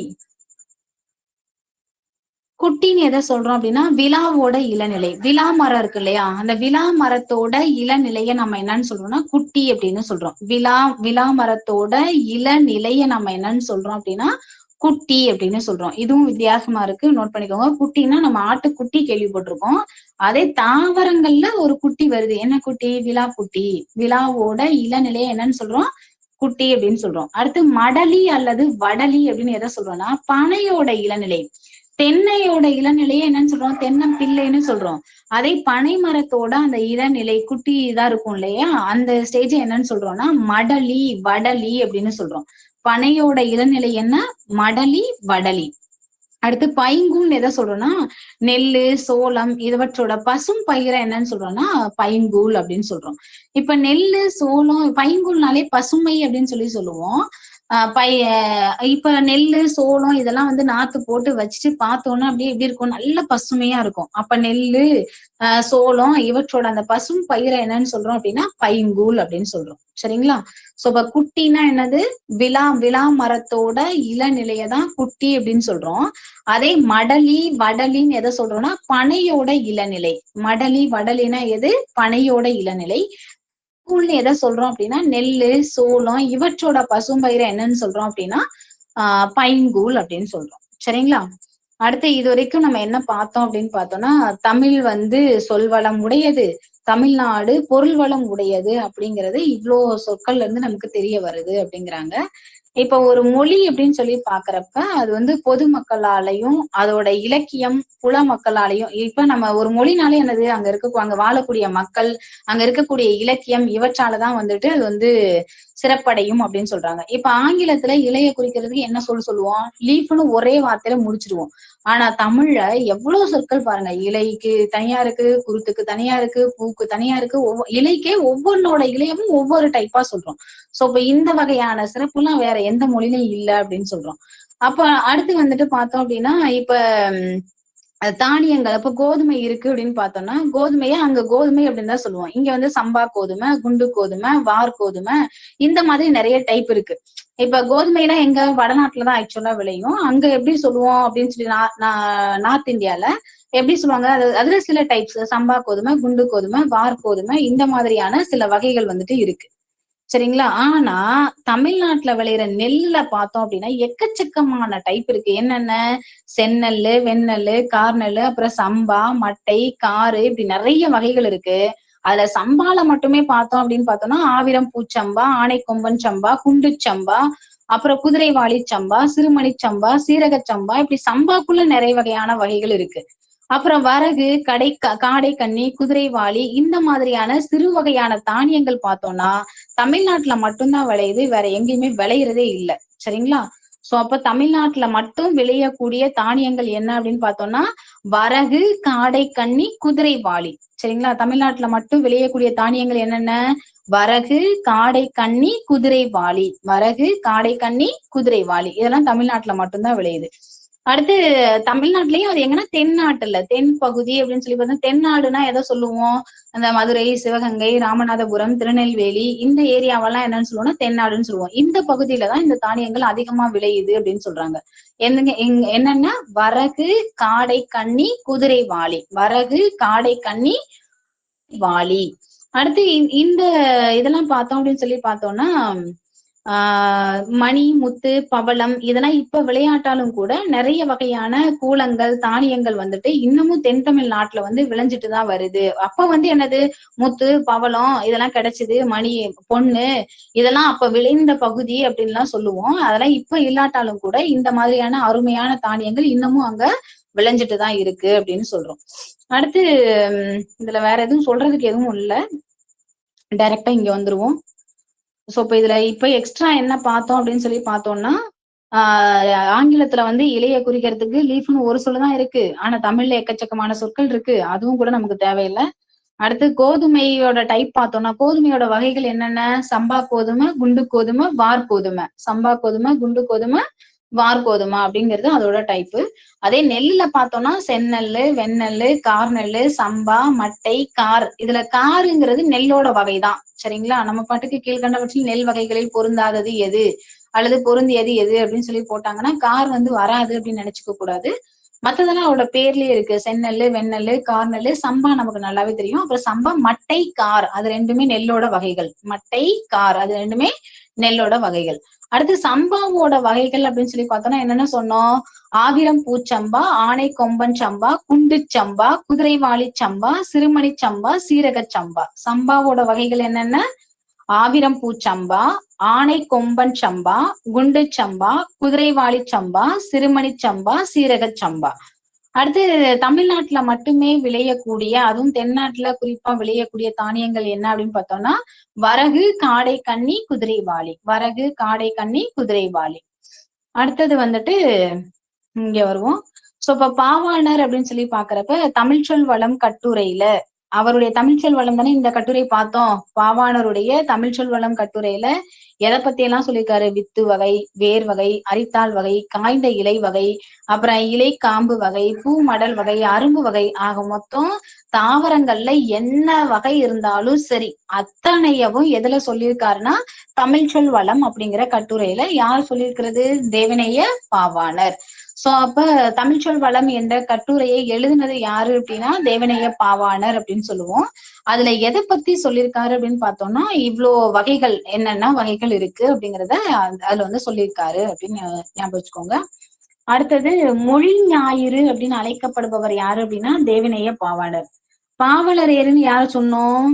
குட்டின்னு எதை சொல்றோம் அப்படின்னா விழாவோட இளநிலை விழா மரம் இருக்கு இல்லையா அந்த விழா மரத்தோட இளநிலைய நம்ம என்னன்னு சொல்றோம்னா குட்டி அப்படின்னு சொல்றோம் விழா விழா மரத்தோட இளநிலைய நம்ம என்னன்னு சொல்றோம் அப்படின்னா குட்டி அப்படின்னு சொல்றோம் இதுவும் வித்தியாசமா இருக்கு நோட் பண்ணிக்கோங்க குட்டினா நம்ம ஆட்டுக்குட்டி கேள்விப்பட்டிருக்கோம் அதே தாவரங்கள்ல ஒரு குட்டி வருது என்ன குட்டி விழா குட்டி விழாவோட இளநிலைய என்னன்னு சொல்றோம் குட்டி அப்படின்னு சொல்றோம் அடுத்து மடலி அல்லது வடலி அப்படின்னு எதை சொல்றோம்னா பனையோட இளநிலை தென்னையோட இளநிலையை என்னன்னு சொல்றோம் தென்னம்பிள்ளைன்னு சொல்றோம் அதே பனை மரத்தோட அந்த இளநிலை குட்டி இதா இருக்கும் இல்லையா அந்த ஸ்டேஜ் என்னன்னு சொல்றோம்னா மடலி வடலி அப்படின்னு சொல்றோம் பனையோட இளநிலை என்ன மடலி வடலி அடுத்து பைங்கூல் எதை சொல்றோம்னா நெல்லு சோளம் இவற்றோட பசும் பயிரை என்னன்னு சொல்றோம்னா பைங்கூல் அப்படின்னு சொல்றோம் இப்ப நெல்லு சோளம் பைங்கூல்னாலே பசுமை அப்படின்னு சொல்லி சொல்லுவோம் ஆஹ் பை ஆஹ் இப்ப நெல்லு சோளம் இதெல்லாம் வந்து நாத்து போட்டு வச்சுட்டு பார்த்தோம்னா அப்படியே எப்படி இருக்கும் நல்ல பசுமையா இருக்கும் அப்ப நெல்லு ஆஹ் சோளம் இவற்றோட அந்த பசும் பயிரை என்னன்னு சொல்றோம் அப்படின்னா பைங்கூல் அப்படின்னு சொல்றோம் சரிங்களா சோ இப்ப குட்டினா என்னது விழா விழா மரத்தோட இளநிலைய தான் குட்டி அப்படின்னு சொல்றோம் அதே மடலி வடலின்னு எதை சொல்றோம்னா பனையோட இளநிலை மடலி வடலினா எது பனையோட இளநிலை கூழ்னு எதை சொல்றோம் அப்படின்னா நெல்லு சோளம் இவற்றோட பசும்பயிரை என்னன்னு சொல்றோம் அப்படின்னா ஆஹ் பைங்கூல் அப்படின்னு சொல்றோம் சரிங்களா அடுத்து இது வரைக்கும் நம்ம என்ன பார்த்தோம் அப்படின்னு பார்த்தோம்னா தமிழ் வந்து சொல்வளம் உடையது தமிழ்நாடு பொருள் வளம் உடையது அப்படிங்கிறது இவ்வளோ சொற்கள்ல இருந்து நமக்கு தெரிய வருது அப்படிங்கிறாங்க இப்ப ஒரு மொழி அப்படின்னு சொல்லி பாக்குறப்ப அது வந்து பொதுமக்களாலையும் அதோட இலக்கியம் புல மக்களாலையும் இப்ப நம்ம ஒரு மொழினாலே என்னது அங்க இருக்க அங்க வாழக்கூடிய மக்கள் அங்க இருக்கக்கூடிய இலக்கியம் இவற்றாலதான் வந்துட்டு அது வந்து சிறப்படையும் அப்படின்னு சொல்றாங்க இப்ப ஆங்கிலத்துல இலைய குறிக்கிறதுக்கு என்ன சொல் சொல்லுவோம் லீஃப்னு ஒரே வார்த்தையில முடிச்சிருவோம் ஆனா தமிழ்ல எவ்வளவு சொற்கள் பாருங்க இலைக்கு தனியா இருக்கு குருத்துக்கு தனியா இருக்கு பூக்கு தனியா இருக்கு ஒவ்வொ- இலைக்கே ஒவ்வொன்னோட இலையமும் ஒவ்வொரு டைப்பா சொல்றோம் சோ இப்ப இந்த வகையான சிறப்புலாம் வேற எந்த மொழியிலும் இல்ல அப்படின்னு சொல்றோம் அப்ப அடுத்து வந்துட்டு பார்த்தோம் அப்படின்னா இப்ப ம், அஹ் தானியங்கள் அப்ப கோதுமை இருக்கு அப்படின்னு பார்த்தோம்னா கோதுமையை அங்க கோதுமை அப்படின்னு தான் சொல்லுவோம் இங்க வந்து சம்பா கோதுமை குண்டு கோதுமை வார் கோதுமை இந்த மாதிரி நிறைய டைப் இருக்கு இப்ப கோதுமைலாம் எங்க வடநாட்டுலதான் ஆக்சுவலா விளையும் அங்க எப்படி சொல்லுவோம் அப்படின்னு சொல்லி நா- நா- நார்த் இந்தியால எப்படி சொல்லுவாங்க அது அதுல சில டைப்ஸ் சம்பா கோதுமை குண்டு கோதுமை வார் கோதுமை இந்த மாதிரியான சில வகைகள் வந்துட்டு இருக்கு சரிங்களா ஆனா தமிழ்நாட்டுல விளையிற நெல்லுல பார்த்தோம் அப்படின்னா எக்கச்சக்கமான டைப் இருக்கு என்னென்ன செந்நெல்லு வெண்ணெல்லு கார்நெல்லு அப்புறம் சம்பா மட்டை காரு இப்படி நிறைய வகைகள் இருக்கு அதுல சம்பால மட்டுமே பார்த்தோம் அப்படின்னு பார்த்தோம்னா ஆவிரம் பூச்சம்பா ஆனைக்கொம்பன் சம்பா குண்டு சம்பா அப்புறம் குதிரைவாளி சம்பா சிறுமணி சம்பா சீரக சம்பா இப்படி சம்பாக்குள்ள நிறைய வகையான வகைகள் இருக்கு அப்புறம் வரகு கடை க- காடை கன்னி குதிரைவாளி இந்த மாதிரியான சிறு வகையான தானியங்கள் பார்த்தோம்னா தமிழ்நாட்டுல மட்டும்தான் விளையுது வேற எங்கேயுமே விளையிறதே இல்ல சரிங்களா சோ அப்ப தமிழ்நாட்டுல மட்டும் விளையக்கூடிய தானியங்கள் என்ன அப்படின்னு பார்த்தோம்னா வரகு காடை கன்னி குதிரைவாளி சரிங்களா தமிழ்நாட்டுல மட்டும் விளையக்கூடிய தானியங்கள் என்னென்ன வரகு காடை கன்னி குதிரைவாளி வரகு காடை கன்னி குதிரைவாளி இதெல்லாம் தமிழ்நாட்டுல மட்டும்தான் விளையுது அடுத்து தமிழ்நாட்டுலயும் அது எங்கன்னா தென்னாட்டுல தென் பகுதி அப்படின்னு சொல்லி பார்த்தா தென்னாடுனா எதை சொல்லுவோம் அந்த மதுரை சிவகங்கை ராமநாதபுரம் திருநெல்வேலி இந்த ஏரியாவெல்லாம் என்னன்னு சொல்லுவோம்னா தென்னாடுன்னு சொல்லுவோம் இந்த பகுதியில தான் இந்த தானியங்கள் அதிகமா விளையுது அப்படின்னு சொல்றாங்க என்னங்க எங்க- என்னன்னா வரகு காடை கன்னி குதிரை வாளி வரகு காடை கன்னி வாளி அடுத்து இ- இந்த இதெல்லாம் பார்த்தோம் அப்படின்னு சொல்லி பார்த்தோம்னா ஆஹ் மணி முத்து பவளம் இதெல்லாம் இப்ப விளையாட்டாலும் கூட நிறைய வகையான கூலங்கள் தானியங்கள் வந்துட்டு இன்னமும் தென் தமிழ்நாட்டுல வந்து விளைஞ்சிட்டு தான் வருது அப்ப வந்து என்னது முத்து பவளம் இதெல்லாம் கிடைச்சது மணி பொண்ணு இதெல்லாம் அப்ப விளைந்த பகுதி அப்படின்லாம் சொல்லுவோம் அதெல்லாம் இப்ப இல்லாட்டாலும் கூட இந்த மாதிரியான அருமையான தானியங்கள் இன்னமும் அங்க விளைஞ்சிட்டு தான் இருக்கு அப்படின்னு சொல்றோம் அடுத்து உம், இதுல வேற எதுவும் சொல்றதுக்கு எதுவும் இல்ல டைரக்டா இங்க வந்துருவோம் சோ இப்ப இதுல இப்ப எக்ஸ்ட்ரா என்ன பார்த்தோம் அப்படின்னு சொல்லி பார்த்தோம்னா ஆஹ் ஆங்கிலத்துல வந்து இலைய குறிக்கிறதுக்கு லீஃப்னு ஒரு சொல்லு தான் இருக்கு ஆனா தமிழ்ல எக்கச்சக்கமான சொற்கள் இருக்கு அதுவும் கூட நமக்கு தேவையில்லை அடுத்து கோதுமையோட டைப் பார்த்தோம்னா கோதுமையோட வகைகள் என்னென்ன சம்பா கோதுமை குண்டு கோதுமை வார் கோதுமை சம்பா கோதுமை குண்டு கோதுமை வார் கோதுமை அப்படிங்கிறது அதோட டைப்பு அதே நெல்லுல பார்த்தோம்னா செந்நெல்லு வெண்ணெல்லு கார்நெல்லு சம்பா மட்டை கார் இதுல காருங்கிறது நெல்லோட வகைதான் சரிங்களா நம்ம பாட்டுக்கு கீழ்கண்டவற்றில் நெல் வகைகளில் பொருந்தாதது எது அல்லது பொருந்தியது எது அப்படின்னு சொல்லி போட்டாங்கன்னா கார் வந்து வராது அப்படின்னு நினைச்சுக்க கூடாது மத்ததெல்லாம் அவரோட பேர்லயே இருக்கு செந்நெல்லு வெண்ணெல்லு கார்நெல்லு சம்பா நமக்கு நல்லாவே தெரியும் அப்புறம் சம்பா மட்டை கார் அது ரெண்டுமே நெல்லோட வகைகள் மட்டை கார் அது ரெண்டுமே நெல்லோட வகைகள் அடுத்து சம்பாவோட வகைகள் அப்படின்னு சொல்லி பார்த்தோம்னா என்னென்ன சொன்னோம் ஆகிரம் பூச்சம்பா ஆனை கொம்பன் சம்பா குண்டு சம்பா குதிரைவாளி சம்பா சிறுமணி சம்பா சீரக சம்பா சம்பாவோட வகைகள் என்னென்ன ஆவிரம் பூச்சம்பா ஆனை கொம்பன் சம்பா குண்டு சம்பா குதிரைவாளி சம்பா சிறுமணி சம்பா சீரக சம்பா அடுத்து தமிழ்நாட்டுல மட்டுமே விளையக்கூடிய அதுவும் தென்னாட்டுல குறிப்பா விளையக்கூடிய தானியங்கள் என்ன அப்படின்னு பார்த்தோம்னா வரகு காடை கன்னி குதிரைவாளி வரகு காடை கன்னி குதிரைவாளி அடுத்தது வந்துட்டு இங்க வருவோம் சோ இப்ப பாவாணர் அப்படின்னு சொல்லி பாக்குறப்ப தமிழ்ச்சொல் வளம் கட்டுரையில அவருடைய தமிழ்ச்சொல் வளம் தானே இந்த கட்டுரை பார்த்தோம் பாவாணருடைய தமிழ்ச்சொல் வளம் கட்டுரையில எதை பத்தி எல்லாம் சொல்லியிருக்காரு வித்து வகை வேர் வகை அரித்தாள் வகை காய்ந்த இலை வகை அப்புறம் இலை காம்பு வகை பூ மடல் வகை அரும்பு வகை ஆக மொத்தம் தாவரங்கள்ல என்ன வகை இருந்தாலும் சரி அத்தனையவும் எதுல சொல்லியிருக்காருன்னா தமிழ்ச்சொல் வளம் அப்படிங்கிற கட்டுரையில யார் சொல்லியிருக்கிறது தேவனைய பாவாணர் சோ அப்ப தமிழ்ச்சொல் வளம் என்ற கட்டுரையை எழுதினது யாரு அப்படின்னா தேவனைய பாவாணர் அப்படின்னு சொல்லுவோம் அதுல எதை பத்தி சொல்லியிருக்காரு அப்படின்னு பார்த்தோம்னா இவ்ளோ வகைகள் என்னென்ன வகைகள் இருக்கு அப்படிங்கறத அதுல வந்து சொல்லியிருக்காரு அப்படின்னு ஞாபகம் வச்சுக்கோங்க அடுத்தது மொழி ஞாயிறு அப்படின்னு அழைக்கப்படுபவர் யாரு அப்படின்னா தேவனைய பாவாணர் பாவலரேருன்னு யார சொன்னோம்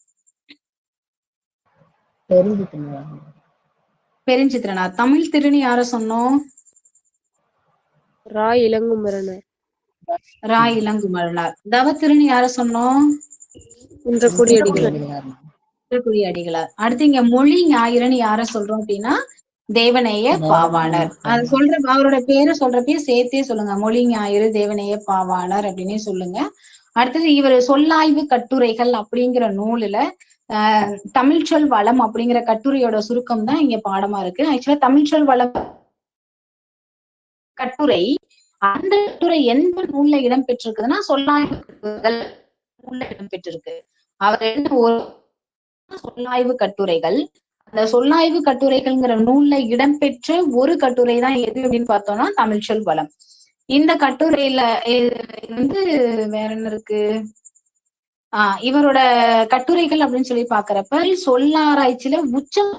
பெருஞ்சித்திரனார் தமிழ் திருன்னு யார சொன்னோம் ரா இளங்குமரனர் ரா இளங்குமரனார் தவத்திருன்னு யார சொன்னோம் குன்றக்குடி அடிகள் திருக்குறி அடிகளார் அடுத்து இங்க மொழி ஞாயிறுன்னு யார சொல்றோம் அப்படின்னா தேவநேய பாவாணர் அது சொல்ற அவரோட பேரை சொல்றப்பயே சேர்த்தே சொல்லுங்க மொழி ஞாயிறு தேவநேய பாவாணர் அப்படின்னே சொல்லுங்க அடுத்தது இவர் சொல்லாய்வு கட்டுரைகள் அப்படிங்கிற நூலுல ஆஹ் தமிழ்ச்சொல் வளம் அப்படிங்கிற கட்டுரையோட சுருக்கம் தான் இங்க பாடமா இருக்கு ஆக்சுவலா தமிழ்ச்சொல் வளம் கட்டுரை அந்த கட்டுரை எந்த நூல்ல இடம் பெற்றிருக்குதுன்னா சொல்லாய்வு கட்டுரைகள் நூல்ல இடம் பெற்றிருக்கு அவர் எழுதின ஒரு சொல்லாய்வு கட்டுரைகள் அந்த சொல்லாய்வு கட்டுரைகள்ங்கிற நூல்ல இடம்பெற்ற ஒரு கட்டுரை தான் எது அப்படின்னு பார்த்தோம்னா தமிழ்ச்சொல் வளம் இந்த கட்டுரையில இது வந்து வேற என்ன இருக்கு ஆஹ் இவரோட கட்டுரைகள் அப்படின்னு சொல்லி பாக்குறப்ப சொல்லாராய்ச்சியில உச்சம்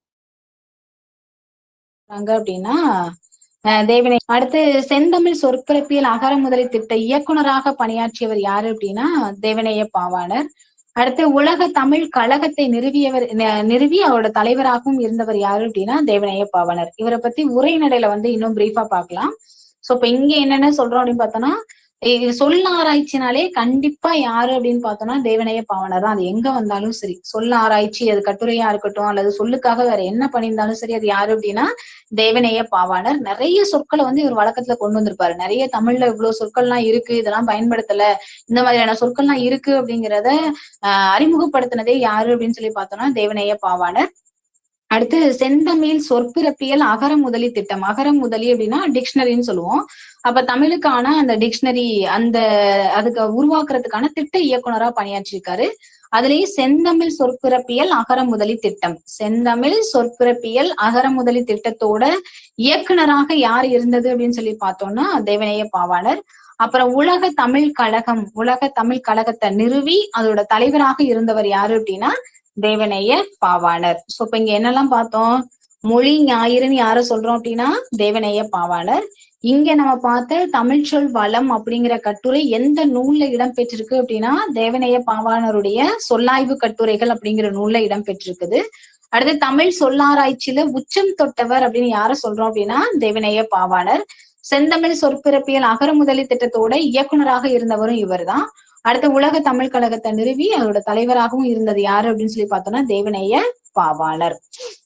அப்படின்னா அஹ் தேவனை அடுத்து செந்தமிழ் சொற்பிறப்பியல் அகர முதலி திட்ட இயக்குனராக பணியாற்றியவர் யாரு அப்படின்னா தேவனைய பாவாணர் அடுத்து உலக தமிழ் கழகத்தை நிறுவியவர் நிறுவி அவரோட தலைவராகவும் இருந்தவர் யாரு அப்படின்னா தேவனைய பாவனர் இவரை பத்தி உரைநடையில வந்து இன்னும் பிரீஃபா பார்க்கலாம் சோ இப்ப இங்க என்னென்ன சொல்றோம் அப்படின்னு பார்த்தோம்னா இது சொல்ல ஆராய்ச்சினாலே கண்டிப்பா யாரு அப்படின்னு பார்த்தோம்னா தேவனைய பாவனர் தான் அது எங்க வந்தாலும் சரி சொல்ல ஆராய்ச்சி அது கட்டுரையா இருக்கட்டும் அல்லது சொல்லுக்காக வேற என்ன பண்ணியிருந்தாலும் சரி அது யாரு அப்படின்னா தேவனைய பாவாணர் நிறைய சொற்களை வந்து இவர் வழக்கத்துல கொண்டு வந்திருப்பாரு நிறைய தமிழ்ல இவ்வளவு சொற்கள்லாம் இருக்கு இதெல்லாம் பயன்படுத்தல இந்த மாதிரியான சொற்கள்லாம் இருக்கு அப்படிங்கிறத ஆஹ் அறிமுகப்படுத்தினதே யாரு அப்படின்னு சொல்லி பார்த்தோம்னா தேவனைய பாவாணர் அடுத்து செந்தமிழ் சொற்பிறப்பியல் அகர முதலி திட்டம் அகர முதலி அப்படின்னா டிக்ஷனரின்னு சொல்லுவோம் அப்ப தமிழுக்கான அந்த டிக்ஷனரி அந்த அதுக்கு உருவாக்குறதுக்கான திட்ட இயக்குனரா பணியாற்றிருக்காரு அதுலயே செந்தமிழ் சொற்பிறப்பியல் அகர முதலி திட்டம் செந்தமிழ் சொற்பிறப்பியல் அகர முதலி திட்டத்தோட இயக்குனராக யார் இருந்தது அப்படின்னு சொல்லி பார்த்தோம்னா தேவனைய பாவாணர் அப்புறம் உலக தமிழ் கழகம் உலக தமிழ் கழகத்தை நிறுவி அதோட தலைவராக இருந்தவர் யாரு அப்படின்னா தேவனைய பாவாணர் சோ இப்ப இங்க என்னெல்லாம் பார்த்தோம் மொழி ஞாயிறுன்னு யார சொல்றோம் அப்படின்னா தேவனைய பாவாணர் இங்க நம்ம பார்த்த தமிழ்ச்சொல் வளம் அப்படிங்கிற கட்டுரை எந்த நூல்ல இடம் பெற்றிருக்கு அப்படின்னா தேவனைய பாவாணருடைய சொல்லாய்வு கட்டுரைகள் அப்படிங்கிற நூல்ல இடம் பெற்றிருக்குது அடுத்து தமிழ் சொல்லாராய்ச்சியில உச்சம் தொட்டவர் அப்படின்னு யார சொல்றோம் அப்படின்னா தேவனைய பாவாணர் செந்தமிழ் சொற்பிறப்பியல் அகர முதலி திட்டத்தோட இயக்குனராக இருந்தவரும் இவர்தான் அடுத்து உலக தமிழ் கழகத்தை நிறுவி அவரோட தலைவராகவும் இருந்தது யாரு அப்படின்னு சொல்லி பார்த்தோம்னா தேவனைய பாவாணர்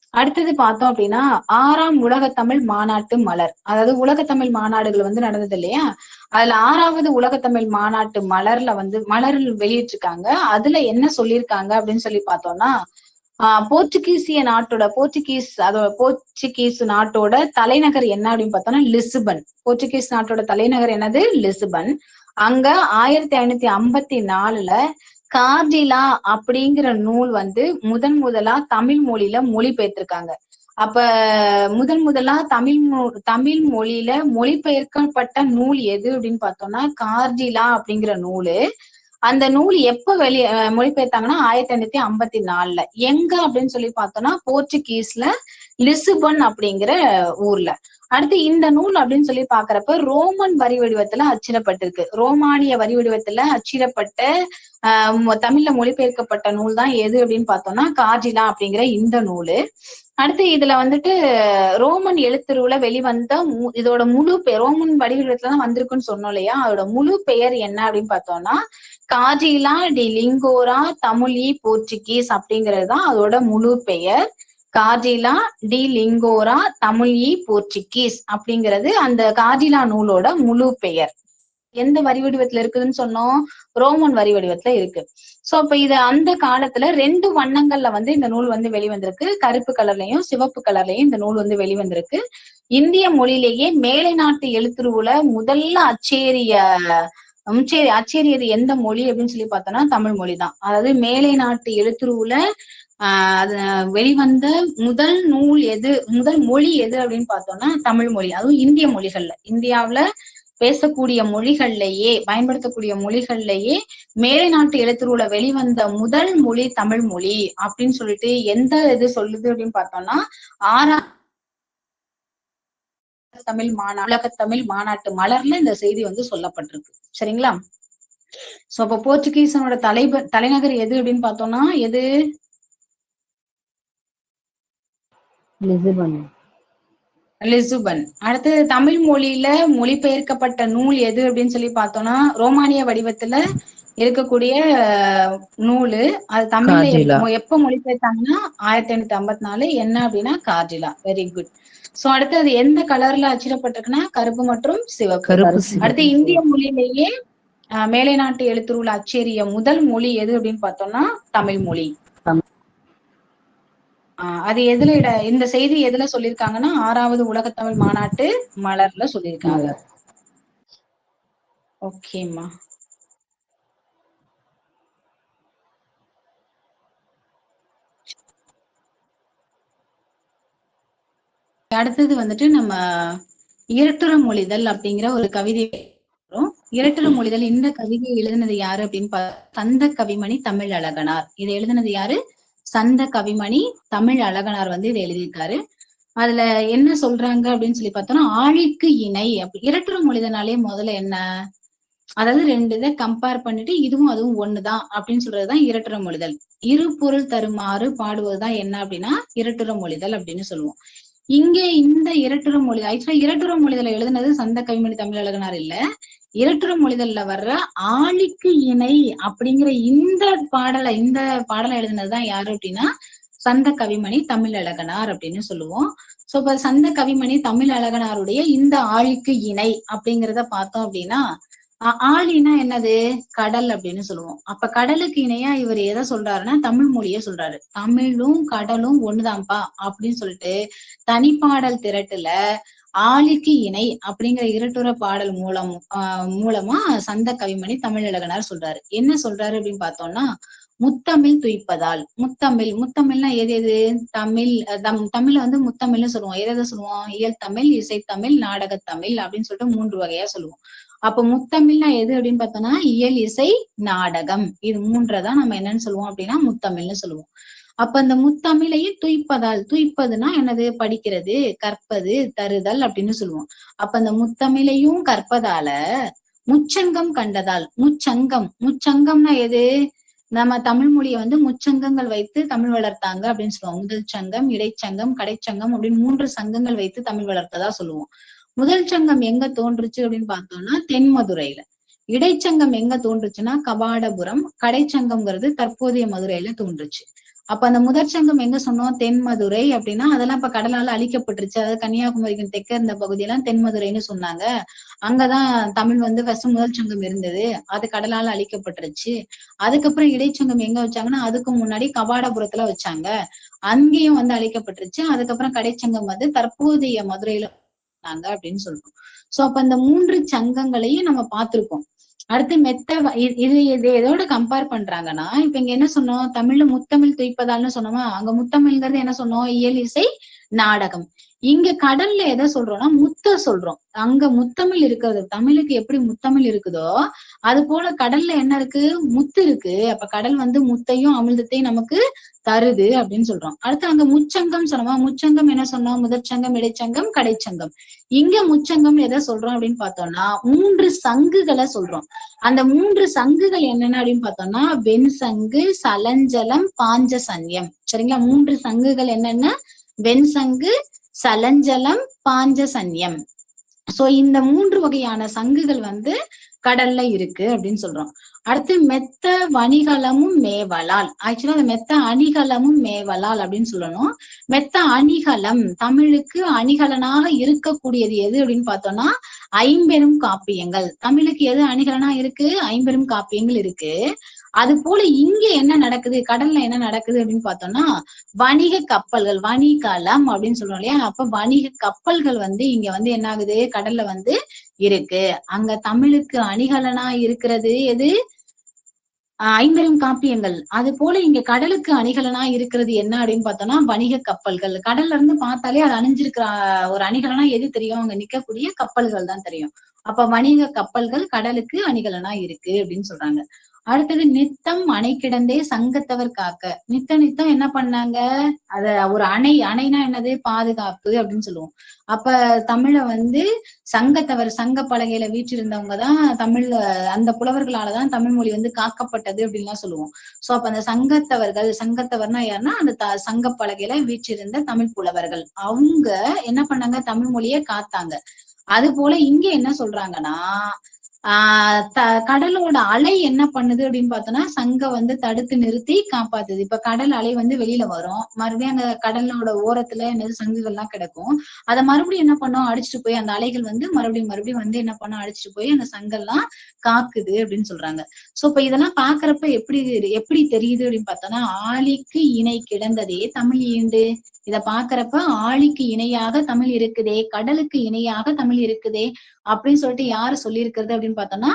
அடுத்தது பார்த்தோம் அப்படின்னா ஆறாம் உலக தமிழ் மாநாட்டு மலர் அதாவது உலக தமிழ் மாநாடுகள் வந்து நடந்தது இல்லையா அதுல ஆறாவது உலக தமிழ் மாநாட்டு மலர்ல வந்து மலர் வெளியிட்டிருக்காங்க அதுல என்ன சொல்லியிருக்காங்க அப்படின்னு சொல்லி பார்த்தோம்னா ஆஹ் போர்ச்சுகீசிய நாட்டோட போர்ச்சுகீஸ் அதோட போர்ச்சுகீஸ் நாட்டோட தலைநகர் என்ன அப்படின்னு பார்த்தோம்னா லிஸ்பன் போர்ச்சுகீஸ் நாட்டோட தலைநகர் என்னது லிஸ்பன் அங்க ஆயிரத்தி ஐநூத்தி ஐம்பத்தி நாலுல கார்டிலா அப்படிங்கிற நூல் வந்து முதன் முதலா தமிழ் மொழியில மொழிபெயர்த்திருக்காங்க அப்ப முதன் முதலா தமிழ் மொ- தமிழ் மொழியில மொழிபெயர்க்கப்பட்ட நூல் எது அப்படின்னு பார்த்தோம்னா கார்டிலா அப்படிங்கிற நூலு அந்த நூல் எப்ப வெளி அஹ் மொழிபெயர்த்தாங்கன்னா ஆயிரத்தி ஐநூத்தி ஐம்பத்தி நாலுல எங்க அப்படின்னு சொல்லி பார்த்தோம்னா போர்ச்சுகீஸ்ல லிசுபன் அப்படிங்கிற ஊர்ல அடுத்து இந்த நூல் அப்படின்னு சொல்லி பாக்குறப்ப ரோமன் வரி வடிவத்துல அச்சிடப்பட்டிருக்கு ரோமானிய வரி வடிவத்துல அச்சிடப்பட்ட ஆஹ் மொ- தமிழ்ல மொழிபெயர்க்கப்பட்ட நூல் தான் எது அப்படின்னு பார்த்தோம்னா காஜிலா அப்படிங்கிற இந்த நூலு அடுத்து இதுல வந்துட்டு ரோமன் எழுத்துருவுல வெளிவந்த மு- இதோட முழு பெயர் ரோமன் வடிவத்துல தான் வந்திருக்குன்னு சொன்னோம் இல்லையா அதோட முழு பெயர் என்ன அப்படின்னு பார்த்தோம்னா காஜிலா டி லிங்கோரா தமிழி போர்ச்சுகீஸ் அப்படிங்கிறது தான் அதோட முழு பெயர் காஜிலா டி லிங்கோரா தமிழி போர்ச்சுகீஸ் அப்படிங்கிறது அந்த காஜிலா நூலோட முழு பெயர் எந்த வரி வடிவத்துல இருக்குதுன்னு சொன்னோம் ரோமன் வரி வடிவத்துல இருக்கு சோ அப்ப இது அந்த காலத்துல ரெண்டு வண்ணங்கள்ல வந்து இந்த நூல் வந்து வெளிவந்திருக்கு கருப்பு கலர்லயும் சிவப்பு கலர்லயும் இந்த நூல் வந்து வெளிவந்திருக்கு இந்திய மொழியிலேயே மேலை நாட்டு எழுத்துருவுல முதல்ல அச்சேரிய அச்சேரி அச்சேரியது எந்த மொழி அப்படின்னு சொல்லி பார்த்தோம்னா தமிழ் மொழி தான் அதாவது மேலை நாட்டு எழுத்துருவுல ஆஹ் அது வெளிவந்த முதல் நூல் எது முதல் மொழி எது அப்படின்னு பார்த்தோம்னா தமிழ் மொழி அதுவும் இந்திய மொழிகள்ல இந்தியாவுல பேசக்கூடிய மொழிகள்லயே பயன்படுத்தக்கூடிய மொழிகள்லயே மேலை நாட்டு எழுத்துருவுல வெளிவந்த முதல் மொழி தமிழ் மொழி அப்படின்னு சொல்லிட்டு எந்த இது சொல்லுது அப்படின்னு பார்த்தோம்னா ஆறாம் தமிழ் மாநா உலக தமிழ் மாநாட்டு மலர்ல இந்த செய்தி வந்து சொல்லப்பட்டிருக்கு சரிங்களா சோ அப்ப போர்ச்சுகீசனோட தலைவர் தலைநகர் எது அப்படின்னு பார்த்தோம்னா எது லிசிபன் லிசுபன் அடுத்து தமிழ் மொழியில மொழிபெயர்க்கப்பட்ட நூல் எது அப்படின்னு சொல்லி பார்த்தோம்னா ரோமானிய வடிவத்துல இருக்கக்கூடிய அஹ், நூலு அது தமிழ்ல கார்ஜிலா. எப்ப- எப்ப மொழிபெயர்த்தாங்கன்னா ஆயிரத்தி ஐநூத்தி ஐம்பத்தி நாலு என்ன அப்படின்னா கார்ஜிலா வெரி குட் சோ அடுத்து அது எந்த கலர்ல அச்சிடப்பட்டிருக்குன்னா கருப்பு மற்றும் சிவப்பு கருப்பு அடுத்து இந்திய மொழியிலேயே அஹ், மேலை நாட்டு எழுத்துருவுல அச்சேரிய முதல் மொழி எது அப்படின்னு பார்த்தோம்னா தமிழ் மொழி தமிழ். ஆஹ் அது எதுல இட- இந்த செய்தி எதுல சொல்லியிருக்காங்கன்னா ஆறாவது உலக தமிழ் மாநாட்டு மலர்ல சொல்லியிருக்காங்க மலர். ஓகேம்மா அடுத்தது வந்துட்டு நம்ம இரட்டுற மொழிதல் அப்படிங்கிற ஒரு கவிதை வரும். இரட்டுற மொழிதல் இந்த கவிதையை எழுதினது யாரு அப்படின்னு பா சந்த கவிமணி தமிழ் அழகனார் இதை எழுதினது யாரு சந்த கவிமணி தமிழ் அழகனார் வந்து இதை எழுதியிருக்காரு அதுல என்ன சொல்றாங்க அப்படின்னு சொல்லி பார்த்தோம்னா ஆழிக்கு இணை அப்படி இரட்டுற மொழிதனாலே முதல்ல என்ன அதாவது ரெண்டு இதை கம்பேர் பண்ணிட்டு இதுவும் அதுவும் ஒண்ணுதான் அப்படின்னு சொல்றதுதான் இரட்டுற மொழிதல் இரு பொருள் தருமாறு பாடுவதுதான் என்ன அப்படின்னா இரட்டுற மொழிதல் அப்படின்னு சொல்லுவோம் இங்க இந்த இரட்டுற மொழி ஆக்சுவலா இரட்டுற மொழிதலை எழுதுனது சந்த கவிமணி தமிழழகனார் இல்ல இரட்டுற மொழிதல்ல வர்ற ஆழிக்கு இணை அப்படிங்கிற இந்த பாடலை இந்த பாடலை எழுதுனதுதான் யாரு அப்படின்னா சந்த கவிமணி தமிழ் அழகனார் அப்படின்னு சொல்லுவோம் சோ இப்ப சந்த கவிமணி தமிழ் அழகனாருடைய இந்த ஆழிக்கு இணை அப்படிங்கிறத பார்த்தோம் அப்படின்னா ஆ- ஆழினா என்னது கடல் அப்படின்னு சொல்லுவோம் அப்ப கடலுக்கு இணையா இவர் எதை சொல்றாருன்னா தமிழ் மொழிய சொல்றாரு தமிழும் கடலும் ஒண்ணுதான்ப்பா அப்படின்னு சொல்லிட்டு தனிப்பாடல் திரட்டுல ஆழிக்கு இணை அப்படிங்கிற இரட்டுற பாடல் மூலம் ஆஹ் மூலமா சந்த கவிமணி தமிழழகனார் சொல்றாரு என்ன சொல்றாரு அப்படின்னு பார்த்தோம்னா முத்தமிழ் துய்ப்பதால் முத்தமிழ் முத்தமிழ்னா எது எது தமிழ் அஹ் தம் தமிழ்ல வந்து முத்தமிழ்னு சொல்லுவோம் எதை எதை சொல்லுவோம் இயல் தமிழ் இசைத்தமிழ் நாடகத்தமிழ் அப்படின்னு சொல்லிட்டு மூன்று வகையா சொல்லுவோம் அப்ப முத்தமிழ்னா எது அப்படின்னு பார்த்தோம்னா இயல் இசை நாடகம் இது மூன்றைதான் நம்ம என்னன்னு சொல்லுவோம் அப்படின்னா முத்தமிழ்னு சொல்லுவோம் அப்ப அந்த முத்தமிழையே துய்ப்பதால் துய்ப்பதுன்னா என்னது படிக்கிறது கற்பது தருதல் அப்படின்னு சொல்லுவோம் அப்ப அந்த முத்தமிழையும் கற்பதால முச்சங்கம் கண்டதால் முச்சங்கம் முச்சங்கம்னா எது நம்ம தமிழ் மொழியை வந்து முச்சங்கங்கள் வைத்து தமிழ் வளர்த்தாங்க அப்படின்னு சொல்லுவோம் முதல் சங்கம் இடைச்சங்கம் கடைச்சங்கம் அப்படின்னு மூன்று சங்கங்கள் வைத்து தமிழ் வளர்த்ததா சொல்லுவோம் முதல் சங்கம் எங்க தோன்றுச்சு அப்படின்னு பார்த்தோம்னா தென்மதுரையில இடைச்சங்கம் எங்க தோன்றுச்சுன்னா கபாடபுரம் கடைச்சங்கம்ங்கிறது தற்போதைய மதுரையில தோன்றுச்சு அப்ப அந்த முதற் சங்கம் எங்க சொன்னோம் தென்மதுரை அப்படின்னா அதெல்லாம் இப்ப கடலால அழிக்கப்பட்டுருச்சு அதாவது கன்னியாகுமரிக்கு தெற்க இருந்த பகுதியெல்லாம் தென்மதுரைன்னு சொன்னாங்க அங்கதான் தமிழ் வந்து ஃபர்ஸ்ட் முதல் சங்கம் இருந்தது அது கடலால அழிக்கப்பட்டுருச்சு அதுக்கப்புறம் இடைச்சங்கம் எங்க வச்சாங்கன்னா அதுக்கு முன்னாடி கபாடபுரத்துல வச்சாங்க அங்கேயும் வந்து அழிக்கப்பட்டுருச்சு அதுக்கப்புறம் கடைச்சங்கம் வந்து தற்போதைய மதுரையில வச்சாங்க அப்படின்னு சொல்றோம் சோ அப்ப இந்த மூன்று சங்கங்களையும் நம்ம பார்த்திருக்கோம் அடுத்து மெத்த வ- இ- இது இது எதோட கம்பேர் பண்றாங்கன்னா இப்ப இங்க என்ன சொன்னோம் தமிழ்ல முத்தமிழ் துய்ப்பதால்னு சொன்னோமா அங்க முத்தமிழ்ங்கிறது என்ன சொன்னோம் இயல் இசை நாடகம் இங்க கடல்ல எதை சொல்றோம்னா முத்த சொல்றோம் அங்க முத்தமிழ் இருக்கிறது தமிழுக்கு எப்படி முத்தமிழ் இருக்குதோ அது போல கடல்ல என்ன இருக்கு முத்து இருக்கு அப்ப கடல் வந்து முத்தையும் அமிர்தத்தையும் நமக்கு தருது அப்படின்னு சொல்றோம் அடுத்து அங்க முச்சங்கம் சொன்னோமா முச்சங்கம் என்ன சொன்னோம் முதற்சங்கம் இடைச்சங்கம் கடைச்சங்கம் இங்க முச்சங்கம் எதை சொல்றோம் அப்படின்னு பார்த்தோம்னா மூன்று சங்குகளை சொல்றோம் அந்த மூன்று சங்குகள் என்னென்ன அப்படின்னு பார்த்தோம்னா வெண் சங்கு சலஞ்சலம் பாஞ்சசன்யம் சரிங்களா மூன்று சங்குகள் என்னென்ன வெண் சங்கு சலஞ்சலம் பாஞ்சசன்யம் சோ இந்த மூன்று வகையான சங்குகள் வந்து கடல்ல இருக்கு அப்படின்னு சொல்றோம் அடுத்து மெத்த வணிகலமும் மேவலால் ஆக்சுவலா அந்த மெத்த அணிகலமும் மேவலால் அப்படின்னு சொல்லணும் மெத்த அணிகலம் தமிழுக்கு அணிகலனாக இருக்கக்கூடியது எது அப்படின்னு பார்த்தோம்னா ஐம்பெரும் காப்பியங்கள் தமிழுக்கு எது அணிகலனா இருக்கு ஐம்பெரும் காப்பியங்கள் இருக்கு அது போல இங்க என்ன நடக்குது கடல்ல என்ன நடக்குது அப்படின்னு பார்த்தோம்னா வணிக கப்பல்கள் வணிகலம் அப்படின்னு சொல்றோம் இல்லையா அப்ப வணிக கப்பல்கள் வந்து இங்க வந்து என்ன ஆகுது கடல்ல வந்து இருக்கு அங்க தமிழுக்கு அணிகலனா இருக்கிறது எது ஆஹ் ஐம்பெரும் காப்பியங்கள் அது போல இங்க கடலுக்கு அணிகலனா இருக்கிறது என்ன அப்படின்னு பார்த்தோம்னா வணிக கப்பல்கள் கடல்ல இருந்து பார்த்தாலே அது அணிஞ்சிருக்கிற ஆஹ் ஒரு அணிகலனா எது தெரியும் அங்க நிக்கக்கூடிய கப்பல்கள் தான் தெரியும் அப்ப வணிக கப்பல்கள் கடலுக்கு அணிகலனா இருக்கு அப்படின்னு சொல்றாங்க அடுத்தது நித்தம் அணை கிடந்தே சங்கத்தவர் காக்க நித்த நித்தம் என்ன பண்ணாங்க அத ஒரு அணை அணைனா என்னது பாதுகாப்பு அப்படின்னு சொல்லுவோம் அப்ப தமிழ வந்து சங்கத்தவர் சங்க பலகையில வீற்றிருந்தவங்க தான் தமிழ்ல அந்த புலவர்களாலதான் தமிழ் மொழி வந்து காக்கப்பட்டது அப்படின்லாம் சொல்லுவோம் சோ அப்ப அந்த சங்கத்தவர்கள் சங்கத்தவர்னா யாருன்னா அந்த த- சங்க பலகையில வீற்றிருந்த தமிழ் புலவர்கள் அவங்க என்ன பண்ணாங்க தமிழ் மொழியை காத்தாங்க அது போல இங்க என்ன சொல்றாங்கன்னா ஆஹ் த கடலோட அலை என்ன பண்ணுது அப்படின்னு பார்த்தோம்னா சங்க வந்து தடுத்து நிறுத்தி காப்பாத்துது இப்ப கடல் அலை வந்து வெளியில வரும் மறுபடியும் அந்த கடலோட ஓரத்துல என்னது சங்குகள்லாம் கிடக்கும் அதை மறுபடியும் என்ன பண்ணும் அடிச்சுட்டு போய் அந்த அலைகள் வந்து மறுபடியும் மறுபடியும் வந்து என்ன பண்ணும் அடிச்சுட்டு போய் அந்த சங்கெல்லாம் காக்குது அப்படின்னு சொல்றாங்க சோ இப்ப இதெல்லாம் பாக்குறப்ப எப்படி எப்படி தெரியுது அப்படின்னு பார்த்தோம்னா ஆழிக்கு இணை கிடந்ததே தமிழ் ஈண்டு இத பாக்குறப்ப ஆழிக்கு இணையாக தமிழ் இருக்குதே கடலுக்கு இணையாக தமிழ் இருக்குதே அப்படின்னு சொல்லிட்டு யாரு சொல்லியிருக்கிறது அப்படின்னு பார்த்தோம்னா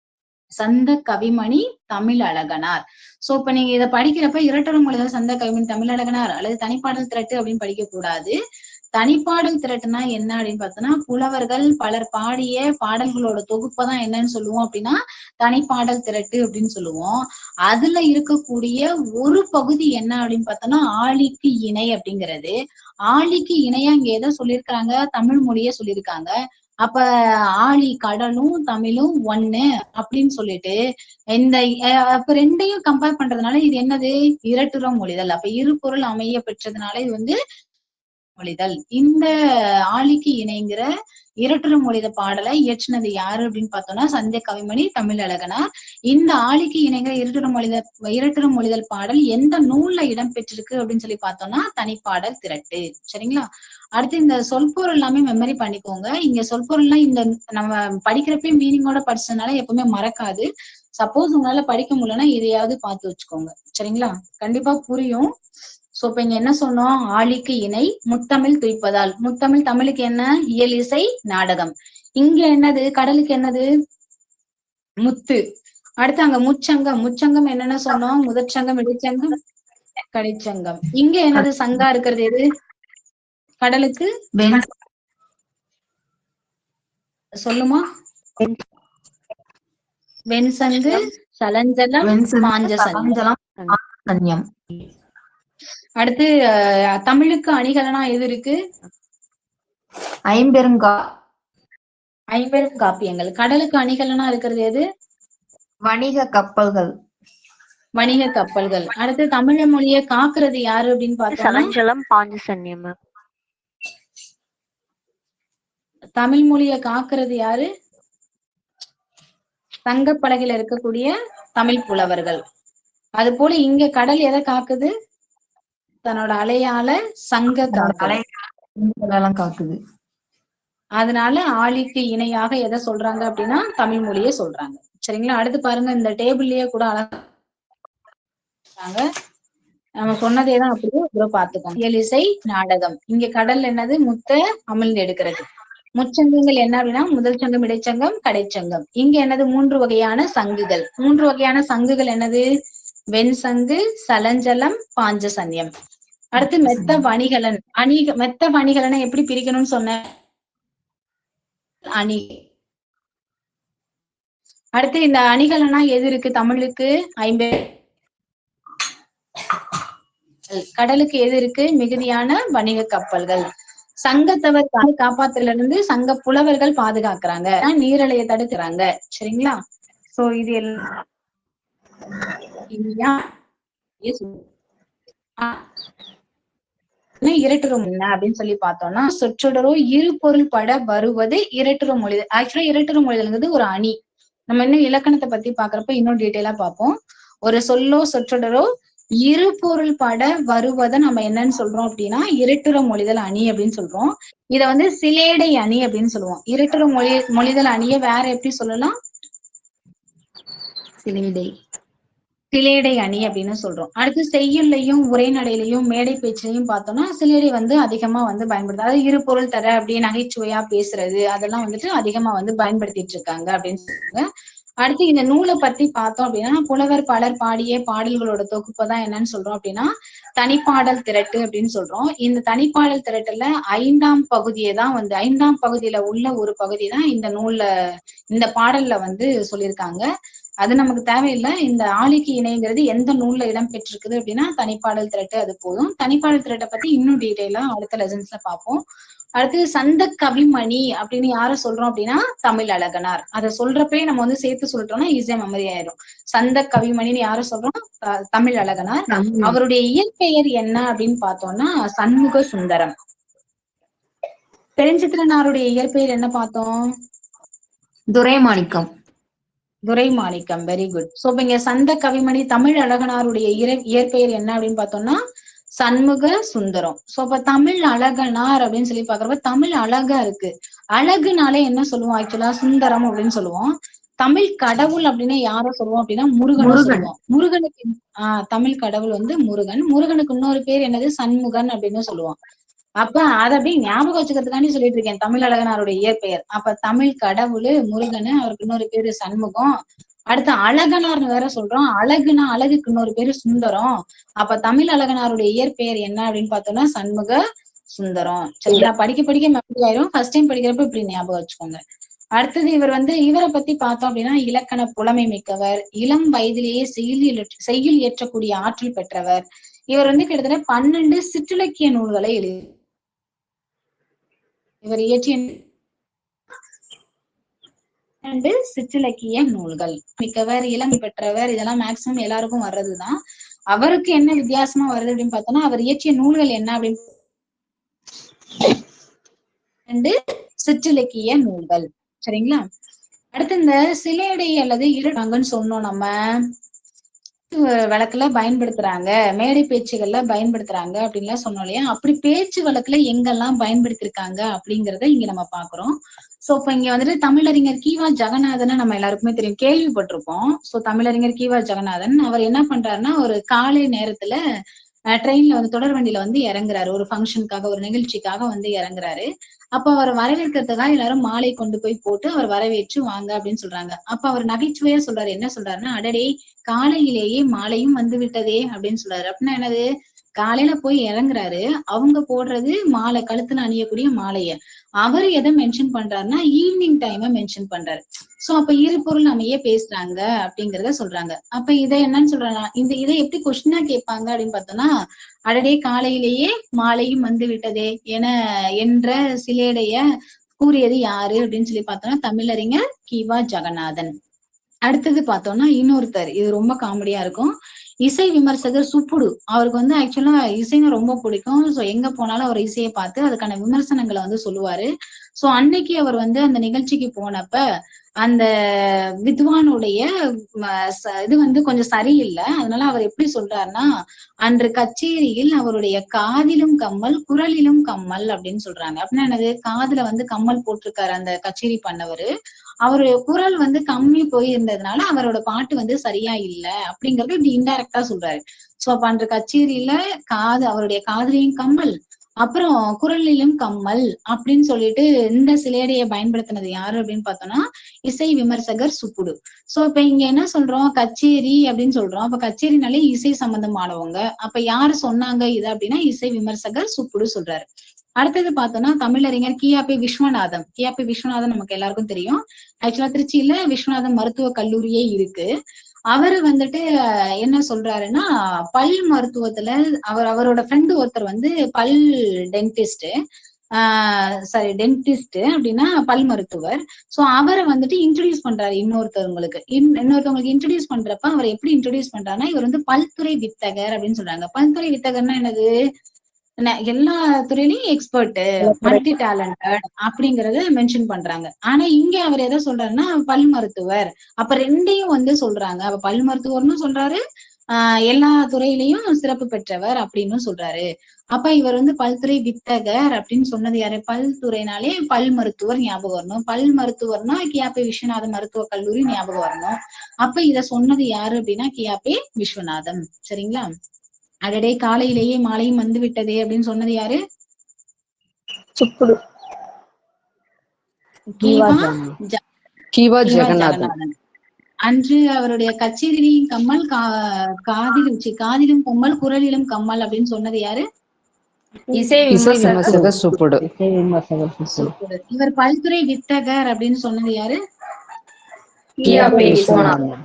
சந்த கவிமணி தமிழ் அழகனார் சோ இப்ப நீங்க இத படிக்கிறப்ப இரட்டரும் மொழிதான் சந்த கவிமணி தமிழ் அழகனார் அல்லது தனிப்பாடல் திரட்டு அப்படின்னு படிக்க கூடாது தனிப்பாடல் திரட்டுனா என்ன அப்படின்னு பார்த்தோம்னா புலவர்கள் பலர் பாடிய பாடல்களோட தொகுப்பதான் என்னன்னு சொல்லுவோம் அப்படின்னா தனிப்பாடல் திரட்டு அப்படின்னு சொல்லுவோம் அதுல இருக்கக்கூடிய ஒரு பகுதி என்ன அப்படின்னு பார்த்தோம்னா ஆழிக்கு இணை அப்படிங்கிறது ஆழிக்கு இணையா இங்க எதை சொல்லியிருக்காங்க தமிழ் மொழிய சொல்லியிருக்காங்க அப்ப ஆழி கடலும் தமிழும் ஒண்ணு அப்படின்னு சொல்லிட்டு இந்த அஹ் அப்ப ரெண்டையும் கம்பேர் பண்றதுனால இது என்னது இரட்டுறம் மொழிதல் அப்ப இரு பொருள் அமைய பெற்றதுனால இது வந்து மொழிதல் இந்த ஆழிக்கு இணைங்கிற இரட்டுறம் மொழித பாடலை இயற்றினது யாரு அப்படின்னு பார்த்தோம்னா சந்திய கவிமணி தமிழ் அழகனார் இந்த ஆழிக்கு இணைங்கிற இரட்டுறம் மொழித இரட்டுறம் மொழிதல் பாடல் எந்த நூல்ல இடம்பெற்றிருக்கு அப்படின்னு சொல்லி பார்த்தோம்னா தனிப்பாடல் திரட்டு சரிங்களா அடுத்து இந்த சொற்பொருள் எல்லாமே மெமரி பண்ணிக்கோங்க இங்க சொற்பொருள்லாம் இந்த நம்ம படிக்கிறப்பே மீனிங்கோட படிச்சதுனால எப்பவுமே மறக்காது சப்போஸ் உங்களால படிக்க முடியலன்னா இதையாவது பார்த்து வச்சுக்கோங்க சரிங்களா கண்டிப்பா புரியும் சோ இப்ப இங்க என்ன சொன்னோம் ஆழிக்கு இணை முத்தமிழ் துய்ப்பதால் முத்தமிழ் தமிழுக்கு என்ன இயல் இசை நாடகம் இங்க என்னது கடலுக்கு என்னது முத்து அடுத்து அங்க முச்சங்கம் முச்சங்கம் என்னென்ன சொன்னோம் முதற்சங்கம் இடைச்சங்கம் கடைச்சங்கம் இங்க என்னது சங்கா இருக்கிறது எது கடலுக்கு வெண் சொல்லுமா வெண்சங்கு சலஞ்சலம் வெண்சங்கு, பாஞ்சசங்கம் சலஞ்சலம், சன்யம் அடுத்து அஹ், தமிழுக்கு அணிகலனா எது இருக்கு ஐம்பெருங்கா ஐம்பெரும் காப்பியங்கள் கடலுக்கு அணிகலனா இருக்கிறது எது வணிக கப்பல்கள் வணிக கப்பல்கள் அடுத்து தமிழ் மொழியை காக்குறது யாரு அப்படின்னு பார்த்தோம்னா சலஞ்சலம் பாஞ்சசன்யம் மேம் தமிழ் மொழியை காக்குறது யாரு சங்கப்பலகையில இருக்கக்கூடிய தமிழ் புலவர்கள் அது போல இங்க கடல் எதை காக்குது தன்னோட அலையால சங்க காக்கணும் எல்லாம் காக்குது அதனால ஆழிக்கு இணையாக எதை சொல்றாங்க அப்படின்னா தமிழ் மொழியை சொல்றாங்க சரிங்களா அடுத்து பாருங்க இந்த டேபிள்லயே கூட அழகா சொல்றாங்க. நம்ம சொன்னதே தான் அப்படியே ஒரு பாத்துக்கோங்க இயலிசை நாடகம் இங்க கடல் என்னது முத்த அமிழ்ந்து எடுக்கிறது முச்சங்கங்கள் என்ன அப்படின்னா முதல் சங்கம் இடைச்சங்கம் கடைச்சங்கம் இங்க என்னது மூன்று வகையான சங்குகள் மூன்று வகையான சங்குகள் என்னது வெண் சங்கு சலஞ்சலம் பாஞ்சசன்யம் அடுத்து மெத்த வணிகலன் அணி மெத்த வணிகலனை எப்படி பிரிக்கணும்னு சொன்னேன் அணி அடுத்து இந்த அணிகலனா எது இருக்கு தமிழுக்கு ஐம்பது கடலுக்கு எது இருக்கு மிகுதியான வணிக கப்பல்கள் சங்கத்தவர் கா- காப்பாத்துல இருந்து சங்க புலவர்கள் பாதுகாக்கிறாங்க நீரலையை தடுக்கிறாங்க சரிங்களா சோ இது எல்லாம் இதுதான் ஆ. என்ன இரட்டுறும் என்ன அப்படின்னு சொல்லி பார்த்தோம்னா சொற்றொடரோ இரு பொருள் பட வருவது இரட்டுறும் மொழி ஆக்சுவலா இரட்டுறும் மொழிதல்ங்கிறது ஒரு அணி நம்ம இன்னும் இலக்கணத்தை பத்தி பாக்குறப்ப இன்னும் டீட்டெயிலா பார்ப்போம் ஒரு சொல்லோ சொற்றொடரோ இரு பொருள் பட வருவதை நம்ம என்னன்னு சொல்றோம் அப்படின்னா இரட்டுற மொழிதல் அணி அப்படின்னு சொல்றோம் இத வந்து சிலேடை அணி அப்படின்னு சொல்லுவோம் இரட்டுற மொழி மொழிதல் அணியை வேற எப்படி சொல்லலாம் சிலைடை சிலேடை அணி அப்படின்னு சொல்றோம் அடுத்து செய்யுள்ளையும் உரைநடையிலையும் மேடை பேச்சிலையும் பார்த்தோம்னா சிலேடை வந்து அதிகமா வந்து பயன்படுது அதாவது இரு பொருள் தர அப்படியே நகைச்சுவையா பேசுறது அதெல்லாம் வந்துட்டு அதிகமா வந்து பயன்படுத்திட்டு இருக்காங்க அப்படின்னு சொல்றாங்க அடுத்து இந்த நூலை பத்தி பார்த்தோம் அப்படின்னா புலவர் பலர் பாடிய பாடல்களோட தொகுப்பை தான் என்னன்னு சொல்றோம் அப்படின்னா தனிப்பாடல் திரட்டு அப்படின்னு சொல்றோம் இந்த தனிப்பாடல் திரட்டுல ஐந்தாம் பகுதியை தான் வந்து ஐந்தாம் பகுதியில உள்ள ஒரு பகுதி தான் இந்த நூல்ல இந்த பாடல்ல வந்து சொல்லியிருக்காங்க அது நமக்கு தேவையில்லை இந்த ஆளிக்கு இணைங்கிறது எந்த நூல்ல இடம் பெற்றிருக்குது அப்படின்னா தனிப்பாடல் திரட்டு அது போதும் தனிப்பாடல் திரட்டை பத்தி இன்னும் டீட்டெயிலா அடுத்த லெசன்ஸ்ல பார்ப்போம் அடுத்து சந்த கவிமணி அப்படின்னு யார சொல்றோம் அப்படின்னா தமிழ் அழகனார் அதை சொல்றப்பே நம்ம வந்து சேர்த்து சொல்லிட்டோம்னா ஈஸியா மெமரி ஆயிரும் சந்த கவிமணின்னு யார சொல்றோம் த- தமிழ் அழகனார் அவருடைய இயற்பெயர் என்ன அப்படின்னு பார்த்தோம்னா சண்முக சுந்தரம் பெருஞ்சித்திரனாருடைய இயற்பெயர் என்ன பார்த்தோம் Duraimanickam Duraimanickam very good so இப்ப இங்க சந்த கவிமணி தமிழ் அழகனாருடைய இறை- இயற்பெயர் என்ன அப்படின்னு பார்த்தோம்னா சண்முக சுந்தரம் சோ இப்ப தமிழ் அழகனார் அப்படின்னு சொல்லி பாக்குறப்ப தமிழ் அழகா இருக்கு அழகுனாலே என்ன சொல்லுவோம் ஆக்சுவலா சுந்தரம் அப்படின்னு சொல்லுவோம் தமிழ் கடவுள் அப்படின்னு யார சொல்லுவோம் அப்படின்னா முருகன் முருகன். சொல்லுவோம் முருகனுக்கு ஆஹ் தமிழ் கடவுள் வந்து முருகன் முருகனுக்கு இன்னொரு பேர் என்னது சண்முகன் அப்படின்னு சொல்லுவோம் அப்ப அத அப்படியே ஞாபகம் வச்சுக்கிறதுக்காண்டி சொல்லிட்டு இருக்கேன் தமிழ் அழகனாருடைய இயற்பெயர் அப்ப தமிழ் கடவுள் முருகன் அவருக்கு இன்னொரு பேரு சண்முகம் அடுத்து அழகனார்னு வேற சொல்றோம் அழகுனா அழகுக்கு இன்னொரு பேரு சுந்தரம் அப்ப தமிழ் அழகனாருடைய இயற்பெயர் என்ன அப்படின்னு பார்த்தோம்னா சண்முக சுந்தரம் சரிங்களா படிக்க படிக்க மெமரி ஆயிரும் ஃபர்ஸ்ட் டைம் படிக்கிறப்ப இப்படி ஞாபகம் வச்சுக்கோங்க அடுத்தது இவர் வந்து இவரை பத்தி பார்த்தோம் அப்படின்னா இலக்கண புலமை மிக்கவர் இளம் வயதிலேயே செய்யுள் இயற்ற- செய்யுள் இயற்றக்கூடிய ஆற்றல் பெற்றவர் இவர் வந்து கிட்டத்தட்ட பன்னெண்டு சிற்றிலக்கிய நூல்களை எழுதி இவர் இயற்றிய பன்னெண்டு சிற்றிலக்கிய நூல்கள் மிக்கவர் இளமை பெற்றவர் இதெல்லாம் மேக்சிமம் எல்லாருக்கும் வர்றதுதான் அவருக்கு என்ன வித்தியாசமா வருது அப்படின்னு பார்த்தோம்னா அவர் இயற்றிய நூல்கள் என்ன அப்படின்னு ரெண்டு சிற்றிலக்கிய நூல்கள் சரிங்களா அடுத்து இந்த சிலேடை அல்லது இருடாங்கன்னு சொன்னோம் நம்ம வழக்குல பயன்படுத்துறாங்க மேடை பேச்சுகள்ல பயன்படுத்துறாங்க அப்படின்லாம் சொன்னோம் இல்லையா அப்படி பேச்சு வழக்குல எங்கெல்லாம் பயன்படுத்திருக்காங்க அப்படிங்கறத இங்க நம்ம பாக்குறோம் சோ இப்ப இங்க வந்துட்டு தமிழறிஞர் கீவா ஜெகநாதனை நம்ம எல்லாருக்குமே தெரியும் கேள்விப்பட்டிருப்போம் சோ தமிழறிஞர் கீவா ஜெகநாதன் அவர் என்ன பண்றாருன்னா ஒரு காலை நேரத்துல ட்ரெயின்ல வந்து தொடர் வண்டியில வந்து இறங்குறாரு ஒரு ஃபங்க்ஷனுக்காக ஒரு நிகழ்ச்சிக்காக வந்து இறங்குறாரு அப்ப அவர் வரவேற்கிறதுக்காக எல்லாரும் மாலை கொண்டு போய் போட்டு அவர் வரவேற்று வாங்க அப்படின்னு சொல்றாங்க அப்ப அவர் நகைச்சுவையா சொல்றாரு என்ன சொல்றாருன்னா அடடே காலையிலேயே மாலையும் வந்து விட்டதே அப்படின்னு சொல்றாரு அப்படின்னா என்னது காலையில போய் இறங்குறாரு அவங்க போடுறது மாலை கழுத்துல அணியக்கூடிய மாலைய அவர் எதை மென்ஷன் பண்றாருன்னா ஈவினிங் டைம மென்ஷன் பண்றாரு சோ அப்ப இரு பொருள் அமைய பேசுறாங்க அப்படிங்கறத சொல்றாங்க அப்ப இதை என்னன்னு சொல்றாங்க இந்த இதை எப்படி கொஸ்டினா கேட்பாங்க அப்படின்னு பார்த்தோம்னா அடடே காலையிலேயே மாலையும் வந்து விட்டதே என என்ற சிலேடைய கூறியது யாரு அப்படின்னு சொல்லி பார்த்தோம்னா தமிழறிஞர் கிவா ஜெகநாதன் அடுத்தது பார்த்தோம்னா இன்னொருத்தர் இது ரொம்ப காமெடியா இருக்கும் இசை விமர்சகர் சுப்புடு அவருக்கு வந்து ஆக்சுவலா இசைன்னு ரொம்ப பிடிக்கும் சோ எங்க போனாலும் அவர் இசையை பார்த்து அதுக்கான விமர்சனங்களை வந்து சொல்லுவாரு சோ அன்னைக்கு அவர் வந்து அந்த நிகழ்ச்சிக்கு போனப்ப அந்த வித்வானுடைய ம, ச- இது வந்து கொஞ்சம் சரியில்லை அதனால அவர் எப்படி சொல்றாருன்னா அன்று கச்சேரியில் அவருடைய காதிலும் கம்மல் குரலிலும் கம்மல் அப்படின்னு சொல்றாங்க அப்படின்னா என்னது காதுல வந்து கம்மல் போட்டிருக்காரு அந்த கச்சேரி பண்ணவரு அவருடைய குரல் வந்து கம்மி போயிருந்ததுனால அவரோட பாட்டு வந்து சரியா இல்ல அப்படிங்கறது இப்படி இன்டைரக்டா சொல்றாரு சோ அப்ப அன்று கச்சேரியில காது அவருடைய காதுலயும் கம்மல் அப்புறம் குரலிலும் கம்மல் அப்படின்னு சொல்லிட்டு இந்த சிலையடைய பயன்படுத்தினது யாரு அப்படின்னு பார்த்தோம்னா இசை விமர்சகர் சுப்புடு சோ இப்ப இங்க என்ன சொல்றோம் கச்சேரி அப்படின்னு சொல்றோம் அப்ப கச்சேரினாலே இசை சம்பந்தமானவங்க அப்ப யாரு சொன்னாங்க இது அப்படின்னா இசை விமர்சகர் சுப்புடு சொல்றாரு அடுத்தது பார்த்தோம்னா தமிழறிஞர் கியாபி விஸ்வநாதன் கியாபி விஸ்வநாதன் நமக்கு எல்லாருக்கும் தெரியும் ஆக்சுவலா திருச்சியில விஸ்வநாதன் மருத்துவ கல்லூரியே இருக்கு அவரு வந்துட்டு அஹ், என்ன சொல்றாருன்னா பல் மருத்துவத்துல அவர் அவரோட ஃப்ரெண்டு ஒருத்தர் வந்து பல் டென்டிஸ்ட் ஆஹ் சாரி டென்டிஸ்ட் அப்படின்னா பல் மருத்துவர் சோ அவரை வந்துட்டு இன்ட்ரடியூஸ் பண்றாரு இன்னொருத்தவங்களுக்கு இன்- இன்னொருத்தவங்களுக்கு இன்ட்ரடியூஸ் பண்றப்ப அவர் எப்படி இன்ட்ரடியூஸ் பண்றாருன்னா இவர் வந்து பல்துறை வித்தகர் அப்படின்னு சொல்றாங்க பல்துறை வித்தகர்னா என்னது ந- எல்லா துறையிலயும் எக்ஸ்பர்ட் மல்டி டேலண்டட் அப்படிங்கறத மென்ஷன் பண்றாங்க ஆனா இங்க அவர் எதை சொல்றாருன்னா பல் மருத்துவர் அப்ப ரெண்டையும் வந்து சொல்றாங்க அப்ப பல் மருத்துவர்னு சொல்றாரு ஆஹ் எல்லா துறையிலயும் சிறப்பு பெற்றவர் அப்படின்னு சொல்றாரு அப்ப இவர் வந்து பல்துறை வித்தகர் அப்படின்னு சொன்னது யாரு பல்துறைனாலே பல் மருத்துவர் ஞாபகம் வரணும் பல் மருத்துவர்னா கியாபே விஸ்வநாதன் மருத்துவ கல்லூரி ஞாபகம் வரணும் அப்ப இத சொன்னது யாரு அப்படின்னா கியாபே விஸ்வநாதன் சரிங்களா அடடே காலையிலேயே மாலையும் வந்து விட்டதே அப்படின்னு சொன்னது யாரு சுப்புடு கீவா ஜ- கீவா கீவா ஜெகநாதன் ஜெகநாதன் அன்று அவருடைய கச்சேரியிலும் கம்மல் கா காதிலும் சி காதிலும் கம்மல் குரலிலும் கம்மல் அப்படின்னு சொன்னது யாரு இசை இசை விமர்சகர் விமர்சகர் சுப்புடு இவர் பல்துறை வித்தகர் அப்படின்னு சொன்னது யாரு கியாபே விஸ்வநாதன்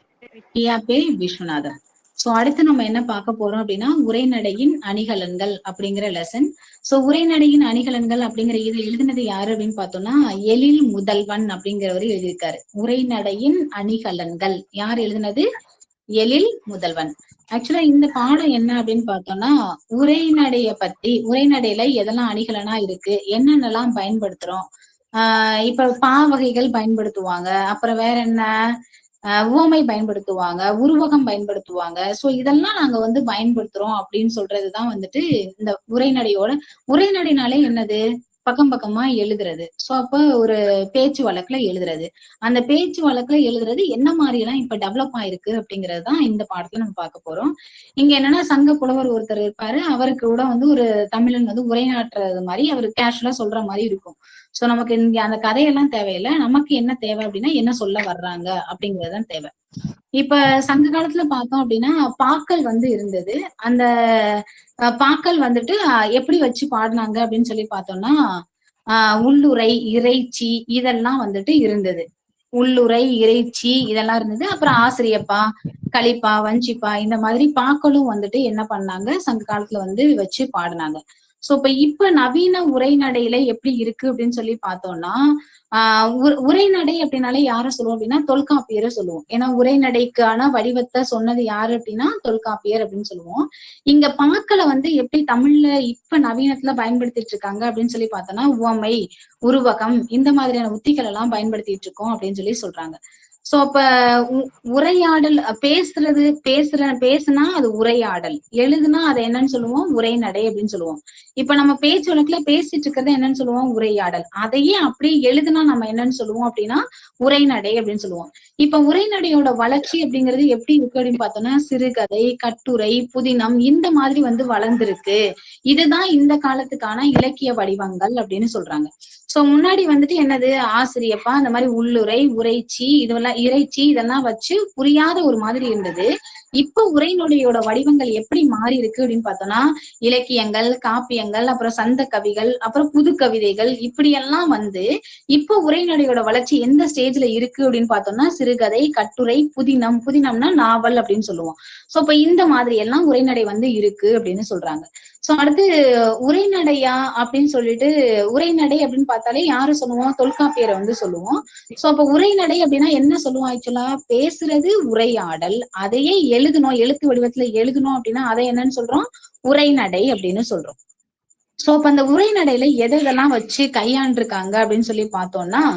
கியாபே விஸ்வநாதன் சோ அடுத்து நம்ம என்ன பார்க்க போறோம் அப்படின்னா உரைநடையின் அணிகலன்கள் அப்படிங்கிற லெசன் சோ உரைநடையின் அணிகலன்கள் அப்படிங்கிற இது எழுதினது யாரு அப்படின்னு பார்த்தோம்னா எழில் முதல்வன் அப்படிங்கிறவர் எழுதியிருக்காரு உரைநடையின் அணிகலன்கள் யார் எழுதினது எழில் முதல்வன் ஆக்சுவலா இந்த பாடம் என்ன அப்படின்னு பார்த்தோம்னா உரைநடைய பத்தி உரைநடையில எதெல்லாம் அணிகலனா இருக்கு என்னென்னலாம் பயன்படுத்துறோம் ஆஹ் இப்ப பா வகைகள் பயன்படுத்துவாங்க அப்புறம் வேற என்ன ஆஹ் உவமை பயன்படுத்துவாங்க உருவகம் பயன்படுத்துவாங்க சோ இதெல்லாம் நாங்க வந்து பயன்படுத்துறோம் அப்படின்னு சொல்றதுதான் வந்துட்டு இந்த உரைநடையோட உரைநடைனாலே என்னது பக்கம் பக்கமா எழுதுறது சோ அப்ப ஒரு பேச்சு வழக்குல எழுதுறது அந்த பேச்சு வழக்குல எழுதுறது என்ன மாதிரி எல்லாம் இப்ப டெவலப் ஆயிருக்கு அப்படிங்கறது தான் இந்த பாடத்துல நம்ம பார்க்க போறோம் இங்க என்னன்னா சங்க புலவர் ஒருத்தர் இருப்பாரு அவருக்கு கூட வந்து ஒரு தமிழன் வந்து உரையாற்றுறது மாதிரி அவர் கேஷுவலா சொல்ற மாதிரி இருக்கும் சோ நமக்கு இங்க அந்த கதையெல்லாம் தேவையில்லை நமக்கு என்ன தேவை அப்படின்னா என்ன சொல்ல வர்றாங்க அப்படிங்கறதுதான் தேவை இப்ப சங்க காலத்துல பார்த்தோம் அப்படின்னா பாக்கள் வந்து இருந்தது அந்த அஹ், பாக்கள் வந்துட்டு அஹ், எப்படி வச்சு பாடினாங்க அப்படின்னு சொல்லி பார்த்தோம்னா ஆஹ் உள்ளுரை இறைச்சி இதெல்லாம் வந்துட்டு இருந்தது உள்ளுரை இறைச்சி இதெல்லாம் இருந்தது அப்புறம் ஆசிரியப்பா களிப்பா வஞ்சிப்பா இந்த மாதிரி பாக்களும் வந்துட்டு என்ன பண்ணாங்க சங்க காலத்துல வந்து வச்சு பாடினாங்க சோ இப்ப இப்ப நவீன உரைநடையில எப்படி இருக்கு அப்படின்னு சொல்லி பார்த்தோம்னா ஆஹ் உர- உரைநடை அப்படின்னாலே யார சொல்லுவோம் அப்படின்னா தொல்காப்பியரை சொல்லுவோம் ஏன்னா உரைநடைக்கான வடிவத்தை சொன்னது யாரு அப்படின்னா தொல்காப்பியர் அப்படின்னு சொல்லுவோம் இங்க பாக்களை வந்து எப்படி தமிழ்ல இப்ப நவீனத்துல பயன்படுத்திட்டு இருக்காங்க அப்படின்னு சொல்லி பார்த்தோம்னா உவமை உருவகம் இந்த மாதிரியான உத்திகள் எல்லாம் பயன்படுத்திட்டு இருக்கோம் அப்படின்னு சொல்லி சொல்றாங்க சோ அப்ப உ- உரையாடல் அஹ், பேசுறது பேசுற பேசுனா அது உரையாடல் எழுதுனா அதை என்னன்னு சொல்லுவோம் உரைநடை அப்படின்னு சொல்லுவோம் இப்ப நம்ம பேச்சு வழக்குல பேசிட்டு இருக்கிறது என்னன்னு சொல்லுவோம் உரையாடல் அதையே அப்படியே எழுதுனா நம்ம என்னன்னு சொல்லுவோம் அப்படின்னா உரைநடை அப்படின்னு சொல்லுவோம் இப்ப உரைநடையோட வளர்ச்சி அப்படிங்கிறது எப்படி இருக்கு அப்படின்னு பார்த்தோம்னா சிறுகதை கட்டுரை புதினம் இந்த மாதிரி வந்து வளர்ந்திருக்கு இதுதான் இந்த காலத்துக்கான இலக்கிய வடிவங்கள் அப்படின்னு சொல்றாங்க சோ முன்னாடி வந்துட்டு என்னது ஆசிரியப்பா இந்த மாதிரி உள்ளுரை உரைச்சி இதெல்லாம் இறைச்சி இதெல்லாம் வச்சு புரியாத ஒரு மாதிரி இருந்தது இப்ப உரைநடையோட வடிவங்கள் எப்படி மாறி இருக்கு அப்படின்னு பார்த்தோம்னா இலக்கியங்கள் காப்பியங்கள் அப்புறம் சந்த கவிகள் அப்புறம் புது கவிதைகள் இப்படி எல்லாம் வந்து இப்ப உரைநடையோட வளர்ச்சி எந்த ஸ்டேஜ்ல இருக்கு அப்படின்னு பார்த்தோம்னா சிறுகதை கட்டுரை புதினம் புதினம்னா நாவல் அப்படின்னு சொல்லுவோம் சோ இப்ப இந்த மாதிரி எல்லாம் உரைநடை வந்து இருக்கு அப்படின்னு சொல்றாங்க சோ அடுத்து உரைநடையா அப்படின்னு சொல்லிட்டு உரைநடை அப்படின்னு பார்த்தாலே யாரு சொல்லுவோம் தொல்காப்பியரை வந்து சொல்லுவோம் சோ அப்ப உரைநடை அப்படின்னா என்ன சொல்லுவோம் ஆக்சுவலா பேசுறது உரையாடல் அதையே எழுதணும் எழுத்து வடிவத்துல எழுதணும் அப்படின்னா அதை என்னன்னு சொல்றோம் உரைநடை அப்படின்னு சொல்றோம் சோ அப்ப அந்த உரைநடையில எது எதெல்லாம் வச்சு கையாண்டிருக்காங்க அப்படின்னு சொல்லி பார்த்தோம்னா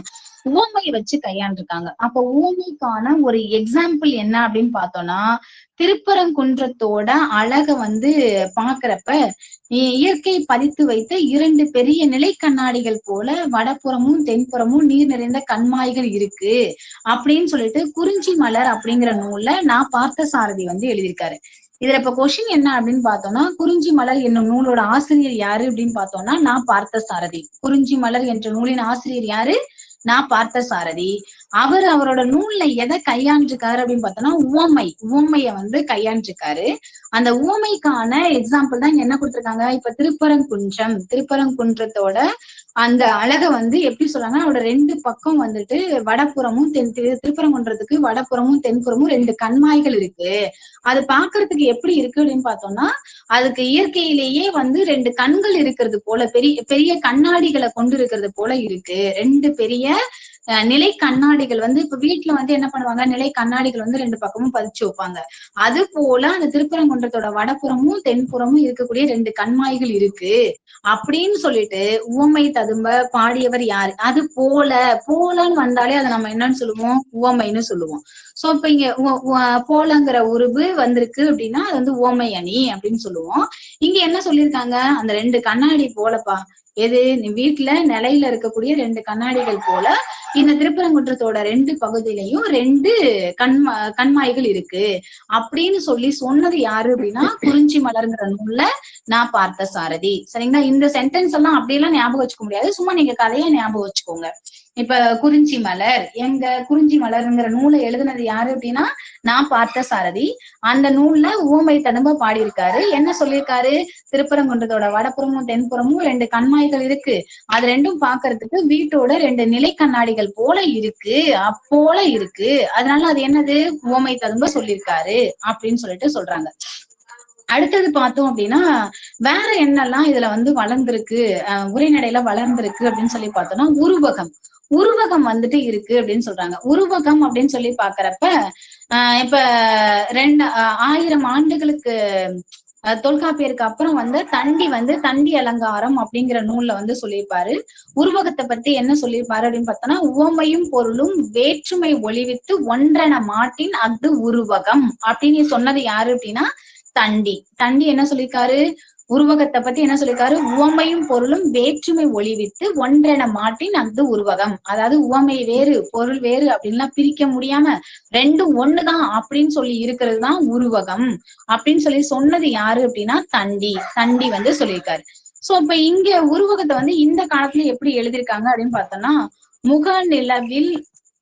உவமையை வச்சு கையாண்டிருக்காங்க அப்ப உவமைக்கான ஒரு எக்ஸாம்பிள் என்ன அப்படின்னு பார்த்தோம்னா திருப்பரங்குன்றத்தோட அழக வந்து பாக்குறப்ப இ- இயற்கை பதித்து வைத்த இரண்டு பெரிய நிலை கண்ணாடிகள் போல வடபுறமும் தென்புறமும் நீர் நிறைந்த கண்மாய்கள் இருக்கு அப்படின்னு சொல்லிட்டு குறிஞ்சி மலர் அப்படிங்கிற நூல்ல நான் பார்த்த சாரதி வந்து எழுதியிருக்காரு இதுல இப்ப கொஸ்டின் என்ன அப்படின்னு பார்த்தோம்னா குறிஞ்சி மலர் என்னும் நூலோட ஆசிரியர் யாரு அப்படின்னு பார்த்தோம்னா நான் பார்த்த சாரதி குறிஞ்சி மலர் என்ற நூலின் ஆசிரியர் யாரு நான் பார்த்த சாரதி அவர் அவரோட நூல்ல எதை கையாண்டிருக்காரு அப்படின்னு பார்த்தோம்னா உவமை உவமைய வந்து கையாண்டிருக்காரு அந்த உவமைக்கான எக்ஸாம்பிள் தான் இங்க என்ன கொடுத்திருக்காங்க இப்ப திருப்பரங்குன்றம் திருப்பரங்குன்றத்தோட அந்த அழகை வந்து எப்படி சொல்றாங்க அவரோட ரெண்டு பக்கம் வந்துட்டு வடபுறமும் தென் திரு- திருப்பரங்குன்றத்துக்கு வடபுறமும் தென்புறமும் ரெண்டு கண்மாய்கள் இருக்கு அது பாக்குறதுக்கு எப்படி இருக்கு அப்படின்னு பார்த்தோம்னா அதுக்கு இயற்கையிலேயே வந்து ரெண்டு கண்கள் இருக்கிறது போல பெரிய பெரிய கண்ணாடிகளை கொண்டு இருக்கிறது போல இருக்கு ரெண்டு பெரிய அஹ், நிலை கண்ணாடிகள் வந்து இப்ப வீட்டுல வந்து என்ன பண்ணுவாங்க நிலை கண்ணாடிகள் வந்து ரெண்டு பக்கமும் பதிச்சு வைப்பாங்க அது போல அந்த திருப்பரங்குன்றத்தோட வடபுறமும் தென்புறமும் இருக்கக்கூடிய ரெண்டு கண்மாய்கள் இருக்கு அப்படின்னு சொல்லிட்டு உவமை ததும்ப பாடியவர் யாரு அது போல போலன்னு வந்தாலே அதை நம்ம என்னன்னு சொல்லுவோம் உவமைன்னு சொல்லுவோம் சோ இப்ப இங்க உ- உ- போலங்கிற உருவு வந்திருக்கு அப்படின்னா அது வந்து உவமை அணி அப்படின்னு சொல்லுவோம் இங்க என்ன சொல்லியிருக்காங்க அந்த ரெண்டு கண்ணாடி போலப்பா எது நீ வீட்டுல நிலையில இருக்கக்கூடிய ரெண்டு கண்ணாடிகள் போல இந்த திருப்பரங்குன்றத்தோட ரெண்டு பகுதியிலையும் ரெண்டு கண்மா கண்மாய்கள் இருக்கு அப்படின்னு சொல்லி சொன்னது யாரு அப்படின்னா குறிஞ்சி மலர்ங்கிற நூல்ல நான் பார்த்த சாரதி சரிங்களா இந்த சென்டென்ஸ் எல்லாம் அப்படியெல்லாம் ஞாபகம் வச்சுக்க முடியாது சும்மா நீங்க கதையா ஞாபகம் வச்சுக்கோங்க இப்ப குறிஞ்சி மலர் எங்க குறிஞ்சி மலர்ங்கிற நூலை எழுதுனது யாரு அப்படின்னா நான் பார்த்த சாரதி அந்த நூல்ல ஊமை ததும்ப பாடியிருக்காரு என்ன சொல்லியிருக்காரு திருப்பரங்குன்றத்தோட வடபுறமும் தென்புறமும் ரெண்டு கண்மாய்கள் இருக்கு அது ரெண்டும் பாக்குறதுக்கு வீட்டோட ரெண்டு நிலை கண்ணாடிகள் போல இருக்கு அப்போல இருக்கு அதனால அது என்னது ஊமை ததும்ப சொல்லியிருக்காரு அப்படின்னு சொல்லிட்டு சொல்றாங்க அடுத்தது பார்த்தோம் அப்படின்னா வேற என்னெல்லாம் இதுல வந்து வளர்ந்திருக்கு அஹ் உரைநடையில வளர்ந்திருக்கு அப்படின்னு சொல்லி பார்த்தோம்னா உருவகம் உருவகம் வந்துட்டு இருக்கு அப்படின்னு சொல்றாங்க உருவகம் அப்படின்னு சொல்லி பாக்குறப்ப ஆஹ் இப்ப ரெண்டு ஆஹ் ஆயிரம் ஆண்டுகளுக்கு அஹ் தொல்காப்பியருக்கு அப்புறம் வந்து தண்டி வந்து தண்டி அலங்காரம் அப்படிங்கிற நூல்ல வந்து சொல்லியிருப்பாரு உருவகத்தை பத்தி என்ன சொல்லியிருப்பாரு அப்படின்னு பார்த்தோம்னா உவமையும் பொருளும் வேற்றுமை ஒளிவித்து ஒன்றென மாட்டின் அஃது உருவகம் அப்படின்னு சொன்னது யாரு அப்படின்னா தண்டி தண்டி என்ன சொல்லியிருக்காரு உருவகத்தை பத்தி என்ன சொல்லியிருக்காரு உவமையும் பொருளும் வேற்றுமை ஒளிவித்து ஒன்றென மாட்டின் அஃது உருவகம் அதாவது உவமை வேறு பொருள் வேறு அப்படின்லாம் பிரிக்க முடியாம ரெண்டும் ஒண்ணுதான் அப்படின்னு சொல்லி இருக்கிறது தான் உருவகம் அப்படின்னு சொல்லி சொன்னது யாரு அப்படின்னா தண்டி தண்டி வந்து சொல்லியிருக்காரு சோ இப்ப இங்க உருவகத்தை வந்து இந்த காலத்துல எப்படி எழுதியிருக்காங்க அப்படின்னு பார்த்தோம்னா முக நிலவில்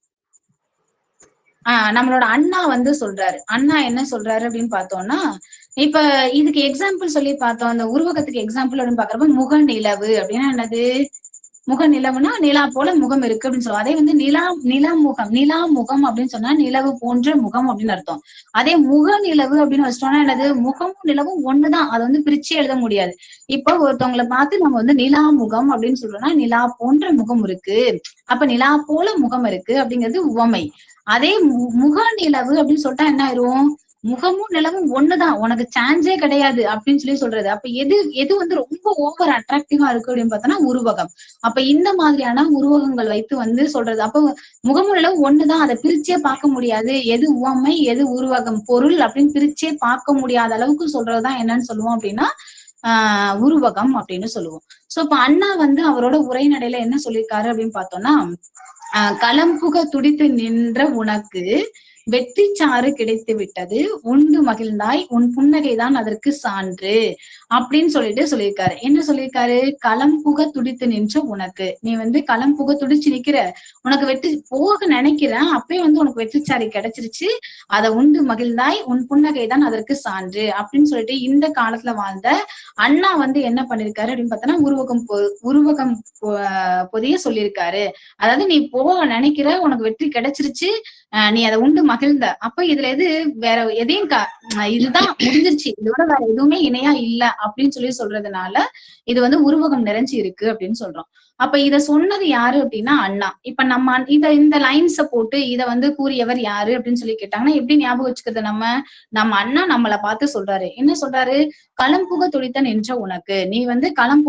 ஆஹ் நம்மளோட அண்ணா வந்து சொல்றாரு அண்ணா என்ன சொல்றாரு அப்படின்னு பார்த்தோம்னா இப்ப இதுக்கு எக்ஸாம்பிள் சொல்லி பார்த்தோம் அந்த உருவகத்துக்கு எக்ஸாம்பிள் அப்படின்னு பாக்குறப்ப முக நிலவு அப்படின்னா என்னது முக நிலவுனா நிலா போல முகம் இருக்கு அப்படின்னு சொல்லுவோம் அதே வந்து நிலா நிலா முகம் நிலா முகம் அப்படின்னு சொன்னா நிலவு போன்ற முகம் அப்படின்னு அர்த்தம் அதே முக நிலவு அப்படின்னு வச்சிட்டோம்னா என்னது முகமும் நிலவும் ஒண்ணுதான் அதை வந்து பிரிச்சு எழுத முடியாது இப்ப ஒருத்தவங்களை பார்த்து நம்ம வந்து நிலா முகம் அப்படின்னு சொல்றோம்னா நிலா போன்ற முகம் இருக்கு அப்ப நிலா போல முகம் இருக்கு அப்படிங்கிறது உவமை அதே மு- முக நிலவு அப்படின்னு சொல்லிட்டா என்ன ஆயிரும் முகமும் நிலவும் ஒண்ணுதான் உனக்கு சான்ஸே கிடையாது அப்படின்னு சொல்லி சொல்றது அப்ப எது எது வந்து ரொம்ப ஓவர் அட்ராக்டிவா இருக்கு அப்படின்னு பார்த்தோம்னா உருவகம் அப்ப இந்த மாதிரியான உருவகங்கள் வைத்து வந்து சொல்றது அப்ப முகமும் நிலவும் ஒண்ணுதான் அதை பிரிச்சே பார்க்க முடியாது எது உவமை எது உருவகம் பொருள் அப்படின்னு பிரிச்சே பார்க்க முடியாத அளவுக்கு சொல்றதுதான் என்னன்னு சொல்லுவோம் அப்படின்னா ஆஹ் உருவகம் அப்படின்னு சொல்லுவோம் சோ இப்ப அண்ணா வந்து அவரோட உரைநடையில என்ன சொல்லியிருக்காரு அப்படின்னு பார்த்தோம்னா ஆஹ் களம் புக துடித்து நின்ற உனக்கு வெற்றி சாறு கிடைத்து விட்டது உண்டு மகிழ்ந்தாய் உன் புன்னகைதான் அதற்கு சான்று அப்படின்னு சொல்லிட்டு சொல்லியிருக்காரு என்ன சொல்லியிருக்காரு களம் புக துடித்து நின்ற உனக்கு நீ வந்து களம் புக துடிச்சு நிக்கிற உனக்கு வெற்றி போக நினைக்கிறேன் அப்பயே வந்து உனக்கு வெற்றிச்சாரி கிடைச்சிருச்சு அதை உண்டு மகிழ்ந்தாய் உன் புன்னகைதான் அதற்கு சான்று அப்படின்னு சொல்லிட்டு இந்த காலத்துல வாழ்ந்த அண்ணா வந்து என்ன பண்ணிருக்காரு அப்படின்னு பார்த்தோன்னா உருவகம் பொ- உருவகம் பொ- பொதிய சொல்லியிருக்காரு அதாவது நீ போக நினைக்கிற உனக்கு வெற்றி கிடைச்சிருச்சு அஹ் நீ அதை உண்டு மகிழ்ந்த அப்ப இதுல எது வேற எதையும் கா- அஹ் இதுதான் முடிஞ்சிருச்சு இதோட வேற எதுவுமே இணையா இல்ல அப்படின்னு சொல்லி சொல்றதுனால இது வந்து உருவகம் நிறைஞ்சு இருக்கு அப்படின்னு சொல்றோம் அப்ப இத சொன்னது யாரு அப்படின்னா அண்ணா இப்ப நம்ம அண்- இத இந்த லைன்ஸ போட்டு இத வந்து கூறியவர் யாரு அப்படின்னு சொல்லி கேட்டாங்கன்னா எப்படி ஞாபகம் வச்சுக்கிறது நம்ம நம்ம அண்ணா நம்மள பார்த்து சொல்றாரு என்ன சொல்றாரு களம் புக துடித்த நின்ற உனக்கு நீ வந்து களம் புகணும்னு நினைக்க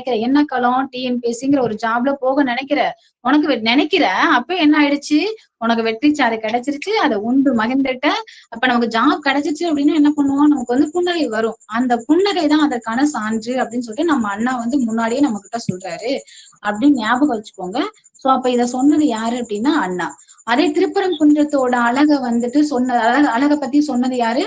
நினைக்கிற என்ன களம் டிஎன்பிஎஸ்சிங்கிற ஒரு ஜாப்ல போக நினைக்கிற உனக்கு வெ- நினைக்கிற அப்ப என்ன ஆயிடுச்சு உனக்கு வெற்றி சாறு கிடைச்சிருச்சு அதை உண்டு மகிழ்ந்துட்ட அப்ப நமக்கு ஜாப் கிடைச்சிச்சு அப்படின்னா என்ன பண்ணுவோம் நமக்கு வந்து புன்னகை வரும் அந்த புன்னகை தான் அதற்கான சான்று அப்படின்னு சொல்லிட்டு நம்ம அண்ணா வந்து முன்னாடியே நம்ம கிட்ட சொல்றாரு அப்படின்னு ஞாபகம் வச்சுக்கோங்க சோ அப்ப இத சொன்னது யாரு அப்படின்னா அண்ணா அதே திருப்பரங்குன்றத்தோட அழக வந்துட்டு சொன்ன அழக அழக பத்தி சொன்னது யாரு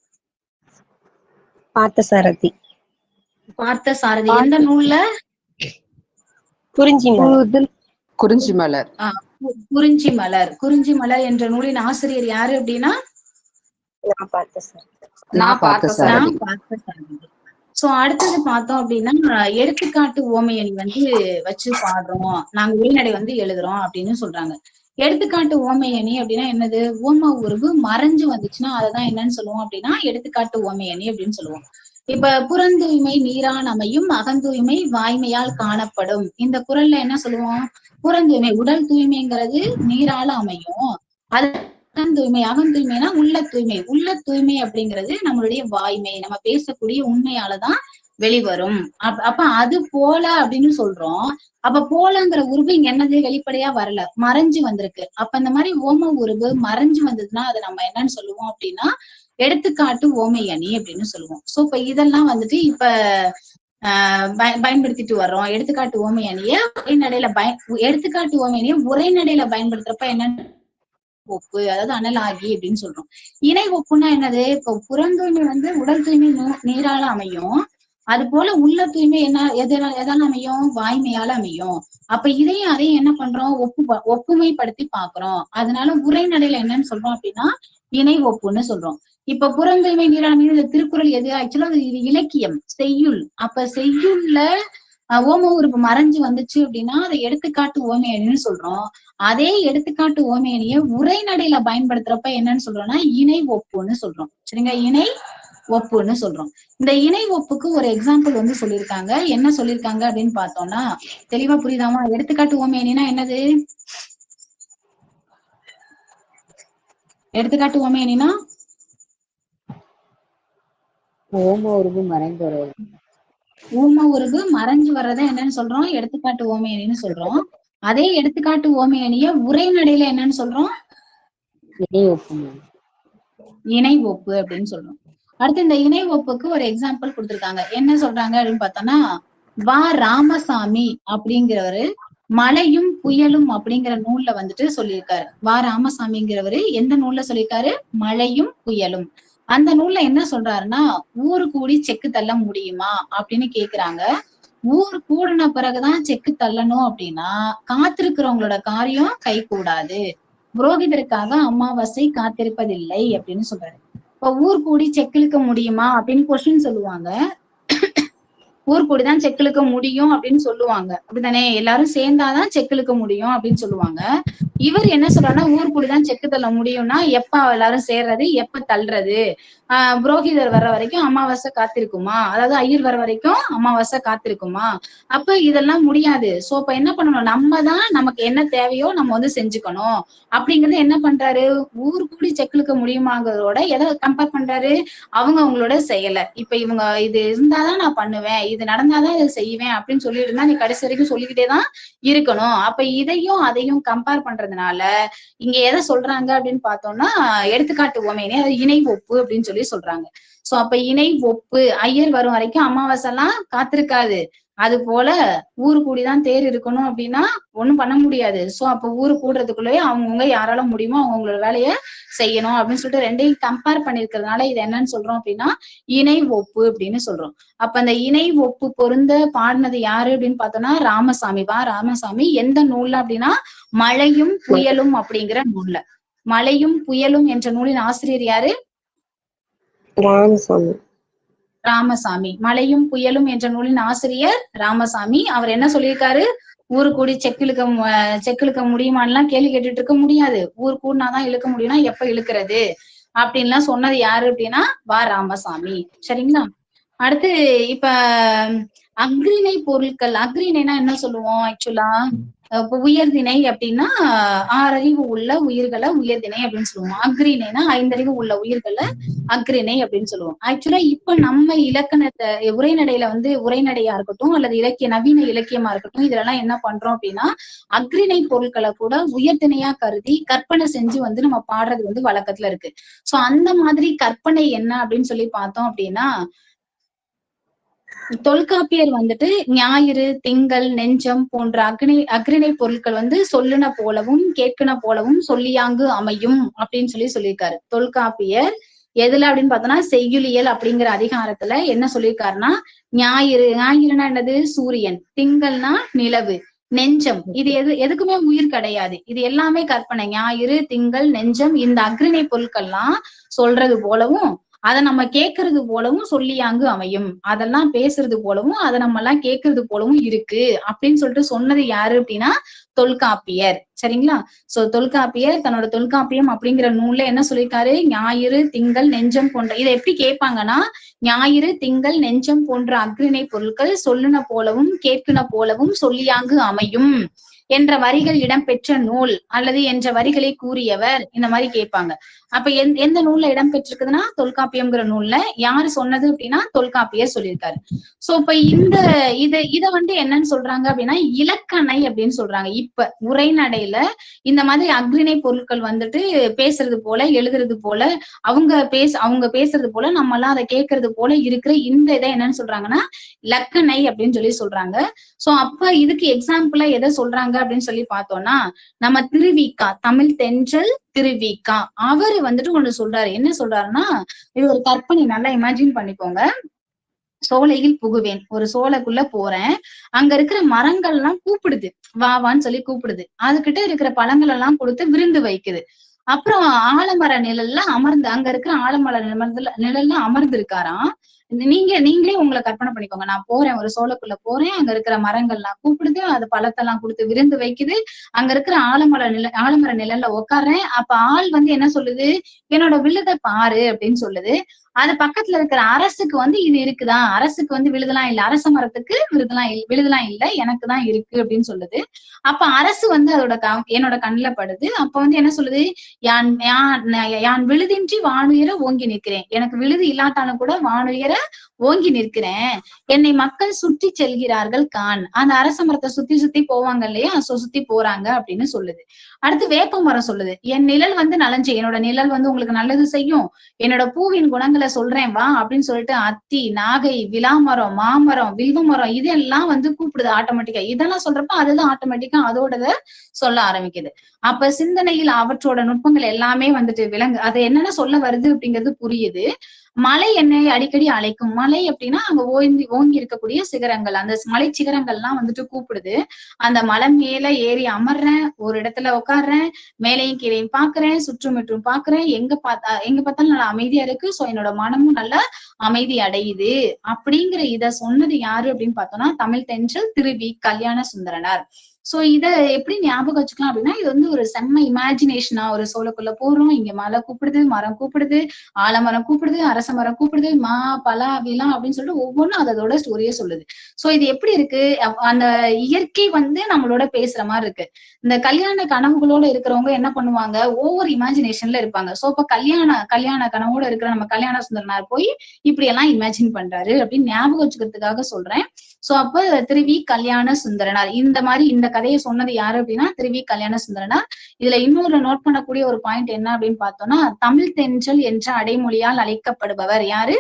பார்த்த சாரதி பார்த்த சாரதி எந்த நூல்ல குறிஞ்சி மலர். குறிஞ்சி மலர் கு- குறிஞ்சி மலர் குறிஞ்சி மலர் என்ற நூலின் ஆசிரியர் யாரு அப்படின்னா நான் பார்த்த சாரதி நான் பார்த்த சாரதி நான் பார்த்த சாரதி சோ அடுத்தது பார்த்தோம் அப்படின்னா எடுத்துக்காட்டு ஓமையணி வந்து வச்சு பாடுறோம் நாங்க உரைநடை வந்து எழுதுறோம் அப்படின்னு சொல்றாங்க எடுத்துக்காட்டு ஓமையணி அப்படின்னா என்னது ஓம உருவு மறைஞ்சு வந்துச்சுன்னா அததான் என்னன்னு சொல்லுவோம் அப்படின்னா எடுத்துக்காட்டு ஓமையணி அப்படின்னு சொல்லுவோம் இப்ப புறந்தூய்மை நீரான் அமையும் அகந்தூய்மை வாய்மையால் காணப்படும் இந்த குரல்ல என்ன சொல்லுவோம் புறந்தூய்மை உடல் தூய்மைங்கிறது நீரால அமையும் அது அகந்தூய்மை அகந்தூய்மைனா உள்ள தூய்மை உள்ள தூய்மை அப்படிங்கிறது நம்மளுடைய வாய்மை நம்ம பேசக்கூடிய உண்மையாலதான் வெளிவரும் அப்- அப்ப அது போல அப்படின்னு சொல்றோம் அப்ப போலங்கிற உருவு இங்க என்னது வெளிப்படையா வரல மறைஞ்சு வந்திருக்கு அப்ப இந்த மாதிரி ஓம உருவு மறைஞ்சு வந்ததுன்னா அதை நம்ம என்னன்னு சொல்லுவோம் அப்படின்னா எடுத்துக்காட்டு ஓமை அணி அப்படின்னு சொல்லுவோம் சோ இப்ப இதெல்லாம் வந்துட்டு இப்ப ஆஹ் பய- பயன்படுத்திட்டு வர்றோம் எடுத்துக்காட்டு ஓமை அணிய உரைநடையில பய எடுத்துக்காட்டு ஓமை அணிய உரைநடையில பயன்படுத்துறப்ப என்னன்னு ஒப்பு அதாவது அனலாகி அப்படின்னு சொல்றோம் இணை ஒப்புன்னா என்னது இப்போ புறந்தூய்மை வந்து உடல் தூய்மை நூ- நீரால அமையும் அது போல உள்ள தூய்மை என்ன எதால எதால அமையும் வாய்மையால அமையும் அப்ப இதையும் அதையும் என்ன பண்றோம் ஒப்பு ஒப்புமைப்படுத்தி பாக்குறோம் அதனால உரைநடையில என்னன்னு சொல்றோம் அப்படின்னா இணை ஒப்புன்னு சொல்றோம் இப்ப புறந்தூய்மை நீரால அமையும் இந்த திருக்குறள் எது ஆக்சுவலா இது இலக்கியம் செய்யுள் அப்ப செய்யுள்ல அஹ், ஓம உறுப்பு மறைஞ்சு வந்துச்சு அப்படின்னா அதை எடுத்துக்காட்டு ஓமையணின்னு சொல்றோம் அதே எடுத்துக்காட்டு ஓமையணிய உரைநடையில பயன்படுத்துறப்ப என்னன்னு சொல்றோம்னா இணை ஒப்புன்னு சொல்றோம் சரிங்க இணை ஒப்புன்னு சொல்றோம் இந்த இணை ஒப்புக்கு ஒரு எக்ஸாம்பிள் வந்து சொல்லியிருக்காங்க என்ன சொல்லியிருக்காங்க அப்படின்னு பார்த்தோம்னா தெளிவா புரியுதாமா எடுத்துக்காட்டு ஓமையணினா என்னது எடுத்துக்காட்டு ஓமையணினா ஓம உருவு மறைந்து வருவது ஊம உருவு மறைஞ்சு வர்றதை என்னன்னு சொல்றோம் எடுத்துக்காட்டு ஓமையணின்னு சொல்றோம் அதே எடுத்துக்காட்டு ஓமையணிய உரைநடையில என்னன்னு சொல்றோம் இணை ஒப்புமை இணை ஒப்பு அப்படின்னு சொல்றோம் அடுத்து இந்த இணை ஒப்புக்கு ஒரு எக்ஸாம்பிள் கொடுத்திருக்காங்க என்ன சொல்றாங்க அப்படின்னு பார்த்தோம்னா வா ராமசாமி அப்படிங்கிறவரு மலையும் புயலும் அப்படிங்கிற நூல்ல வந்துட்டு சொல்லியிருக்காரு வா ராமசாமிங்கிறவரு எந்த நூல்ல சொல்லியிருக்காரு மழையும் புயலும் அந்த நூல்ல என்ன சொல்றாருன்னா ஊரு கூடி செக்கு தள்ள முடியுமா அப்படின்னு கேக்குறாங்க ஊர் கூடின பிறகுதான் செக்கு தள்ளணும் அப்படின்னா காத்திருக்கிறவங்களோட காரியம் கை கூடாது புரோகிதருக்காக அமாவாசை காத்திருப்பதில்லை அப்படின்னு சொல்றாரு இப்ப ஊர் கூடி செக்கிழுக்க முடியுமா அப்படின்னு கொஸ்டின் சொல்லுவாங்க ஊர் கூடிதான் செக்கிழுக்க முடியும் அப்படின்னு சொல்லுவாங்க அப்படிதானே எல்லாரும் சேர்ந்தாதான் செக்கிழுக்க முடியும் அப்படின்னு சொல்லுவாங்க இவர் என்ன சொல்றாருன்னா ஊர் கூடிதான் செக்கு தள்ள முடியும்னா எப்ப எல்லாரும் சேர்றது எப்ப தள்ளுறது ஆஹ் புரோகிதர் வர்ற வரைக்கும் அமாவாசை காத்திருக்குமா அதாவது ஐயர் வர வரைக்கும் அமாவாசை காத்திருக்குமா அப்ப இதெல்லாம் முடியாது சோ அப்ப என்ன பண்ணணும் நம்ம தான் நமக்கு என்ன தேவையோ நம்ம வந்து செஞ்சுக்கணும் அப்படிங்கறது என்ன பண்றாரு ஊர் கூடி செக்கிழுக்க முடியுமாங்கிறதோட எதை கம்பேர் பண்றாரு அவங்க அவங்களோட செயலை இப்ப இவங்க இது இருந்தாதான் நான் பண்ணுவேன் இது நடந்தாதான் இதை செய்வேன் அப்படின்னு சொல்லிட்டு இருந்தா நீ கடைசி வரைக்கும் சொல்லிக்கிட்டே தான் இருக்கணும் அப்ப இதையும் அதையும் கம்பேர் பண்றதுனால இங்க எதை சொல்றாங்க அப்படின்னு பார்த்தோம்னா எடுத்துக்காட்டு உவமையினே அது இணை ஒப்பு அப்படின்னு சொல்லி சொல்றாங்க சோ அப்ப இணை ஒப்பு ஐயர் வரும் வரைக்கும் அமாவாசை எல்லாம் காத்திருக்காது அது போல ஊரு கூடிதான் தேர் இருக்கணும் அப்படின்னா ஒண்ணும் பண்ண முடியாது சோ அப்ப ஊரு கூடுறதுக்குள்ளேயே அவங்கவுங்க யாரால முடியுமோ அவங்களோட வேலையை செய்யணும் அப்படின்னு சொல்லிட்டு ரெண்டையும் கம்பேர் பண்ணிருக்கிறதுனால இது என்னன்னு சொல்றோம் அப்படின்னா இணை ஒப்பு அப்படின்னு சொல்றோம் அப்ப அந்த இணை ஒப்பு பொருந்த பாடினது யாரு அப்படின்னு பார்த்தோம்னா ராமசாமி வா ராமசாமி எந்த நூல்ல அப்படின்னா மழையும் புயலும் அப்படிங்கிற நூல்ல மழையும் புயலும் என்ற நூலின் ஆசிரியர் யாரு ராமசாமி ராமசாமி மழையும் புயலும் என்ற நூலின் ஆசிரியர் ராமசாமி அவர் என்ன சொல்லியிருக்காரு ஊரு கூடி செக் இழுக்க மு- அஹ் செக் இழுக்க முடியுமான்னுலாம் கேள்வி கேட்டுட்டு இருக்க முடியாது ஊர் கூடினாதான் இழுக்க முடியும்னா எப்ப இழுக்கிறது அப்படின்லாம் சொன்னது யாரு அப்படின்னா வா ராமசாமி சரிங்களா அடுத்து இப்ப அக்ரிணை பொருட்கள் அக்ரிணைனா என்ன சொல்லுவோம் ஆக்சுவலா அஹ் இப்ப உயர்திணை அப்படின்னா ஆஹ் ஆறறிவு உள்ள உயிர்களை உயர்திணை அப்படின்னு சொல்லுவோம் அக்ரிணைனா ஐந்தறிவு உள்ள உயிர்களை அக்ரிணை அப்படின்னு சொல்லுவோம் ஆக்சுவலா இப்ப நம்ம இலக்கணத்தை உரைநடையில வந்து உரைநடையா இருக்கட்டும் அல்லது இலக்கிய நவீன இலக்கியமா இருக்கட்டும் இதுலலாம் என்ன பண்றோம் அப்படின்னா அக்ரிணை பொருட்களை கூட உயர்திணையா கருதி கற்பனை செஞ்சு வந்து நம்ம பாடுறது வந்து வழக்கத்துல இருக்கு சோ அந்த மாதிரி கற்பனை என்ன அப்படின்னு சொல்லி பார்த்தோம் அப்படின்னா தொல்காப்பியர் வந்துட்டு ஞாயிறு திங்கள் நெஞ்சம் போன்ற அக்னி அக்ரிணை பொருட்கள் வந்து சொல்லுன போலவும் கேட்கன போலவும் சொல்லியாங்கு அமையும் அப்படின்னு சொல்லி சொல்லியிருக்காரு தொல்காப்பியர் எதுல அப்படின்னு பார்த்தோம்னா செய்யுளியல் அப்படிங்கிற அதிகாரத்துல என்ன சொல்லியிருக்காருன்னா ஞாயிறு ஞாயிறுனா என்னது சூரியன் திங்கள்னா நிலவு நெஞ்சம் இது எது எதுக்குமே உயிர் கிடையாது இது எல்லாமே கற்பனை ஞாயிறு திங்கள் நெஞ்சம் இந்த அக்ரிணை பொருட்கள்லாம் சொல்றது போலவும் அதை நம்ம கேட்கறது போலவும் சொல்லியாங்கு அமையும் அதெல்லாம் பேசுறது போலவும் அதை நம்ம எல்லாம் கேட்கறது போலவும் இருக்கு அப்படின்னு சொல்லிட்டு சொன்னது யாரு அப்படின்னா தொல்காப்பியர் சரிங்களா சோ தொல்காப்பியர் தன்னோட தொல்காப்பியம் அப்படிங்கிற நூல்ல என்ன சொல்லியிருக்காரு ஞாயிறு திங்கள் நெஞ்சம் போன்ற இதை எப்படி கேட்பாங்கன்னா ஞாயிறு திங்கள் நெஞ்சம் போன்ற அக்ரிணை பொருட்கள் சொல்லுன போலவும் கேட்கின போலவும் சொல்லியாங்கு அமையும் என்ற வரிகள் இடம்பெற்ற நூல் அல்லது என்ற வரிகளை கூறியவர் இந்த மாதிரி கேட்பாங்க அப்ப எந் எந்த நூல்ல இடம் பெற்றிருக்குதுன்னா தொல்காப்பியம்ங்கிற நூல்ல யாரு சொன்னது அப்படின்னா தொல்காப்பியர் சொல்லியிருக்காரு சோ இப்ப இந்த இது இத வந்து என்னன்னு சொல்றாங்க அப்படின்னா இலக்கணை அப்படின்னு சொல்றாங்க இப்ப உரைநடையில இந்த மாதிரி அக்ரிணை பொருட்கள் வந்துட்டு பேசுறது போல எழுதுறது போல அவங்க பேச அவங்க பேசுறது போல நம்ம எல்லாம் அதை கேட்கறது போல இருக்கிற இந்த இதை என்னன்னு சொல்றாங்கன்னா லக்கணை அப்படின்னு சொல்லி சொல்றாங்க சோ அப்ப இதுக்கு எக்ஸாம்பிளா எதை சொல்றாங்க அப்படின்னு சொல்லி பார்த்தோம்னா நம்ம திருவிக்கா தமிழ் தென்றல் திருவிக்கா அவரு வந்துட்டு ஒண்ணு சொல்றாரு என்ன சொல்றாருன்னா இது ஒரு கற்பனை நல்லா இமேஜின் பண்ணிக்கோங்க சோலையில் புகுவேன் ஒரு சோலைக்குள்ள போறேன் அங்க இருக்கிற மரங்கள் எல்லாம் கூப்பிடுது வா வான்னு சொல்லி கூப்பிடுது அதுகிட்ட இருக்கிற பழங்கள் எல்லாம் கொடுத்து விருந்து வைக்குது அப்புறம் ஆலமர நிழல்ல அமர்ந்து அங்க இருக்கிற ஆலமர நிழல்ல நிழல்ல அமர்ந்து இருக்காராம் நீங்க நீங்களே உங்களை கற்பனை பண்ணிக்கோங்க நான் போறேன் ஒரு சோலைக்குள்ள போறேன் அங்க இருக்கிற மரங்கள்லாம் கூப்பிடுது அது பழத்தெல்லாம் கொடுத்து விருந்து வைக்குது அங்க இருக்கிற ஆலமர நில ஆலமர நிழல்ல உட்கார்றேன் அப்ப ஆள் வந்து என்ன சொல்லுது என்னோட விழுதை பாரு அப்படின்னு சொல்லுது அது பக்கத்துல இருக்கிற அரசுக்கு வந்து இது இருக்குதா அரசுக்கு வந்து விழுதலாம் இல்ல அரச மரத்துக்கு விருதலாம் இல்ல விழுதலாம் இல்ல எனக்கு தான் இருக்கு அப்படின்னு சொல்லுது அப்ப அரசு வந்து அதோட க- என்னோட கண்ணுல படுது அப்ப வந்து என்ன சொல்லுது யான் யான் யான் விழுதின்றி வானுயர ஓங்கி நிற்கிறேன் எனக்கு விழுது இல்லாட்டாலும் கூட வானுயர ஓங்கி நிற்கிறேன் என்னை மக்கள் சுற்றி செல்கிறார்கள் கான் அந்த அரச மரத்தை சுத்தி சுத்தி போவாங்க இல்லையா சோ சுத்தி போறாங்க அப்படின்னு சொல்லுது அடுத்து வேப்ப மரம் சொல்லுது என் நிழல் வந்து நலஞ்சு என்னோட நிழல் வந்து உங்களுக்கு நல்லது செய்யும் என்னோட பூவின் குணங்களை சொல்றேன் வா அப்படின்னு சொல்லிட்டு அத்தி நாகை விலாமரம் மாமரம் வில்வ மரம் இதெல்லாம் வந்து கூப்பிடுது ஆட்டோமேட்டிக்கா இதெல்லாம் சொல்றப்ப அதுதான் ஆட்டோமேட்டிக்கா அதோடத சொல்ல ஆரம்பிக்குது அப்ப சிந்தனையில் அவற்றோட நுட்பங்கள் எல்லாமே வந்துட்டு விலங்கு அது என்னென்ன சொல்ல வருது அப்படிங்கிறது புரியுது மலை என்னை அடிக்கடி அழைக்கும் மலை அப்படின்னா அங்க ஓய்ந்து ஓங்கி இருக்கக்கூடிய சிகரங்கள் அந்த மலை சிகரங்கள்லாம் வந்துட்டு கூப்பிடுது அந்த மலை மேல ஏறி அமர்றேன் ஒரு இடத்துல உட்கார்றேன் மேலையும் கீழையும் பாக்குறேன் சுற்றுமுற்றும் பாக்குறேன் எங்க பார்த்தா எங்க பார்த்தாலும் நல்லா அமைதியா இருக்கு சோ என்னோட மனமும் நல்லா அமைதி அடையுது அப்படிங்கிற இத சொன்னது யாரு அப்படின்னு பார்த்தோம்னா தமிழ் தென்றல் திருவி கல்யாண சுந்தரனார் சோ இத எப்படி ஞாபகம் வச்சுக்கலாம் அப்படின்னா இது வந்து ஒரு செம்ம இமேஜினேஷனா ஒரு சோளக்குள்ள போறோம் இங்க மலை கூப்பிடுது மரம் கூப்பிடுது ஆலமரம் கூப்பிடுது அரச மரம் கூப்பிடுது மா பலா விலா அப்படின்னு சொல்லிட்டு ஒவ்வொன்றும் அதோட ஸ்டோரியே சொல்லுது சோ இது எப்படி இருக்கு அப்- அந்த இயற்கை வந்து நம்மளோட பேசுற மாதிரி இருக்கு இந்த கல்யாண கனவுகளோட இருக்கிறவங்க என்ன பண்ணுவாங்க ஓவர் இமேஜினேஷன்ல இருப்பாங்க சோ இப்ப கல்யாண கல்யாண கனவோட இருக்கிற நம்ம கல்யாண சுந்தரனார் போய் இப்படி எல்லாம் இமேஜின் பண்றாரு அப்படின்னு ஞாபகம் வச்சுக்கிறதுக்காக சொல்றேன் சோ அப்ப திருவி கல்யாண சுந்தரனார் இந்த மாதிரி இந்த கதையை சொன்னது யாரு அப்படின்னா திருவி கல்யாண சுந்தரனார் இதுல இன்னொரு நோட் பண்ணக்கூடிய ஒரு பாயிண்ட் என்ன அப்படின்னு பார்த்தோம்னா தமிழ் தென்றல் என்ற அடைமொழியால் அழைக்கப்படுபவர் யாரு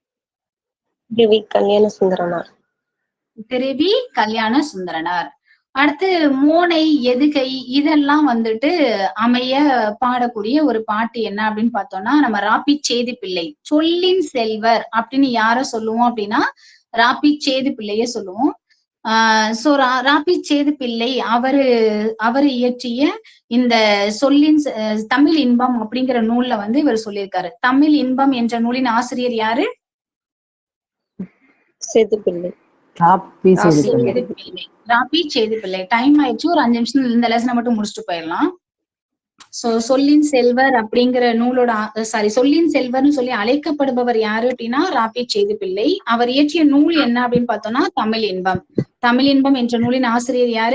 டிவி கல்யாண சுந்தரனார் திருவி கல்யாண சுந்தரனார் அடுத்து மோனை எதுகை இதெல்லாம் வந்துட்டு அமைய பாடக்கூடிய ஒரு பாட்டு என்ன அப்படின்னு பார்த்தோம்னா நம்ம ராப்பி சேதி பிள்ளை சொல்லின் செல்வர் அப்படின்னு யார சொல்லுவோம் அப்படின்னா ராப்பி சேது பிள்ளைய சொல்லுவோம் ஆஹ் சோ ராப்பி சேது பிள்ளை அவரு அவரு இயற்றிய இந்த சொல்லின் செ- அஹ் தமிழ் இன்பம் அப்படிங்கிற நூல்ல வந்து இவர் சொல்லியிருக்காரு தமிழ் இன்பம் என்ற நூலின் ஆசிரியர் யாரு சேதுப்பிள்ளை காப்பி செய்து ராபி சேது பிள்ளை ராபி சேது பிள்ளை டைம் ஆயிடுச்சு ஒரு அஞ்சு நிமிஷம் இந்த லெசனை மட்டும் முடிச்சுட்டு போயிடலாம் சோ சொல்லின் செல்வர் அப்படிங்கிற நூலோட சாரி சொல்லின் செல்வர்னு சொல்லி அழைக்கப்படுபவர் யாரு அப்படின்னா ராபி சேது பிள்ளை அவர் இயற்றிய நூல் என்ன அப்படின்னு பார்த்தோம்னா தமிழ் இன்பம் தமிழ் இன்பம் என்ற நூலின் ஆசிரியர் யாரு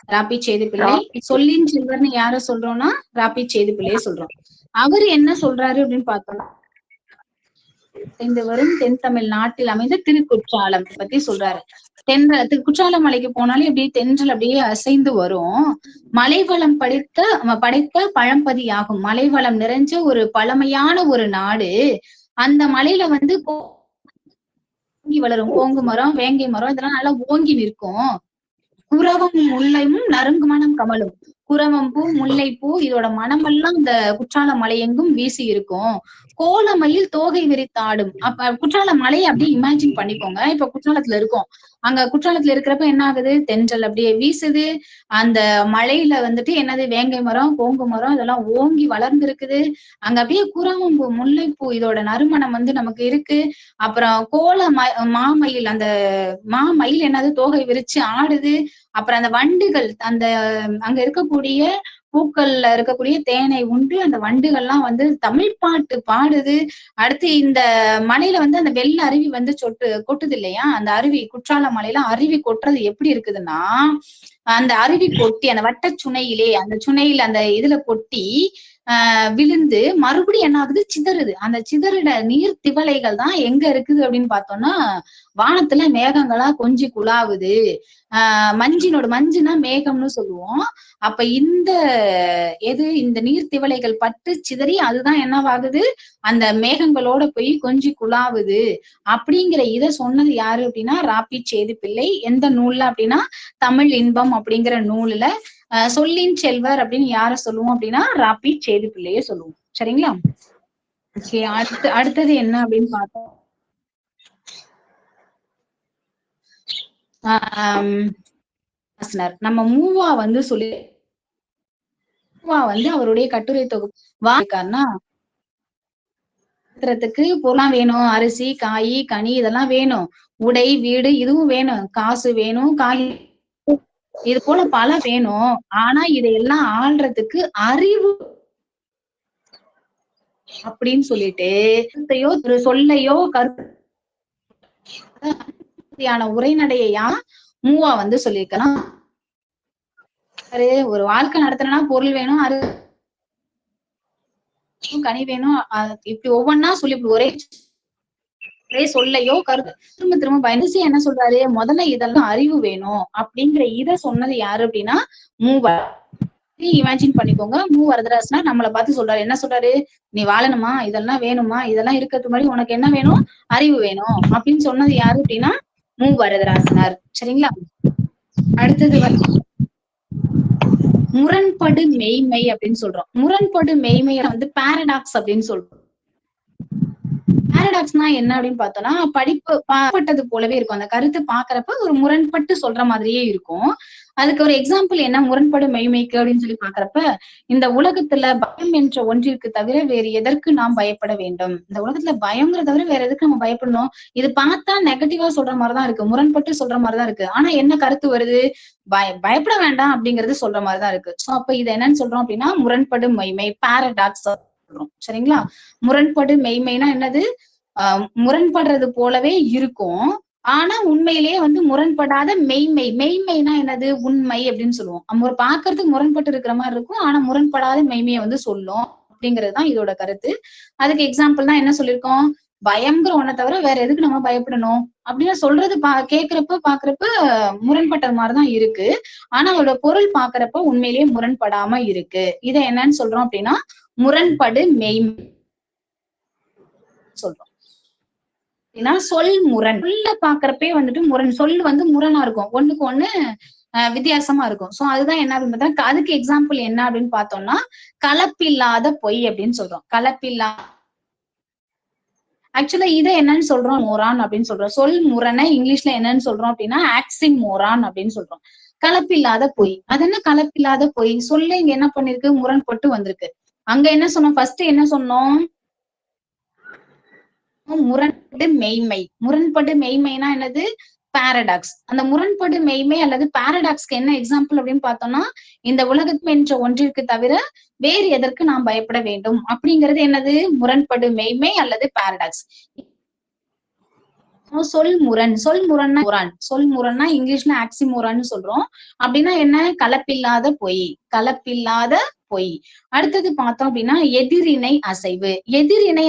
ராப்பி சேது பிள்ளை சொல்லின் செல்வர்னு யார சொல்றோம்னா ராப்பி சேது பிள்ளைய சொல்றோம் அவரு என்ன சொல்றாரு அப்படின்னு பார்த்தோம்னா இந்த வரும் தென் தமிழ் நாட்டில் அமைந்த திருக்குற்றாலம் பத்தி சொல்றாரு தென்ற திரு- குற்றாலம் மலைக்கு போனாலே அப்படியே தென்றல் அப்படியே அசைந்து வரும் மலைவளம் படித்த ம- படைத்த பழம்பதி ஆகும் மலைவளம் நிறைஞ்ச ஒரு பழமையான ஒரு நாடு அந்த மலையில வந்து கோ- ஓங்கி வளரும் கோங்கு மரம் வேங்கை மரம் இதெல்லாம் நல்லா ஓங்கி நிற்கும் குரவம் முல்லையும் நறுங்கு மனம் கமலும் குரவம் பூ முல்லைப்பூ இதோட மனமெல்லாம் இந்த குற்றால மலை எங்கும் வீசி இருக்கும் கோலமயில் தோகை விரித்தாடும் அப்ப குற்றால மலையை அப்படியே இமேஜின் பண்ணிக்கோங்க இப்ப குற்றாலத்துல இருக்கோம் அங்க குற்றாலத்துல இருக்கிறப்ப என்ன ஆகுது தென்றல் அப்படியே வீசுது அந்த மலையில வந்துட்டு என்னது வேங்கை மரம் கோங்கு மரம் இதெல்லாம் ஓங்கி வளர்ந்து இருக்குது அங்க அப்படியே குரவம்பூ முல்லைப்பூ இதோட நறுமணம் வந்து நமக்கு இருக்கு அப்புறம் கோல ம- மாமயில் அந்த மாமயில் என்னது தோகை விரிச்சு ஆடுது அப்புறம் அந்த வண்டுகள் அந்த அங்க இருக்கக்கூடிய பூக்கள்ல இருக்கக்கூடிய தேனை உண்டு அந்த வண்டுகள்லாம் வந்து தமிழ் பாட்டு பாடுது அடுத்து இந்த மலையில வந்து அந்த வெள்ள அருவி வந்து சொட்டு கொட்டுது இல்லையா அந்த அருவி குற்றால மலையில அருவி கொட்டுறது எப்படி இருக்குதுன்னா அந்த அருவி கொட்டி அந்த வட்ட சுனையிலே அந்த சுனையில அந்த இதுல கொட்டி ஆஹ் விழுந்து மறுபடியும் என்ன ஆகுது சிதறுது அந்த சிதறிட நீர் திவலைகள் தான் எங்க இருக்குது அப்படின்னு பார்த்தோம்னா வானத்துல மேகங்களா கொஞ்சி குழாவுது ஆஹ் மஞ்சினோட மஞ்சுனா மேகம்னு சொல்லுவோம் அப்ப இந்த எது இந்த நீர் திவலைகள் பட்டு சிதறி அதுதான் என்னவாகுது அந்த மேகங்களோட போய் கொஞ்சி குழாவுது அப்படிங்கிற இத சொன்னது யாரு அப்படின்னா ராப்பி சேது பிள்ளை எந்த நூல்ல அப்படின்னா தமிழ் இன்பம் அப்படிங்கிற நூல்ல ஆஹ் சொல்லின் செல்வர் அப்படின்னு யார சொல்லுவோம் அப்படின்னா ராப்பி சேது பிள்ளைய சொல்லுவோம் சரிங்களா ஓகே அடுத்து அடுத்தது என்ன அப்படின்னு பார்த்தோம் ஆம், வாசனர். நம்ம மூவா வந்து சொல்லி மூவா வந்து அவருடைய கட்டுரை தொகுப்பு வாக்காருன்னா க்கு பொருளாம் வேணும் அரிசி காய் கனி இதெல்லாம் வேணும் உடை வீடு இதுவும் வேணும் காசு வேணும் காய் இது போல பல வேணும் ஆனா இதையெல்லாம் ஆள்றதுக்கு அறிவு அப்படின்னு சொல்லிட்டு கருத்தையோ ஒரு சொல்லையோ கருத்தையான உரைநடையா மூவா வந்து சொல்லியிருக்கலாம் ஒரு ஒரு வாழ்க்கை நடத்தணும்னா பொருள் வேணும் அரு கனி வேணும் அஹ் இப்படி ஒவ்வொன்னா சொல்லி இப்படி ஒரே ஒரே சொல்லையோ கருத்து திரும்ப திரும்ப பயணிச்சு என்ன சொல்றாரு முதல்ல இதெல்லாம் அறிவு வேணும் அப்படிங்கிற இத சொன்னது யாரு அப்படின்னா மூவ இமேஜின் பண்ணிக்கோங்க மூ வரதராசனா நம்மளை பார்த்து சொல்றாரு என்ன சொல்றாரு நீ வாழணுமா இதெல்லாம் வேணுமா இதெல்லாம் இருக்கிறது முன்னாடி உனக்கு என்ன வேணும் அறிவு வேணும் அப்படின்னு சொன்னது யாரு அப்படின்னா மூ வரதராசனார் சரிங்களா அடுத்தது வந்து முரண்படு மெய்மை அப்படின்னு சொல்றோம் முரண்படு மெய்மை வந்து பாரடாக்ஸ் அப்படின்னு சொல்றோம் பாரடாக்ஸ்னா என்ன அப்படின்னு பார்த்தோம்னா படிப்பு பாப்பட்டது போலவே இருக்கும் அந்த கருத்து பாக்குறப்ப ஒரு முரண்பட்டு சொல்ற மாதிரியே இருக்கும் அதுக்கு ஒரு எக்ஸாம்பிள் என்ன முரண்படு மெய்மைக்கு அப்படின்னு சொல்லி பாக்குறப்ப இந்த உலகத்துல பயம் என்ற ஒன்றிற்கு தவிர வேறு எதற்கு நாம் பயப்பட வேண்டும் இந்த உலகத்துல பயங்கிற தவிர வேற எதுக்கு நம்ம பயப்படணும் இது பார்த்தா நெகட்டிவா சொல்ற மாதிரிதான் இருக்கு முரண்பட்டு சொல்ற மாதிரிதான் இருக்கு ஆனா என்ன கருத்து வருது பய பயப்பட வேண்டாம் அப்படிங்கிறது சொல்ற மாதிரிதான் இருக்கு சோ அப்ப இது என்னன்னு சொல்றோம் அப்படின்னா முரண்படு மெய்மை பாரடாக்ஸ் சொல்றோம் சரிங்களா முரண்படு மெய்மைனா என்னது ஆஹ் முரண்படுறது போலவே இருக்கும் ஆனா உண்மையிலேயே வந்து முரண்படாத மெய்மை மெய்மைனா என்னது உண்மை அப்படின்னு சொல்லுவோம் நம்ம ஒரு பாக்குறதுக்கு முரண்பட்டு இருக்கிற மாதிரி இருக்கும் ஆனா முரண்படாத மெய்மையை வந்து சொல்லும் அப்படிங்கிறது தான் இதோட கருத்து அதுக்கு எக்ஸாம்பிள் தான் என்ன சொல்லியிருக்கோம் பயம்ங்கிற ஒன்றை தவிர வேற எதுக்கு நம்ம பயப்படணும் அப்படின்னு சொல்றது பா கேக்குறப்ப பாக்குறப்ப முரண்பட்டது மாதிரிதான் இருக்கு ஆனா அதோட பொருள் பாக்குறப்ப உண்மையிலேயே முரண்படாம இருக்கு இதை என்னன்னு சொல்றோம் அப்படின்னா முரண்படு மெய்மை சொல்றோம் ஏன்னா சொல் முரண் சொல்ல பாக்குறப்பே வந்துட்டு முரண் சொல் வந்து முரணா இருக்கும் ஒண்ணுக்கு ஒண்ணு அஹ் வித்தியாசமா இருக்கும் சோ அதுதான் என்ன அப்படின்னு பார்த்தா அதுக்கு எக்ஸாம்பிள் என்ன அப்படின்னு பார்த்தோம்னா கலப்பில்லாத பொய் அப்படின்னு சொல்றோம் கலப்பில்லா ஆக்சுவலா இதை என்னன்னு சொல்றோம் மோரான் அப்படின்னு சொல்றோம் சொல் முரணை இங்கிலீஷ்ல என்னன்னு சொல்றோம் அப்படின்னா ஆக்சிங் மோரான் அப்படின்னு சொல்றோம் கலப்பில்லாத பொய் அது என்ன கலப்பில்லாத பொய் சொல்ல இங்க என்ன பண்ணிருக்கு முரண்பட்டு வந்திருக்கு அங்க என்ன சொன்னோம் ஃபர்ஸ்ட் என்ன சொன்னோம் முரண்படு மெய்மை முரண்படு மெய்மைனா என்னது பாரடாக்ஸ் அந்த முரண்படு மெய்மை அல்லது பாரடாக்ஸ்க்கு என்ன எக்ஸாம்பிள் அப்படின்னு பார்த்தோம்னா இந்த உலகத்து என்ற ஒன்றிற்கு தவிர வேறு எதற்கு நாம் பயப்பட வேண்டும் அப்படிங்கிறது என்னது முரண்படு மெய்மை அல்லது பாரடாக்ஸ் சொல் முரண் சொல் முரண்னா முரண் சொல் முரண்னா இங்கிலீஷ்ல ஆக்சிமோரான்னு சொல்றோம் அப்படின்னா என்ன கலப்பில்லாத பொய் கலப்பில்லாத பொய் அடுத்தது பார்த்தோம் அப்படின்னா எதிரிணை அசைவு எதிரிணை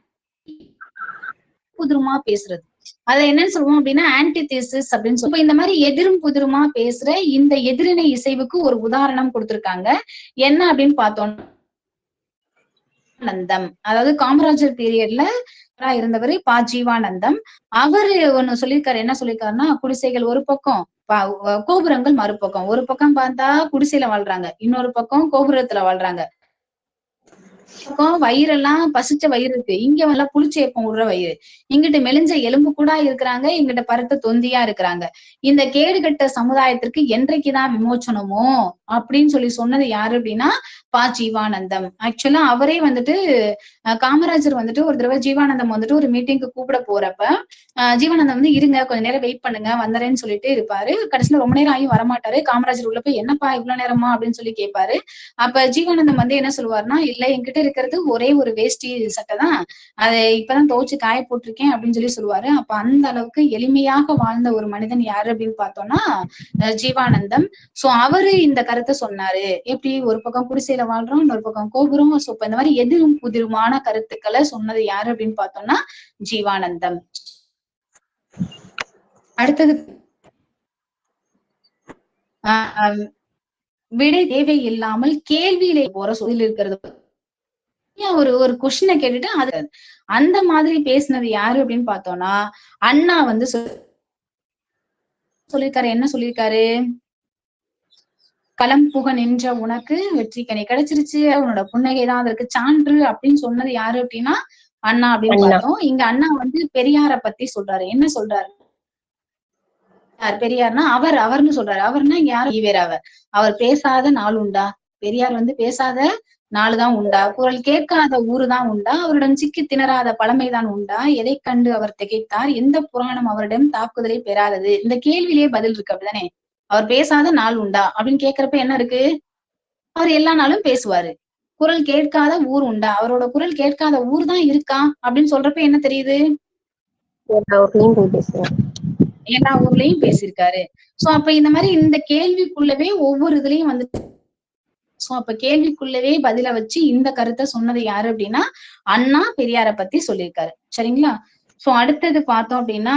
புதிருமா பேசுறது அது என்னன்னு சொல்லுவோம் அப்படின்னா ஆன்டிதேசிஸ் அப்படின்னு சொல்லுவோம் இப்ப இந்த மாதிரி எதிரும் புதிருமா பேசுற இந்த எதிரிணை இசைவுக்கு ஒரு உதாரணம் கொடுத்திருக்காங்க என்ன அப்படின்னு பார்த்தோம்னா நந்தம் அதாவது காமராஜர் பீரியட்ல இருந்தவர் பா ஜீவானந்தம் அவரு ஒண்ணு சொல்லியிருக்காரு என்ன சொல்லியிருக்காருன்னா குடிசைகள் ஒரு பக்கம் ப- கோபுரங்கள் மறுபக்கம் ஒரு பக்கம் பார்த்தா குடிசையில வாழ்றாங்க இன்னொரு பக்கம் கோபுரத்துல வாழ்றாங்க பக்கம் வயிறெல்லாம் பசிச்ச வயிறு இருக்கு இங்க வந்து புளிச்சேப்பம் விடுற வயிறு இங்கிட்டு மெலிஞ்ச எலும்பு கூட இருக்கிறாங்க இங்கிட்ட பருத்த தொந்தியா இருக்கிறாங்க இந்த கேடுகட்ட சமுதாயத்திற்கு என்றைக்குதான் விமோச்சனமோ அப்படின்னு சொல்லி சொன்னது யாரு அப்படின்னா பா ஜீவானந்தம் ஆக்சுவலா அவரே வந்துட்டு அஹ், காமராஜர் வந்துட்டு ஒரு தடவை ஜீவானந்தம் வந்துட்டு ஒரு மீட்டிங்க்கு கூப்பிட போறப்ப அஹ், ஜீவானந்தம் வந்து இருங்க கொஞ்ச நேரம் வெயிட் பண்ணுங்க வந்துறேன்னு சொல்லிட்டு இருப்பாரு கடைசியில ரொம்ப நேரம் ஆகி வரமாட்டாரு காமராஜர் உள்ள போய் என்னப்பா இவ்வளவு நேரமா அப்படின்னு சொல்லி கேட்பாரு அப்ப ஜீவானந்தம் வந்து என்ன சொல்லுவாருன்னா இல்ல என்கிட்ட இருக்கிறது ஒரே ஒரு வேஷ்டி சட்டை தான் அதை இப்பதான் துவைச்சு காய போட்டிருக்கேன் அப்படின்னு சொல்லி சொல்லுவாரு அப்ப அந்த அளவுக்கு எளிமையாக வாழ்ந்த ஒரு மனிதன் யாரு அப்படின்னு பார்த்தோம்னா அஹ் ஜீவானந்தம் சோ அவரு இந்த கருத்தை சொன்னாரு எப்படி ஒரு பக்கம் குடிசையில வாழ்றோம் இன்னொரு பக்கம் கோபுரம் சோ இப்ப இந்த மாதிரி எதிரும் புதிருமான கருத்துக்களை சொன்னது யாரு அப்படின்னு பார்த்தோம்னா ஜீவானந்தம் அடுத்தது ஆஹ் ஆஹ் விடை தேவை இல்லாமல் கேள்வியிலே போற சொல்லில் இருக்கிறது ஏன் ஒரு ஒரு கொஸ்டினை கேட்டுட்டு அது அந்த மாதிரி பேசினது யாரு அப்படின்னு பார்த்தோம்னா அண்ணா வந்து சொல்- சொல்லியிருக்காரு என்ன சொல்லியிருக்காரு களம் புக நின்ற உனக்கு வெற்றி கனி கிடைச்சிருச்சு உன்னோட புன்னகை தான் அதற்கு சான்று அப்படின்னு சொன்னது யாரு அப்படின்னா அண்ணா அப்படின்னு அண்ணா. பார்த்தோம் இங்க அண்ணா வந்து பெரியார பத்தி சொல்றாரு என்ன சொல்றாரு யார் பெரியார்னா அவர் அவர்னு சொல்றாரு அவர்னா இங்க யாரு ஈவேர் அவர் அவர் பேசாத நாள் உண்டா பெரியார் வந்து பேசாத நாளுதான் உண்டா குரல் கேட்காத ஊருதான் உண்டா அவரிடம் சிக்கி திணறாத பழமைதான் உண்டா எதை கண்டு அவர் திகைத்தார் எந்த புராணம் அவரிடம் தாக்குதலை பெறாதது இந்த கேள்வியிலேயே பதில் இருக்கு அப்படிதானே அவர் பேசாத நாள் உண்டா அப்படின்னு கேக்குறப்ப என்ன இருக்கு அவர் எல்லா நாளும் பேசுவாரு குரல் கேட்காத ஊர் உண்டா அவரோட குரல் கேட்காத ஊர் தான் இருக்கா அப்படின்னு சொல்றப்ப என்ன தெரியுது எல்லா ஊர்லயும் போய் பேசுவேன் எல்லா ஊர்லயும் பேசியிருக்காரு சோ அப்ப இந்த மாதிரி இந்த கேள்விக்குள்ளவே ஒவ்வொரு இதுலயும் வந்து சோ அப்ப கேள்விக்குள்ளவே பதில வச்சு இந்த கருத்தை சொன்னது யாரு அப்படின்னா அண்ணா பெரியார பத்தி சொல்லியிருக்காரு சரிங்களா சோ அடுத்தது பார்த்தோம் அப்படின்னா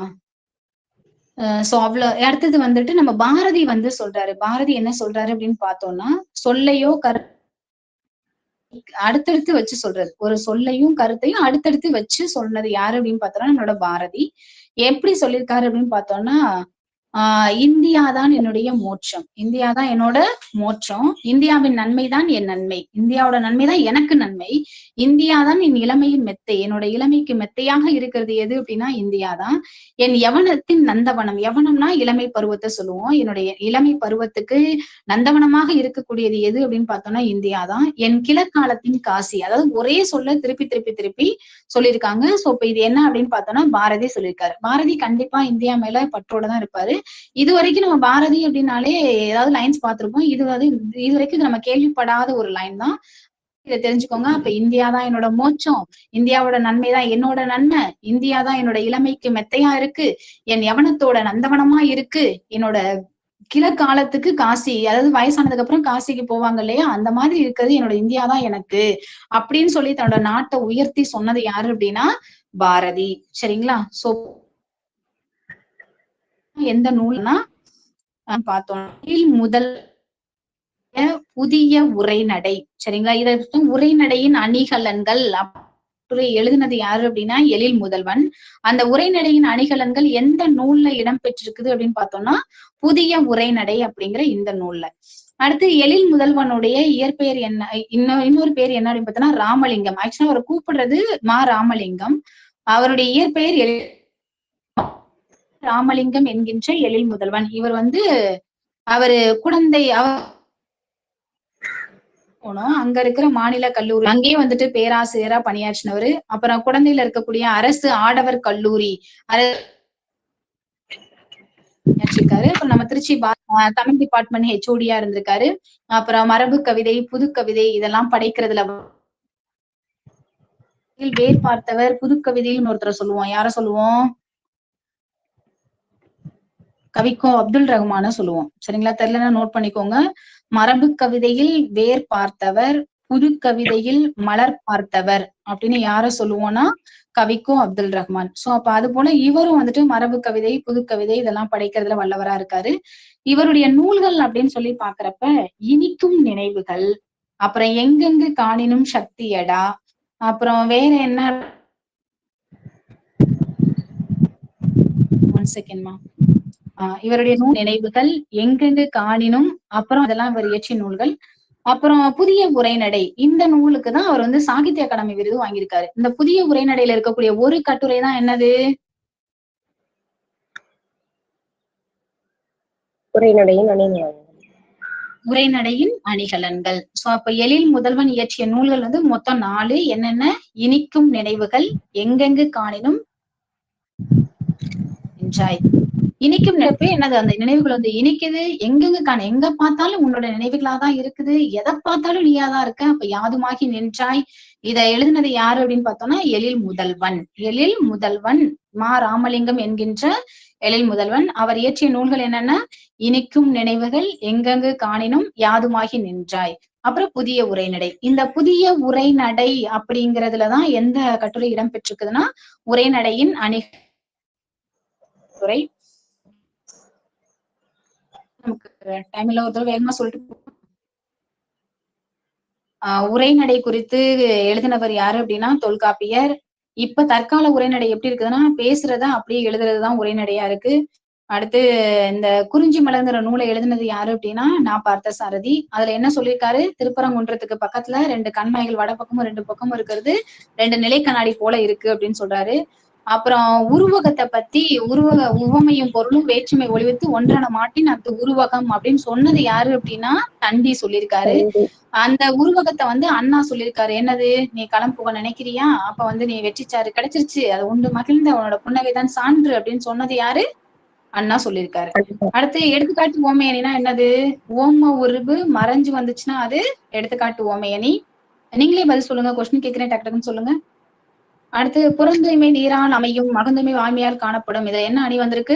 சோ அவ்வளவு அடுத்தது வந்துட்டு நம்ம பாரதி வந்து சொல்றாரு பாரதி என்ன சொல்றாரு அப்படின்னு பார்த்தோம்னா சொல்லையோ கரு அடுத்தடுத்து வச்சு சொல்றது ஒரு சொல்லையும் கருத்தையும் அடுத்தடுத்து வச்சு சொன்னது யாரு அப்படின்னு பார்த்தோம்னா நம்மளோட பாரதி எப்படி சொல்லியிருக்காரு அப்படின்னு பார்த்தோம்னா ஆஹ் இந்தியா தான் என்னுடைய மோட்சம் இந்தியா தான் என்னோட மோட்சம் இந்தியாவின் நன்மை தான் என் நன்மை இந்தியாவோட நன்மை தான் எனக்கு நன்மை இந்தியா தான் என் இளமையின் மெத்தை என்னோட இளமைக்கு மெத்தையாக இருக்கிறது எது அப்படின்னா இந்தியா தான் என் யவனத்தின் நந்தவனம் யவனம்னா இளமை பருவத்தை சொல்லுவோம் என்னுடைய இளமை பருவத்துக்கு நந்தவனமாக இருக்கக்கூடியது எது அப்படின்னு பார்த்தோம்னா இந்தியா தான் என் கிழக்காலத்தின் காசி அதாவது ஒரே சொல்ல திருப்பி திருப்பி திருப்பி சொல்லியிருக்காங்க சோ இப்ப இது என்ன அப்படின்னு பார்த்தோம்னா பாரதி சொல்லியிருக்காரு பாரதி கண்டிப்பா இந்தியா மேல பற்றோட தான் இருப்பாரு இது வரைக்கும் நம்ம பாரதி அப்படின்னாலே ஏதாவது லைன்ஸ் பார்த்திருப்போம் இது வந்து இது வரைக்கும் இது நம்ம கேள்விப்படாத ஒரு லைன் தான் இதை தெரிஞ்சுக்கோங்க அப்ப இந்தியா தான் என்னோட மோட்சம் இந்தியாவோட நன்மை தான் என்னோட நன்மை இந்தியா தான் என்னோட இளமைக்கு மெத்தையா இருக்கு என் யவனத்தோட நந்தவனமா இருக்கு என்னோட கிழக்காலத்துக்கு காசி அதாவது வயசானதுக்கு அப்புறம் காசிக்கு போவாங்க இல்லையா அந்த மாதிரி இருக்கிறது என்னோட இந்தியா தான் எனக்கு அப்படின்னு சொல்லி தன்னோட நாட்டை உயர்த்தி சொன்னது யாரு அப்படின்னா பாரதி சரிங்களா சோ எந்த நூல்னா அஹ் பார்த்தோம் இல் முதல் புதிய உரைநடை சரிங்களா இதை உரைநடையின் அணிகலன்கள் அப்படி எழுதினது யாரு அப்படின்னா எழில் முதல்வன் அந்த உரைநடையின் அணிகலன்கள் எந்த நூல்ல இடம் பெற்றிருக்குது அப்படின்னு பார்த்தோம்னா புதிய உரைநடை அப்படிங்கிற இந்த நூல்ல அடுத்து எழில் முதல்வனுடைய இயற்பெயர் என்ன இன்னொரு இன்னொரு பேர் என்ன அப்படின்னு பார்த்தோம்னா ராமலிங்கம் ஆக்சுவலா அவரை கூப்பிடுறது மா ராமலிங்கம் அவருடைய இயற்பெயர் எழில் ராமலிங்கம் என்கின்ற எழில் முதல்வன் இவர் வந்து அவரு குழந்தை அவ போனோம் அங்க இருக்கிற மாநில கல்லூரி அங்கேயே வந்துட்டு பேராசிரியரா பணியாற்றினவரு அப்புறம் குழந்தையில இருக்கக்கூடிய அரசு ஆடவர் கல்லூரி அர- பணியாற்றிருக்காரு அப்புறம் நம்ம திருச்சி பா- ஆஹ் தமிழ் டிபார்ட்மெண்ட் ஹெச்ஓடியா இருந்திருக்காரு அப்புறம் மரபு கவிதை புது கவிதை இதெல்லாம் படைக்கிறதுல வேர் பார்த்தவர் புது கவிதைன்னு ஒருத்தரை சொல்லுவோம் யார சொல்லுவோம் கவிக்கோ அப்துல் ரஹ்மான சொல்லுவோம் சரிங்களா தெரியலன்னா நோட் பண்ணிக்கோங்க மரபு கவிதையில் வேர் பார்த்தவர் புது கவிதையில் மலர் பார்த்தவர் அப்படின்னு யார சொல்லுவோம்னா கவிக்கோ அப்துல் ரஹ்மான் சோ அப்ப அது போல இவரும் வந்துட்டு மரபு கவிதை புது கவிதை இதெல்லாம் படைக்கிறதுல வல்லவரா இருக்காரு இவருடைய நூல்கள் அப்படின்னு சொல்லி பாக்குறப்ப இனிக்கும் நினைவுகள் அப்புறம் எங்கெங்கு காணினும் சக்தியடா அப்புறம் வேற என்ன ஒன் செகண்ட்மா இவருடைய நூல் நினைவுகள் எங்கெங்கு காணினும் அப்புறம் அதெல்லாம் இவர் இயற்றிய நூல்கள் அப்புறம் புதிய உரைநடை இந்த நூலுக்கு தான் அவர் வந்து சாகித்ய அகாடமி விருது வாங்கியிருக்காரு இந்த புதிய உரைநடையில இருக்கக்கூடிய ஒரு கட்டுரை தான் என்னது உரைநடையின் அணிநிலையம் உரைநடையின் அணிகலன்கள் சோ அப்ப எழில் முதல்வன் இயற்றிய நூல்கள் வந்து மொத்தம் நாலு என்னென்ன இனிக்கும் நினைவுகள் எங்கெங்கு காணினும் என்ஜாய் இனிக்கும் நினைப்பு என்னது அந்த நினைவுகள் வந்து இனிக்குது எங்கெங்க காண எங்க பார்த்தாலும் உன்னோட நினைவுகளா தான் இருக்குது எதை பார்த்தாலும் நீயா தான் இருக்க அப்ப யாதுமாகி நின்றாய் இத எழுதினது யாரு அப்படின்னு பார்த்தோம்னா எழில் முதல்வன் எழில் முதல்வன் மா ராமலிங்கம் என்கின்ற எழில் முதல்வன் அவர் இயற்றிய நூல்கள் என்னென்ன இனிக்கும் நினைவுகள் எங்கெங்கு காணினும் யாதுமாகி நின்றாய் அப்புறம் புதிய உரைநடை இந்த புதிய உரைநடை அப்படிங்கறதுலதான் எந்த கட்டுரை இடம் பெற்றிருக்குதுன்னா உரைநடையின் அணி துறை நமக்கு டைம் இல்ல ஒரு தடவை வேகமா சொல்லிட்டு போ. ஆஹ் உரைநடை குறித்து எழுதினவர் யாரு அப்படின்னா தொல்காப்பியர் இப்ப தற்கால உரைநடை எப்படி இருக்குதுன்னா பேசுறத அப்படியே எழுதுறதுதான் உரைநடையா இருக்கு அடுத்து இந்த குறிஞ்சி மலர்ங்கிற நூலை எழுதினது யாரு அப்படின்னா நான் பார்த்த சாரதி அதுல என்ன சொல்லியிருக்காரு திருப்பரங்குன்றத்துக்கு பக்கத்துல ரெண்டு கண்மாய்கள் வட பக்கமும் ரெண்டு பக்கமும் இருக்கிறது ரெண்டு நிலை கண்ணாடி போல இருக்கு அப்படின்னு சொல்றாரு அப்புறம் உருவகத்தை பத்தி உருவக உவமையும் பொருளும் வேற்றுமை ஒளிவித்து ஒன்றன மாட்டின் அது உருவகம் அப்படின்னு சொன்னது யாரு அப்படின்னா தண்டி சொல்லியிருக்காரு அந்த உருவகத்தை வந்து அண்ணா சொல்லியிருக்காரு என்னது நீ களம் புக நினைக்கிறியா அப்ப வந்து நீ வெற்றிச்சாரு கிடைச்சிருச்சு அது உண்டு மகிழ்ந்த உன்னோட புன்னகைதான் சான்று அப்படின்னு சொன்னது யாரு அண்ணா சொல்லியிருக்காரு அடுத்து எடுத்துக்காட்டு ஓமையணினா என்னது ஓம உருவு மறைஞ்சு வந்துச்சுன்னா அது எடுத்துக்காட்டு ஓமையணி நீங்களே பதில் சொல்லுங்க கொஸ்டின் கேட்கிறேன் டக்கு டக்குன்னு சொல்லுங்க அடுத்து புறந்தூய்மை நீரால் அமையும் மகந்தூய்மை வாய்மையால் காணப்படும் இதுல என்ன அணி வந்திருக்கு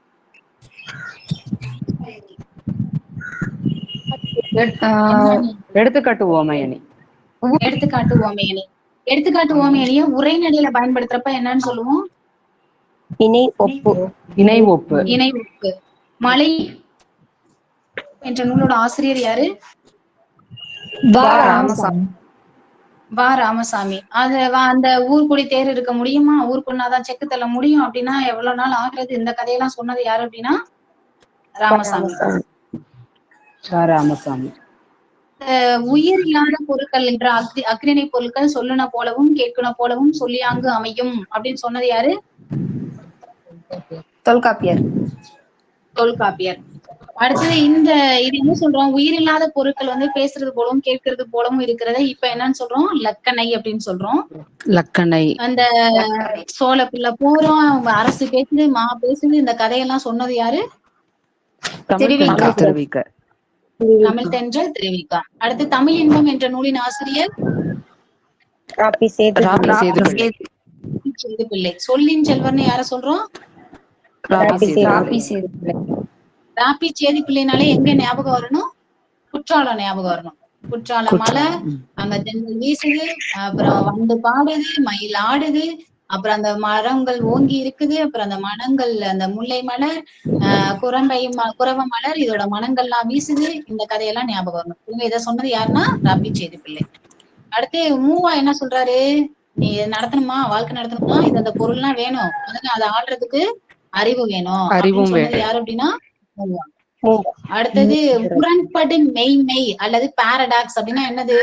ஆஹ் எடுத்துக்காட்டு ஓமையணி எடுத்துக்காட்டு ஓமையணி எடுத்துக்காட்டு ஓமையணிய உரைநடையில பயன்படுத்துறப்ப என்னன்னு சொல்லுவோம் இணை ஒப்பு இணை ஒப்பு இணை ஒப்பு மலை என்ற நூலோட ஆசிரியர் யாரு வா ராமசாமி வா ராமசாமி அது வா- அந்த ஊர்குடி தேர் இருக்க முடியுமா ஊர்க்குன்னாதான் செக்கு தள்ள முடியும் அப்படின்னா எவ்வளவு நாள் ஆகுறது இந்த கதையெல்லாம் சொன்னது யாரு அப்படின்னா ராமசாமி ச. ராமசாமி அஹ் உயிர் இல்லாத பொருட்கள் என்ற அக்ரி அக்ரிணை பொருட்கள் சொல்லுன போலவும் கேட்குன போலவும் சொல்லியாங்கு அமையும் அப்படின்னு சொன்னது யாரு தொல்காப்பியர் தொல்காப்பியர் அடுத்தது இந்த இது என்ன சொல்றோம் உயிரில்லாத பொருட்கள் வந்து பேசுறது போலவும் கேட்கறது போலவும் இருக்கிறத இப்ப என்னன்னு சொல்றோம் லக்கணை அப்படின்னு சொல்றோம் லக்கணை அந்த சோழப்புள்ள போறோம் அரசு பேசுது மா பேசுது இந்த கதையெல்லாம் சொன்னது யாரு தமிழ் திருவிக்கா. தென்றல் திருவிக்க தமிழ் தென்றல் தெரிவிக்கா அடுத்து தமிழ் இன்பம் என்ற நூலின் ஆசிரியர் ராப்பி சேது ராபி சேதுபதி செய்து பிள்ளை சொல்லின் செல்வர்னு யார சொல்றோம் ராபி சேதுபதி ராபி சேதுப்பிள்ளை ராப்பி சேதி பிள்ளைனாலே எங்க ஞாபகம் வரணும் குற்றாலம் ஞாபகம் வரணும் குற்றாலம் மலை ம். அங்க தென்றல் வீசுது அப்புறம் வண்டு பாடுது மயில் ஆடுது அப்புறம் அந்த மரங்கள் ஓங்கி இருக்குது அப்புறம் அந்த மனங்கள் அந்த முல்லை மலர் ஆஹ் குரம்பை ம- குரவ மலர் இதோட மனங்கள்லாம் வீசுது இந்த கதையெல்லாம் ஞாபகம் வரணும் இவங்க இதை சொன்னது யாருன்னா ராபி சேதி பிள்ளை அடுத்து மூவா என்ன சொல்றாரு நீ இதை நடத்தணுமா வாழ்க்கை நடத்தணுமா இது அந்த பொருள்லாம் வேணும் அதுக்கு அதை ஆடுறதுக்கு அறிவு வேணும் அறிவும் அப்படின்னு சொன்னது வேணும். யாரு அப்படின்னா மூவா மூவா. அடுத்தது முரண்படு மெய்மெய் அல்லது பாரடாக்ஸ் அப்படின்னா என்னது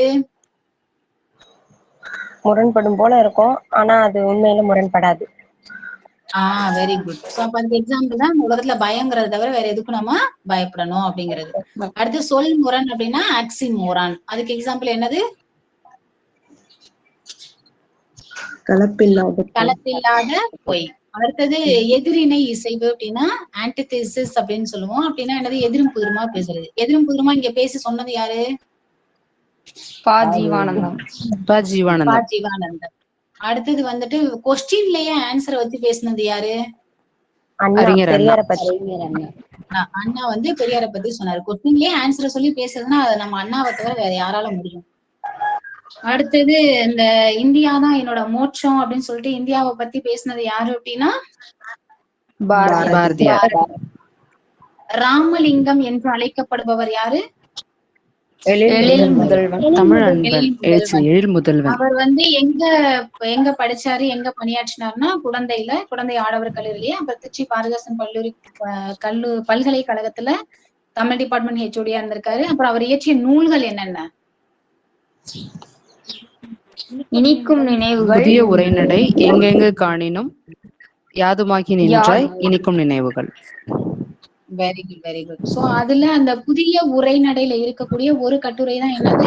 முரண்படும் போல இருக்கும் ஆனா அது உண்மையில முரண்படாது ஆஹ் வெரி குட் சோ அப்ப அந்த எக்ஸாம்பிள் தான் இந்த உலகத்துல பயங்கிறத தவிர வேற எதுக்கும் நம்ம பயப்படணும் அப்படிங்கிறது அடுத்து சொல் முரண் அப்படின்னா ஆக்சி மோரான் அதுக்கு எக்ஸாம்பிள் என்னது கலப்பில்லாத கலப்பில்லாத பொய் அடுத்தது எதிரினை இசைவு அப்படின்னா ஆன்டிதிசிஸ் அப்படின்னு சொல்லுவோம் அப்படின்னா என்னது எதிரும் புதிருமா பேசுறது எதிரும் புதிருமா இங்க பேசி சொன்னது யாரு பா ஜீவானந்தம் ப ஜீவானந்தம் பா ஜீவானந்தம் அடுத்தது வந்துட்டு கொஸ்டின்லயே ஆன்சரை வச்சு பேசுனது யாரு அண்ணா அறிஞர் அண்ணா. பெரியார பத்தி அறிஞர் அண்ணா அண்ணா- அண்ணா வந்து பெரியாரை பத்தி சொன்னாரு கொஸ்டின்லயே ஆன்சரை சொல்லி பேசுறதுன்னா அதை நம்ம அண்ணாவை தவிர வேற யாரால முடியும் அடுத்தது இந்த இந்தியா தான் என்னோட மோட்சம் அப்படின்னு சொல்லிட்டு இந்தியாவை பத்தி பேசினது யாரு அப்படின்னா பாரதி பாரதியார் ராமலிங்கம் என்று அழைக்கப்படுபவர் யாரு எழில் முதல்வன் தமிழ் அன்பன் எழில் எழுச்சி எழில் முதல்வன் அவர் வந்து எங்க எங்க படிச்சாரு எங்க பணியாற்றினார்னா குழந்தையில குழந்தை ஆடவர் கல்லூரியிலேயே அப்புறம் திருச்சி பாரதிதாசன் கல்லூரி அஹ், கல்லு பல்கலைக்கழகத்துல தமிழ் டிபார்ட்மெண்ட் ஹெச்ஓடியா இருந்திருக்காரு அப்புறம் அவர் இயற்றிய நூல்கள் என்னென்ன இனிக்கும் நினைவுகள் புதிய உரைநடை எங்கெங்கு காணினும் யாதுமாகி நின்றாய் இனிக்கும் நினைவுகள் very good very good so அதுல அந்த புதிய உரைநடையில இருக்கக்கூடிய ஒரு கட்டுரை தான் என்னது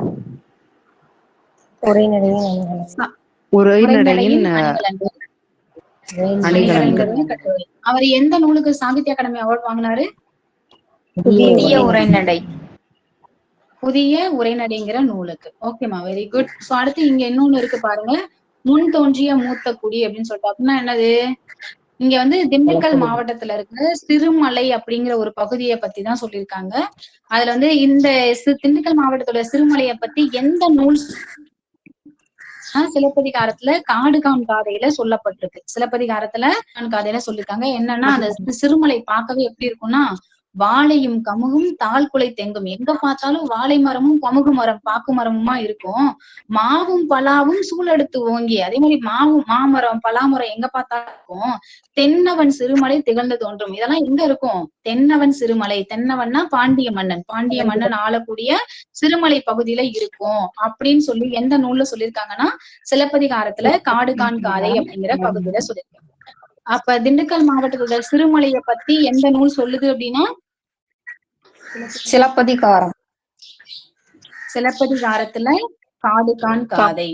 உரைநடையின் அணிகலன் உரைநடையின் அஹ், அணிகலன்கள். அணிகலன்கள் அணிகலன்கள் கட்டுரை. அவர் எந்த நூலுக்கு சாகித்ய அகாடமி அவார்ட் வாங்கினாரு புதிய உரைநடை புதிய உரைநடைங்கிற நூலுக்கு ஓகேமா வெரி குட் சோ அடுத்து இங்க இன்னொன்னு இருக்கு பாருங்க முன் தோன்றிய மூத்த குடி அப்படின்னு சொல்லிட்டு அப்படின்னா என்னது இங்க வந்து திண்டுக்கல் மாவட்டத்துல இருக்க சிறுமலை அப்படிங்கிற ஒரு பகுதியை பத்தி தான் சொல்லியிருக்காங்க அதுல வந்து இந்த சி- திண்டுக்கல் மாவட்டத்தோட சிறுமலையை பத்தி எந்த நூல் ஆஹ் சிலப்பதிகாரத்துல காடு கான் காதையில சொல்லப்பட்டிருக்கு சிலப்பதிகாரத்துல கான் காதையில சொல்லியிருக்காங்க என்னன்னா அந்த சி- சிறுமலை பார்க்கவே எப்படி இருக்கும்னா வாழையும் கமுகும் தாழ் குலை தெங்கும் எங்க பார்த்தாலும் வாழை மரமும் கமுகு மரம் பாக்கு மரமுமா இருக்கும் மாவும் பலாவும் சூழெடுத்து ஓங்கி அதே மாதிரி மாவும் மாமரம் பலாமரம் எங்க பார்த்தாலும் இருக்கும் தென்னவன் சிறுமலை திகழ்ந்து தோன்றும் இதெல்லாம் எங்க இருக்கும் தென்னவன் சிறுமலை தென்னவன்னா பாண்டிய மன்னன் பாண்டிய மன்னன் ஆளக்கூடிய சிறுமலை பகுதியில இருக்கும் அப்படின்னு சொல்லி எந்த நூல்ல சொல்லியிருக்காங்கன்னா சிலப்பதிகாரத்துல காடு கான் காதை அப்படிங்கிற பகுதியில சொல்லியிருக்காங்க அப்ப திண்டுக்கல் மாவட்டத்தோட சிறுமலையை பத்தி எந்த நூல் சொல்லுது அப்படின்னா சிலப்பதிகாரம் சிலப்பதிகாரத்துல காடு கான் காதை